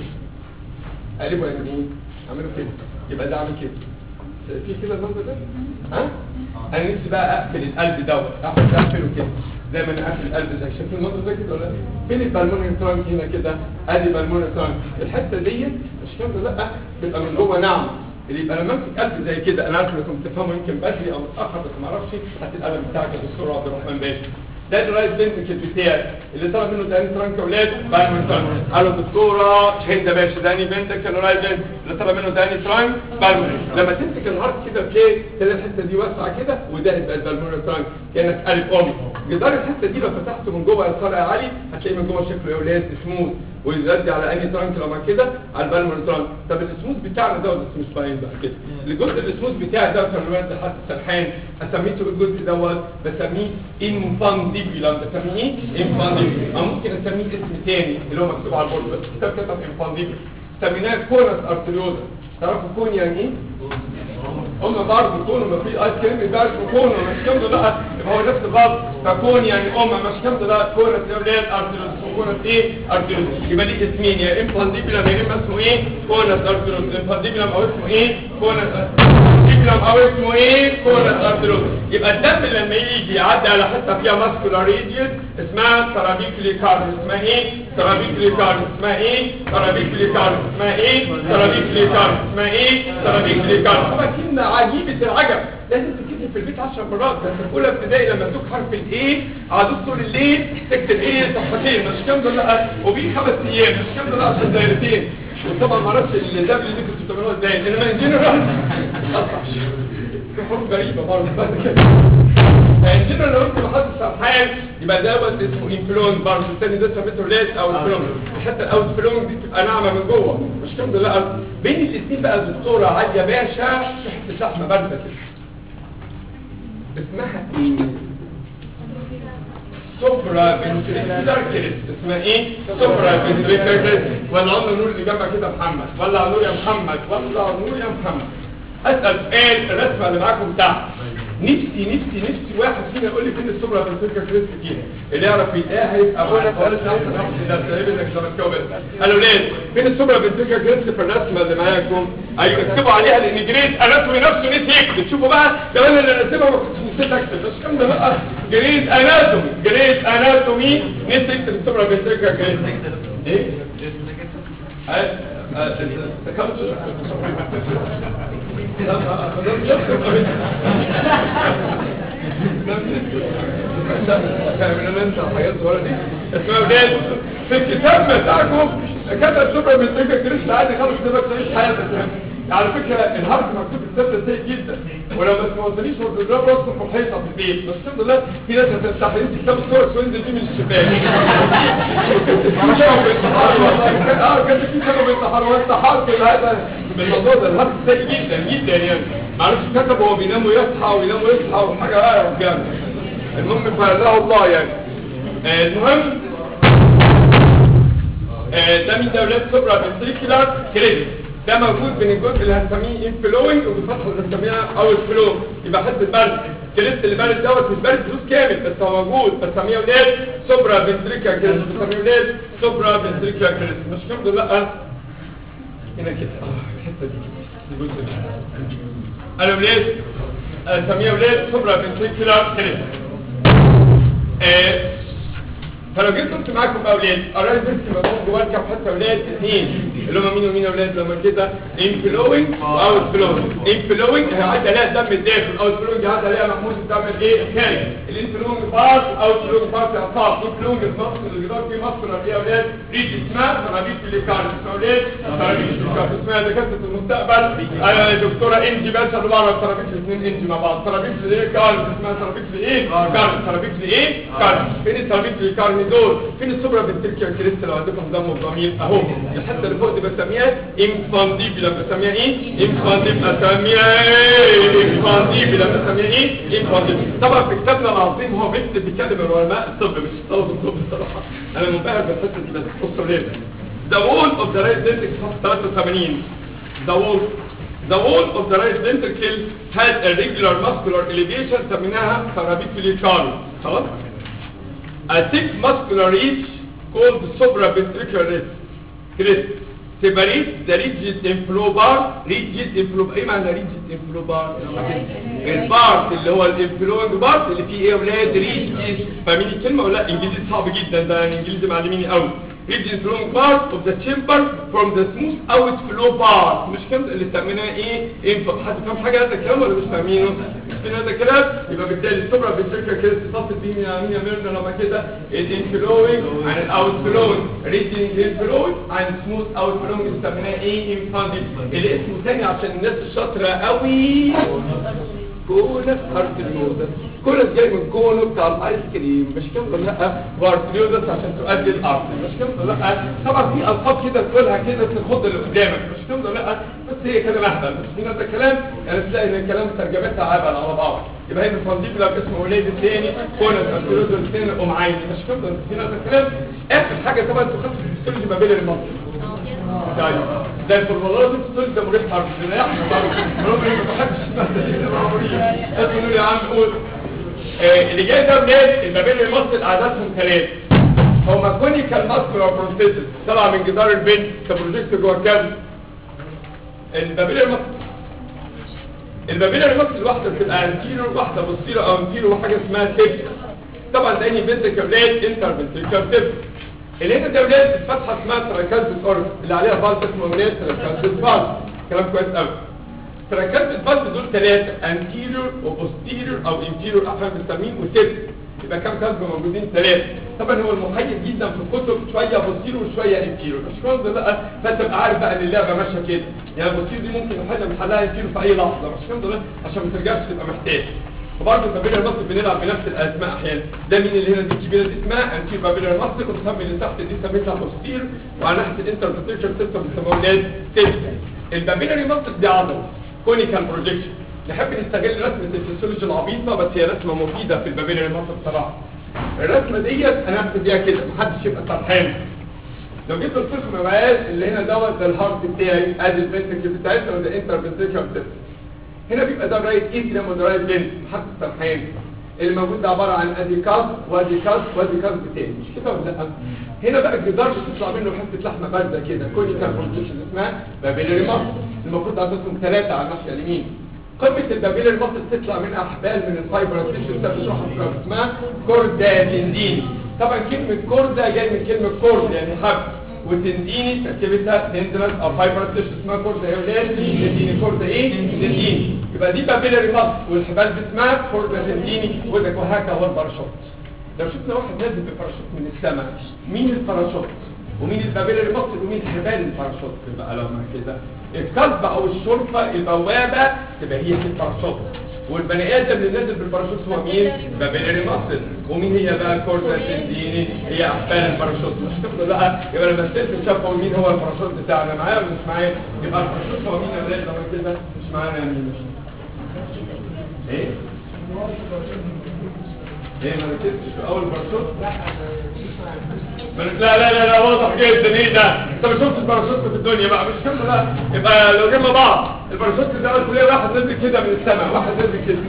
اقلبه يعني ايه اعمله كده يبقى ده عامل كده في كده المنظر ده ها انا نفسي بقى اقفل القلب دوت احط اقفله كده زي ما انا قافل القلب زي شايفين المنظر ده كده ولا لا؟ فين البلمونري ترانك هنا كده ادي بالمونري ترانك الحته ديت مش كده لا تبقى من جوه ناعمه اللي يبقى لما امسك قلب زي كده انا عارف انكم تفهموا يمكن بدري او متاخر بس ما اعرفش هات القلم بتاعك يا دكتور عبد الرحمن باشا ده الرايت فينتركل بتاعي اللي طلب منه ده ترانك اولاد بالمونري ترانك قالوا دكتوره هند باشا ده اني فينتركل رايت فينتركل اللي طلب منه ده ترانك بالمونري لما تمسك الهارت كده تلاقي تلاقي الحته دي واسعه كده وده يبقى البالمونري ترانك كانك قلب امي جدار الحته دي لو فتحته من جوه يا طالع يا علي هتلاقي من جوه شكله يا ولاد سموث ويؤدي على انهي ترانك لما كده على البالمونري ترانك طب السموث بتاعنا ده بس مش باين بقى كده الجزء السموث بتاعي ده كان الواد حد سرحان اسميته الجزء دوت بسميه انفانديبولم بسميه ايه انفانديبولم او ممكن اسميه اسم تاني اللي هو مكتوب على البورد بس الكتاب كتب انفانديبولم سميناه كونس ارتريوزا تعرفوا كون يعني ايه هم برضه كونوا ما في ايس كريم يبقى كونوا مش كده لا يبقى هو نفس الغلط فكون يعني ام مش كده لا كونت يا ولاد ارتروس وكونت ايه ارتروس يبقى ليه اسمين يا امبانديبولم يا اما اسمه ايه كونت ارتروس امبانديبولم او اسمه ايه كونت امبانديبولم او اسمه ايه كونت ارتروس يبقى الدم لما يجي يعدي على حته فيها ماسكولار ريديوس اسمها ترابيكولي كارد اسمها ايه ترابيكولي كارد اسمها ايه ترابيكولي كارد اسمها ايه ترابيكولي كارد اسمها ايه ترابيكولي كارد طبعا كلمه عجيبه العجب لازم تكتب في البيت 10 مرات بس في اولى ابتدائي لما ادوك حرف الايه قعدوك طول الليل تكتب ايه صفحتين مش كام دول لا وبيه خمس ايام مش كام دول عشان دايرتين وطبعا ما اعرفش الدبل دي كنتوا بتعملوها ازاي انما ان جنرال في حروف غريبه برضه بعد كده يعني جنرال لو قلت لحد سرحان يبقى دوت اسمه انفلون برضه الثاني ده سميته ليت او انفلون حتى الاوت فلون دي بتبقى ناعمه من جوه مش كام دول لا بين الاثنين بقى الدكتوره عليا باشا في حته لحمه بارده كده اسمها ايه سوبرا فنتريكولار كريست اسمها ايه سوبرا فنتريكولار كريست ولا عمر نور اللي جنبك كده محمد ولا نور يا محمد ولا نور يا محمد اسال سؤال الرسمه اللي معاكم تحت نفسي نفسي نفسي واحد فينا يقول لي فين السوبرا فنتريكولار كريست فينا اللي يعرف يلاقيها هيبقى وانا خالص احسن واحد ده تقريبا انك زملكاوي بس قالوا ليه فين السوبرا فنتريكولار كريست في الرسمه اللي معاكم ايوه اكتبوا عليها لان جريد اناتومي نفسه نسي يكتب شوفوا بقى كمان اللي رسمها ما كنتش نسيت اكتب مش كام ده بقى جريد اناتومي جريد اناتومي نسي يكتب السوبرا فنتريكولار كريست ايه أه، أه، تكمل لا، ما- ما- من اللي انت حاجات صغيره دي اسمها ولاد في الكتاب بتاعكم كتب سوبر من تلك كريست عادي خالص كده تعيش حياتك على فكره الهارت مكتوب في الكتاب ده سيء جدا ولو ما سمعتنيش وتضرب راسه في الحيطه في البيت بس الحمد لله في ناس هتفتح يمسك كتاب الصور وينزل بيه من الشباك في سبب انتحار والله اه كان في سبب انتحار وانتحار في هذا بالموضوع ده الهارت سيء جدا جدا يعني معرفش كتب هو بينام ويصحى وينام ويصحى وحاجه اه جامد المهم فهداه الله يعني آه، المهم آه، ده من دولات سوبرا فنتريكولار كريدت ده موجود من الجزء اللي هنسميه انفلوينج وبالفتحه اللي هنسميها او الفلو يبقى حد البرد كريست اللي بارد دوت مش بارد فلوس كامل بس هو موجود بسميه ولاد سوبرا فنتريكولار كريدت بسميه ولاد سوبرا فنتريكولار كريدت مش كده لا هنا كده اه الحته دي الجزء ده انا ولاد اسميه ولاد سوبرا فنتريكولار كريدت آه، فلو جيت قلت معاكم بقى اولاد اراي فيرس مضمون جواه كام حته اولاد اثنين اللي هم مين ومين يا اولاد لما كده انفلوينج واوت فلوينج انفلوينج هيعدي عليها دم الداخل اوت فلوينج هيعدي عليها محمود الدم الايه الخارج الانفلوينج بارت اوت فلوينج بارت اعصاب انفلوينج في مصر الجدار في مصر ايه يا اولاد ريد اسمها سرابيك ليكارد اسمها اولاد سرابيك ليكارد اسمها دكاتره المستقبل انا دكتوره انجي باشا اللي بعرف سرابيك الاثنين انجي مع بعض سرابيك ليكارد اسمها سرابيك لايه كارد سرابيك لايه كارد فين السرابيك ليكارد دول فين السوبرا فنتريكيا كريست لو عندكم دم ضمير اهو الحته اللي فوق دي بسميها انفانديبلا بسميها ايه انفانديبلا بسميها ايه انفانديبلا بسميها ايه انفانديبلا طبعا في كتابنا العظيم هو بيكتب بيتكلم العلماء الطب مش طلبه الطب الصراحه انا منبهر بالحته دي بس بصوا ليه The wall of the right ventricle 83 The wall The wall of the right ventricle had a regular muscular elevation سميناها paraventricular column خلاص A thick muscular ridge called supraventricular crest separates the rigid inflow bar rigid inflow ايه معنى rigid inflow bar البارت اللي هو الانفلوينج بارت اللي فيه ايه يا ولاد ريجيد فاهمين الكلمه ولا لا انجليزي صعب جدا ده انجليزي معلميني قوي rigid flowing part of the chamber from the smooth outflow part مش كده اللي سميناه ايه انفق حد فاهم حاجه هذا الكلام ولا مش فاهمينه مش فاهمين هذا الكلام يبقى بالتالي السوبرا بالفكره كده اتصلت بيه يا مين يا ميرنا لما كده الانفلوينج عن الاوتفلوينج ريجنج انفلوينج عن سموث اوتفلوينج سميناه ايه انفاندي اللي اسمه تاني عشان الناس الشاطره قوي كونس ارتريوزس كونس جاي من كونه بتاع الايس كريم مش كده ولا لا وارتريوزس عشان تؤدي الارض مش كده ولا لا طبعا في القاب كده تقولها كده تخض اللي قدامك مش كده ولا لا بس هي كلام اهبل مش في هذا الكلام يعني تلاقي ان الكلام ترجمتها هبل على بعض يبقى هي الفانديبولا باسم ولاد الثاني كونس ارتريوزس الثاني ام عيني مش كده في هذا الكلام اخر حاجه طبعا انتوا خدتوا في الفسيولوجي ما بين المنطق طيب ده الفرمولات الفسيولوجي ده مريح حرب ده ربنا ما بحبش اسمه يا عم قول آه، اللي جاي ده بلاد المبين المصل اعدادهم ثلاثه هما كونيكال ماسكولار بروستيسس طلع من جدار البنت كبروجكت جوه الكبد المبين المصل المبين المصل واحده بتبقى انتيرو واحده بوستيرو او انتيرو وحاجه اسمها تيب طبعا ده اني فنتريكال انتر فنتريكال تيب اللي هنا ده ولاد فتحه اسمها تراكالبس اورس اللي عليها فالف اسمه ولاد تراكالبس فالف كلام كويس قوي تراكالبس فالف دول ثلاثه انتيريور وبوستيريور او انتيريور احنا بنسميه وتيب يبقى كام كلب موجودين ثلاثه طبعا هو المحيط جدا في الكتب شويه بوستيريور وشويه انتيريور مش كده لا فانت تبقى عارف بقى ان اللعبه ماشيه كده يعني البوستيريور دي ممكن نحلها محلها انتيريور في اي لحظه مش كده لا عشان ما ترجعش تبقى محتاج وبرضه البابيلر مصر بنلعب بنفس الاسماء احيانا ده مين اللي هنا دي الكبيره دي اسمها انتير بابيلر مصر كنت مسمي اللي تحت دي سميتها بوستير وعلى ناحيه الانتربريتيشن سيستم بيسموها ولاد سيستم البابيلر مصر دي عضله كونيكال بروجيكشن نحب نستغل رسمه الفسيولوجي العبيطه بس هي رسمه مفيده في البابيلر مصر بصراحه الرسمه ديت انا هكتب بيها كده محدش يبقى سرحان لو جيت قلت لكم يا بقى اللي هنا دوت ده الهارت بتاعي ادي الفنتكل بتاعتنا وده انتربريتيشن سيستم هنا بيبقى ده الرايت ايتريم وده الرايت فين محط السرحان اللي موجود ده عباره عن ادي كاز وادي كاز وادي كاز تاني مش كده ولا لا هنا بقى الجدار بتطلع منه حته لحمه بارده كده كونيكال بروجكشن اسمها بابيلاري ماسل المفروض عددهم ثلاثه على الناحيه اليمين قمه البابيلاري ماسل تطلع منها احبال من الفايبر تيشو بتروح اسمها كوردا تندين طبعا كلمه كوردا جاي من كلمه كورد يعني حبل وتنديني تركيبتها تندرس او فايبر تيشو اسمها كوردا يا ولاد تنديني كوردا ايه تنديني يبقى دي بابيلاري ماسل والحبال دي اسمها كوردا تنديني وده وهكذا هو الباراشوت لو شفنا واحد نازل بباراشوت من السماء مين الباراشوت ومين البابيلاري ماسل ومين حبال الباراشوت بقى لما كده الكذب او الشرطه البوابه تبقى هي في الباراشوت والبني ادم اللي نازل بالباراشوت هو مين بابيلاري ماسل ومين هي بقى الكوردا تنديني هي احبال الباراشوت مش تفضل بقى يبقى لما الست شافوا مين هو الباراشوت بتاعنا معايا ولا مش معايا يبقى الباراشوت هو مين يا ولاد لما كده مش معانا يا مين ايه ايه ما ركزتش في اول باراشوت لا لا لا لا واضح جدا ايه ده انت ما شفتش باراشوت في الدنيا بقى مش كده بقى يبقى لو جبنا بعض الباراشوت ده قلت ليه واحد نزل كده من السماء واحد نزل كده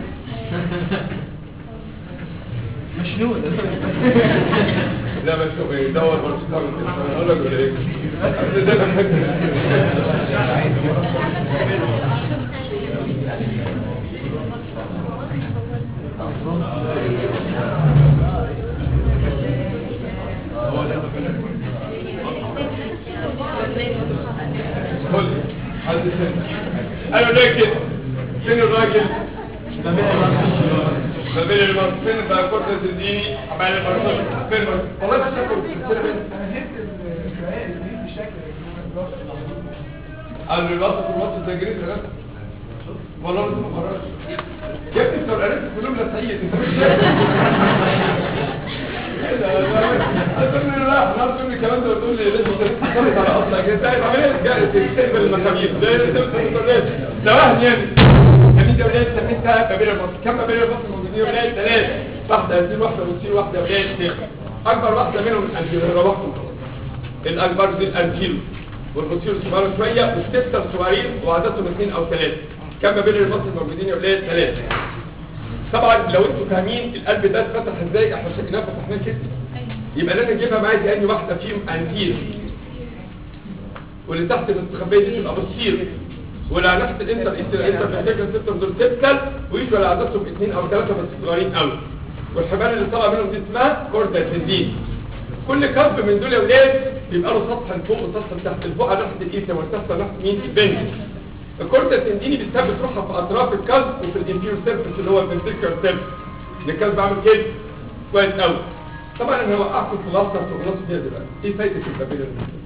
مشنود لا بس هو ايه دور باراشوت عامل كده اقول لك ولا ايه أصل ده قالوا ليه كده فين الراجل ما بين المنطقة فين بقى كورتة الديني عمال المنطقة فين المنطقة والله ما شافوا السلسلة بين قالوا لي الوسط والوسط ده جريت غلط والله لازم اقرر يا ابني بتوع الالف كلهم لا سيد انت مش شايف ايه ده تقول لي لا انا تقول لي الكلام ده وتقول لي لازم تتصرف على اصلك انت عمليه جاي تستقبل المخابير زي ده وهم يعني جميل ده ولاد سميتها بابيل المصري كم بابيل المصري موجودين يا ولاد ثلاث واحده انتير واحده بوستير واحده يا ولاد ست اكبر واحده منهم الانتير روحهم الاكبر دي الانتير والبوستير صغيره شويه والسته الصغيرين وعددهم اثنين او ثلاثه كم بابيل المصري موجودين يا ولاد ثلاثه طبعا لو انتوا فاهمين القلب ده اتفتح ازاي احنا شكلنا فتحناه كده يبقى لازم نجيبها معايا دي انهي واحده فيهم انتير واللي تحت المستخبيه دي تبقى بوستير واللي على ناحيه الانتر الانتر فيتيكال سيستم دول سيبتال ويجوا على عددهم اثنين او ثلاثه بس صغيرين قوي والحبال اللي طالعه منهم دي اسمها كوردا تندين كل كف من دول يا ولاد بيبقى له سطح لفوق وسطح لتحت لفوق على ناحيه الايثم والتحت على ناحيه مين البنج الكوردا تنديني بتثبت روحها في اطراف الكلب وفي الانفيرور سيرفيس اللي هو الفنتريكولار سيرفيس الكلب عامل كده كويس قوي طبعا انا هوقعكم في لحظه تخلصوا فيها دلوقتي ايه فايده البابيلا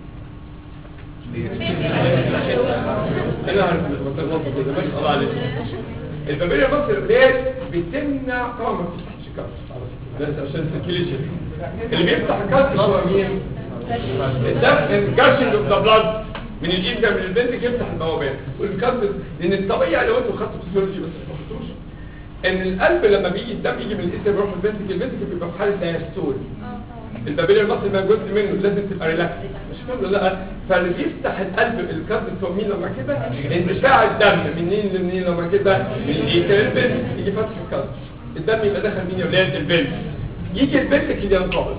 انا عارف المتغلطه كده ما شاء الله عليك البابيلا المصري البلاد بتمنع طبعا ما بتفتحش كاس على فكره بس عشان السيركيليشن اللي بيفتح كاس هو مين الدم الجاشنج اوف ذا بلاد من الايد ده من البنت يفتح البوابات والكاس لان الطبيعي لو انتوا خدتوا فيسيولوجي بس ما خدتوش ان القلب لما بيجي الدم يجي من الاسم يروح البنت البنت بيبقى في حاله دايستول البابيل المصري ما جزء منه لازم تبقى ريلاكس مش فاهم ولا لا فاللي بيفتح القلب الكارد الفومين لما كده اندفاع الدم منين لمنين لما كده من الايد البنت يجي فتح الكارد الدم يبقى دخل مين يا ولاد البنت يجي البنت كده ينقبض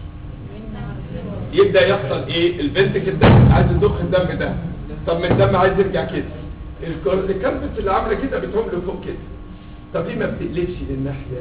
يبدا يحصل ايه البنت كده عايز تضخ الدم ده طب من الدم عايز يرجع كده الكر- الكربس اللي عامله كده بتقوم لفوق كده طب ليه ما بتقلبش للناحيه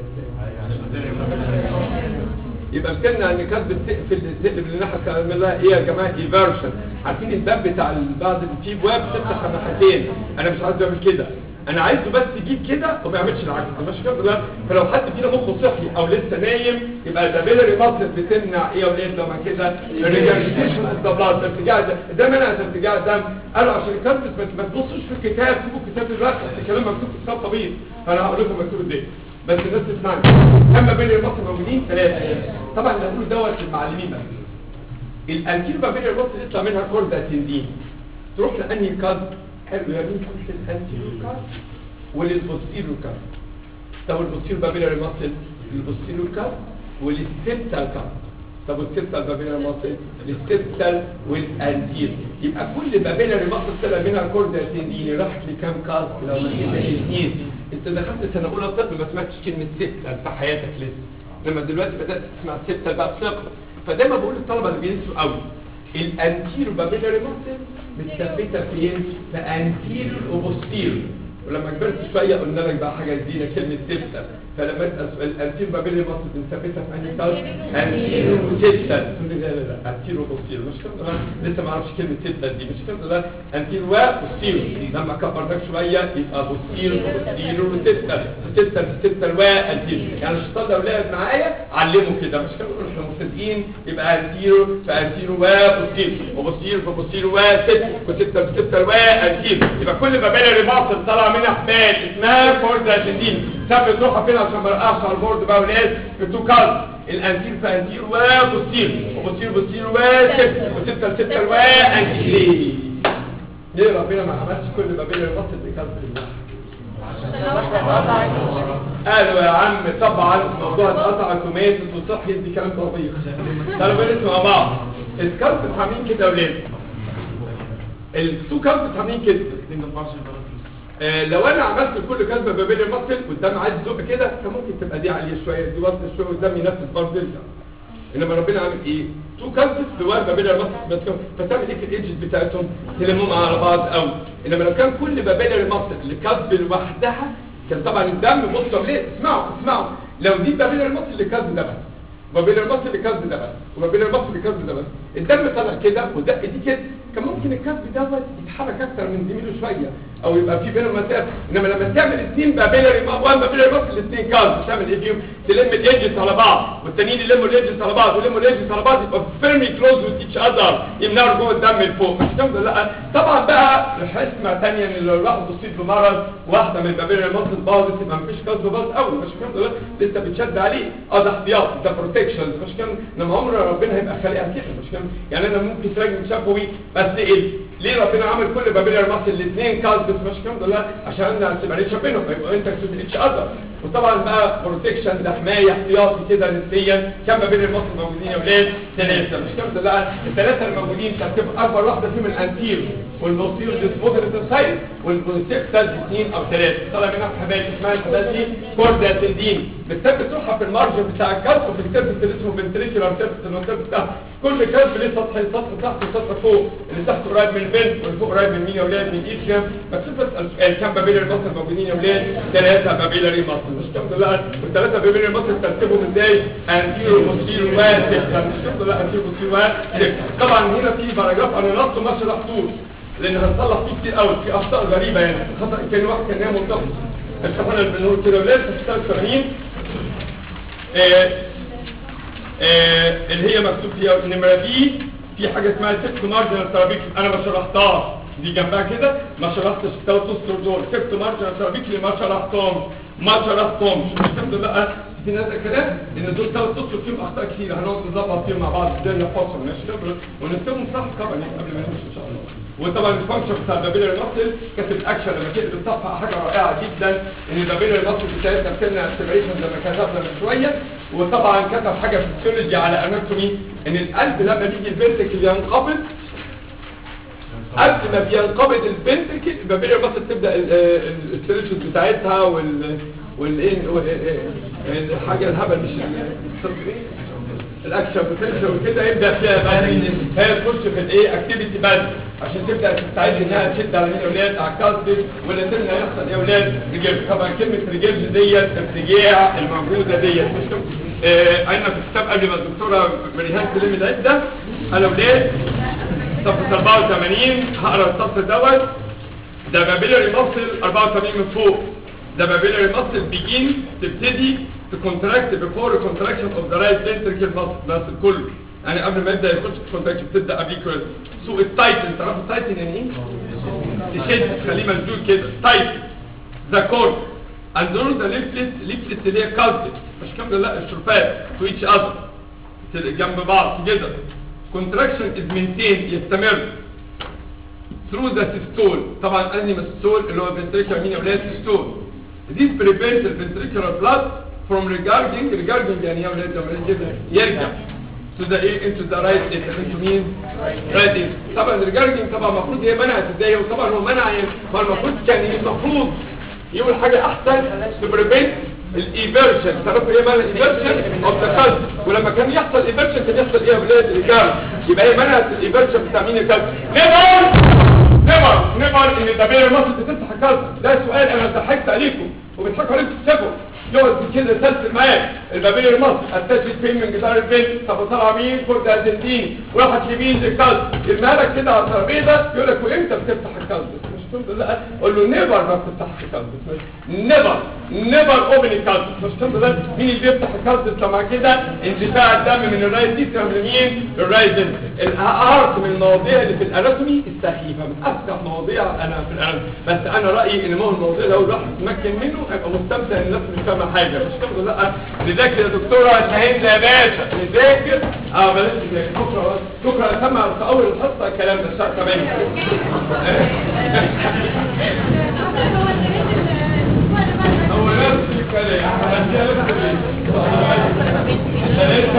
يبقى بتمنع ان كانت بتقفل تقلب للناحيه كامله ايه يا جماعه ايفرشن عارفين الباب بتاع ال- بعد في بواب بتفتح على ناحيتين انا مش عايز اعمل كده انا عايزه بس يجيب كده وما يعملش العكس مش كده ده فلو حد فينا مخه صحي او لسه نايم يبقى البابيلري ماسل بتمنع ايه يا ولاد لما كده الريجرجيتيشن اوف ذا بلاد ارتجاع ده ده منع ارتجاع الدم قالوا عشان الكاربس ما تبصوش في الكتاب سيبوا الكتاب دلوقتي أصل الكلام مكتوب في كتاب طبيب فانا هقول لكم مكتوب ازاي بس الناس تسمعني اما بين المصر موجودين ثلاثه طبعا اللي هقول دوت للمعلمين بس الانتير بابيلر مصر يطلع منها كوردا تندين تروح لانهي كارد حلو يا مين تروح للانتيرو كارد وللبوستيرو كارد طب البوستيرو بابيلر مصر للبوستيرو كارد وللسبتال كارد طب والسبتال بابيلر مصر للسبتال والانتير يبقى كل بابيلر مصر طلع منها كوردا تندين راحت لكام كارد لو ما كده اثنين انت دخلت سنه اولى طب ما سمعتش كلمه سبتال في حياتك لسه لما دلوقتي بدات تسمع سبتال بقى بثقه فدايما بقول للطلبه اللي بينسوا قوي الانتيرو بابيلاري ماسل متثبته فين في انتيرو وبوستيرو ولما كبرت شويه قلنا لك بقى حاجه جديده كلمه سبتال فلما اسال سؤال الانتيرو بابيلاري ماسل متثبته في انهي كارد انتيرو وسبتال تقول لي لا لا لا انتيرو وبوستيرو مش كده لا، لسه ما اعرفش كلمه سبتال دي مش كده لا انتيرو وبوستيرو لما كبرناك شويه يبقى بوستيرو وبوستيرو وسبتال سبتال سبتال وانتيرو يعني الشيطان لو لعب معايا علمه كده مش كده نقول احنا مبتدئين يبقى انتيرو فانتيرو وبوستيرو وبوستيرو فبوستيرو وست وستة بستة وانتيرو يبقى كل ما بين المعصر طلع منها حبال اسمها كوردا تندين ثبت روحها فين عشان ما نقعش على البورد بقى ولاد في تو كارد الانتيرو فانتيرو وبوستيرو وبوستيرو بوستيرو وست وستة بستة وانتيرو ليه ربنا ما عملش كل ما بين المعصر بكارد الله قالوا يا عم طبعا موضوع القطع التوماتس والصحي دي كلام طبيعي تعالوا بقى نسمع مع بعض الكاربس عاملين كده يا ولاد التو كاربس عاملين كده آه لو انا عملت كل كذبه ما بين المصل والدم عايز يزق كده كان ممكن تبقى دي عاليه شويه دي واطيه شويه والدم ينفذ برضه يرجع انما ربنا عامل ايه تو كاربس جواه ما بين المصل بتكون فتعمل ايه في الايدجز بتاعتهم تلمهم على بعض قوي انما لو كان كل ما بين المصل لكذب لوحدها كان طبعا الدم بصوا ليه اسمعوا اسمعوا لو دي ما بين المصل لكذب ده بس وبابيلر مصل بكسب ده بس وبابيلر مصل بكسب ده بس الدم طلع كده والدق دي كده كان ممكن الكسب دوت يتحرك اكتر من زميله شويه او يبقى في بينهم مسافه انما لما تعمل اثنين بابيلري مع بعض بابيلري مصل الاثنين كاز تعمل ايه فيهم تلم الايدجز على بعض والتانيين يلموا الايدجز على بعض ويلموا الايدجز على بعض يبقى فيرمي كلوز وذ ايتش اذر يمنعوا جوه الدم لفوق مش كده لا طبعا بقى حسمه ثانيه ان لو الواحد اصيب بمرض واحده من البابيلري مصل باظت يبقى مفيش كاز باظ قوي مش كده لا لسه بتشد عليه اه ده احتياط ده بروتكشن مش كده انما عمر ربنا هيبقى خالقها كده مش كده يعني انا ممكن راجل شافوي بس ايه ليه ربنا عمل كل بابيلر ماسل الاثنين كاز بس مش الحمد لله عشان ما تبقاش بينهم يبقى انت تدريتش اذر وطبعا بقى بروتكشن ده حمايه احتياطي كده نسبيا كم بابيلر ماسل موجودين يا ولاد ثلاثه مش الحمد لله الثلاثه الموجودين ترتيب اكبر واحده فيهم الانتير والبوستير ديسبوزيتيف سايد والسيكتال اثنين او ثلاثه طالع منها حبايب اسمها الحبايب دي كوردا سندين بتثبت روحها في المارجن بتاع الكاس وفي السيرفس اللي اسمه فنتريكولار سيرفس المنطقه بتاعها كل كاس ليه سطح سطح تحت وسطح فوق اللي تحت قريب من البنت واللي فوق قريب من مين يا ولاد من ايتريم بس بس كام بابيلري ماسل موجودين يا ولاد ثلاثه بابيلري ماسل مش الحمد لله والثلاثه بابيلري ماسل ترتيبهم ازاي انتيرو بوستيرو وسيكتال مش الحمد لله انتيرو بوستيرو وسيكتال طبعا هنا في باراجراف انا نصه ما شرحتوش لان هنصلح فيه كتير قوي في اخطاء غريبه يعني خطا كان واحد كان نايم منتقد احنا بنقول كده ولاد في 83 آه آه اللي هي مكتوب فيها النمره دي في حاجه اسمها سيبت مارجنال ثيرابيك انا ما شرحتهاش دي جنبها كده ما شرحتش الثلاث اسطر دول سيبت مارجنال ثيرابيك اللي ما شرحتهمش ما شرحتهمش الحمد لله في ناس كلام ان دول ثلاث اسطر فيهم اخطاء كتير هنقعد نظبط فيهم مع بعض ازاي نحفظهم ماشي ونكتبهم صح طبعا قبل ما نمشي ان شاء الله وطبعا الفانكشن بتاع البابيلر ماسل كاتب اكشن لما تقلب الصفحه حاجه رائعه جدا ان البابيلر ماسل بتاعتنا بتمنع السيبريشن زي ما كتبنا من شويه وطبعا كتب حاجه في السيولوجي على اناتومي ان القلب لما بيجي الفنتكل ينقبض قبل ما بينقبض الفنتكل البابيلر ماسل تبدا السيريشنز بتاعتها وال والايه الحاجه الهبل مش الاكشن بوتنشال وكده يبدا فيها بقى هي تخش في الايه اكتيفيتي بس عشان تبدا تستعد انها تشد على الاولاد على الكاستج ولا تمنع يحصل يا اولاد ريجيرج طبعا كلمه ريجيرج ديت ارتجاع الموجوده ديت مش آه انا في الكتاب قبل ما الدكتوره مريهان تلم العده انا اولاد صفحه 84 هقرا السطر دوت ده بابيلري مصل 84 من فوق ده بابيلري مصل بيجين تبتدي تكونتراكت بيفور كونتراكشن اوف ذا رايت فنتركل ماسل كله يعني قبل ما يبدا يخش في كونتراكشن بتبدا قبل كده سوق التايتن تعرفوا التايتن يعني ايه؟ تشد تخليه مسدود كده تايتن ذا كورد اند رول ذا ليفلت ليفلت اللي هي كالسيت مش كامله لا الشرفات تو ايتش اذر جنب بعض كده كونتراكشن از مينتين يستمر ثرو ذا سيستول طبعا انهي سيستول اللي هو فنتريكل مين يا ولاد سيستول This prevents the ventricular blood from regarding regarding يعني يا ولاد لما كده يرجع to the into the right into مين right in. طبعا regarding طبعا المفروض هي منعت ازاي وطبعا هو منع يعني هو المفروض كان المفروض يقول حاجه احسن to prevent الايفرشن تعرفوا ايه معنى الايفرشن اوف ذا كالس ولما كان يحصل ايفرشن كان يحصل ايه يا ولاد ريجارد يبقى هي منعت الايفرشن بتاع مين الكالس نيفر نيفر نيفر ان الدبير مصر بتفتح الكالس ده سؤال انا ضحكت عليكم وبيضحكوا عليكم تكسبوا يقعد كده يسلسل معاك البابيل المصري اتاشت فين من جدار البيت طب طلع مين كرد ازنتين وراحت يمين للكالس يرميها لك كده على الترابيزه يقول لك وامتى بتفتح الكالس مش الحمد لله قول له نيفر ما بتفتحش الكالس نيفر نيفر اوبن الكالس مش الحمد لله مين اللي بيفتح الكالس لما كده اندفاع الدم من الرايت ديسترم لمين الرايت الهارت من المواضيع اللي في الاناتومي السخيفه من اسخف مواضيع انا في الاناتومي بس انا رايي ان ما هو الموضوع لو الواحد يتمكن منه هيبقى مستمتع الناس مش فاهمه حاجه مش الحمد لله نذاكر يا دكتوره شاهين يا باشا نذاكر اه بلاش نذاكر بكره بكره اسمع في اول الحصه الكلام ده الساعه 8 هو نفس الكلام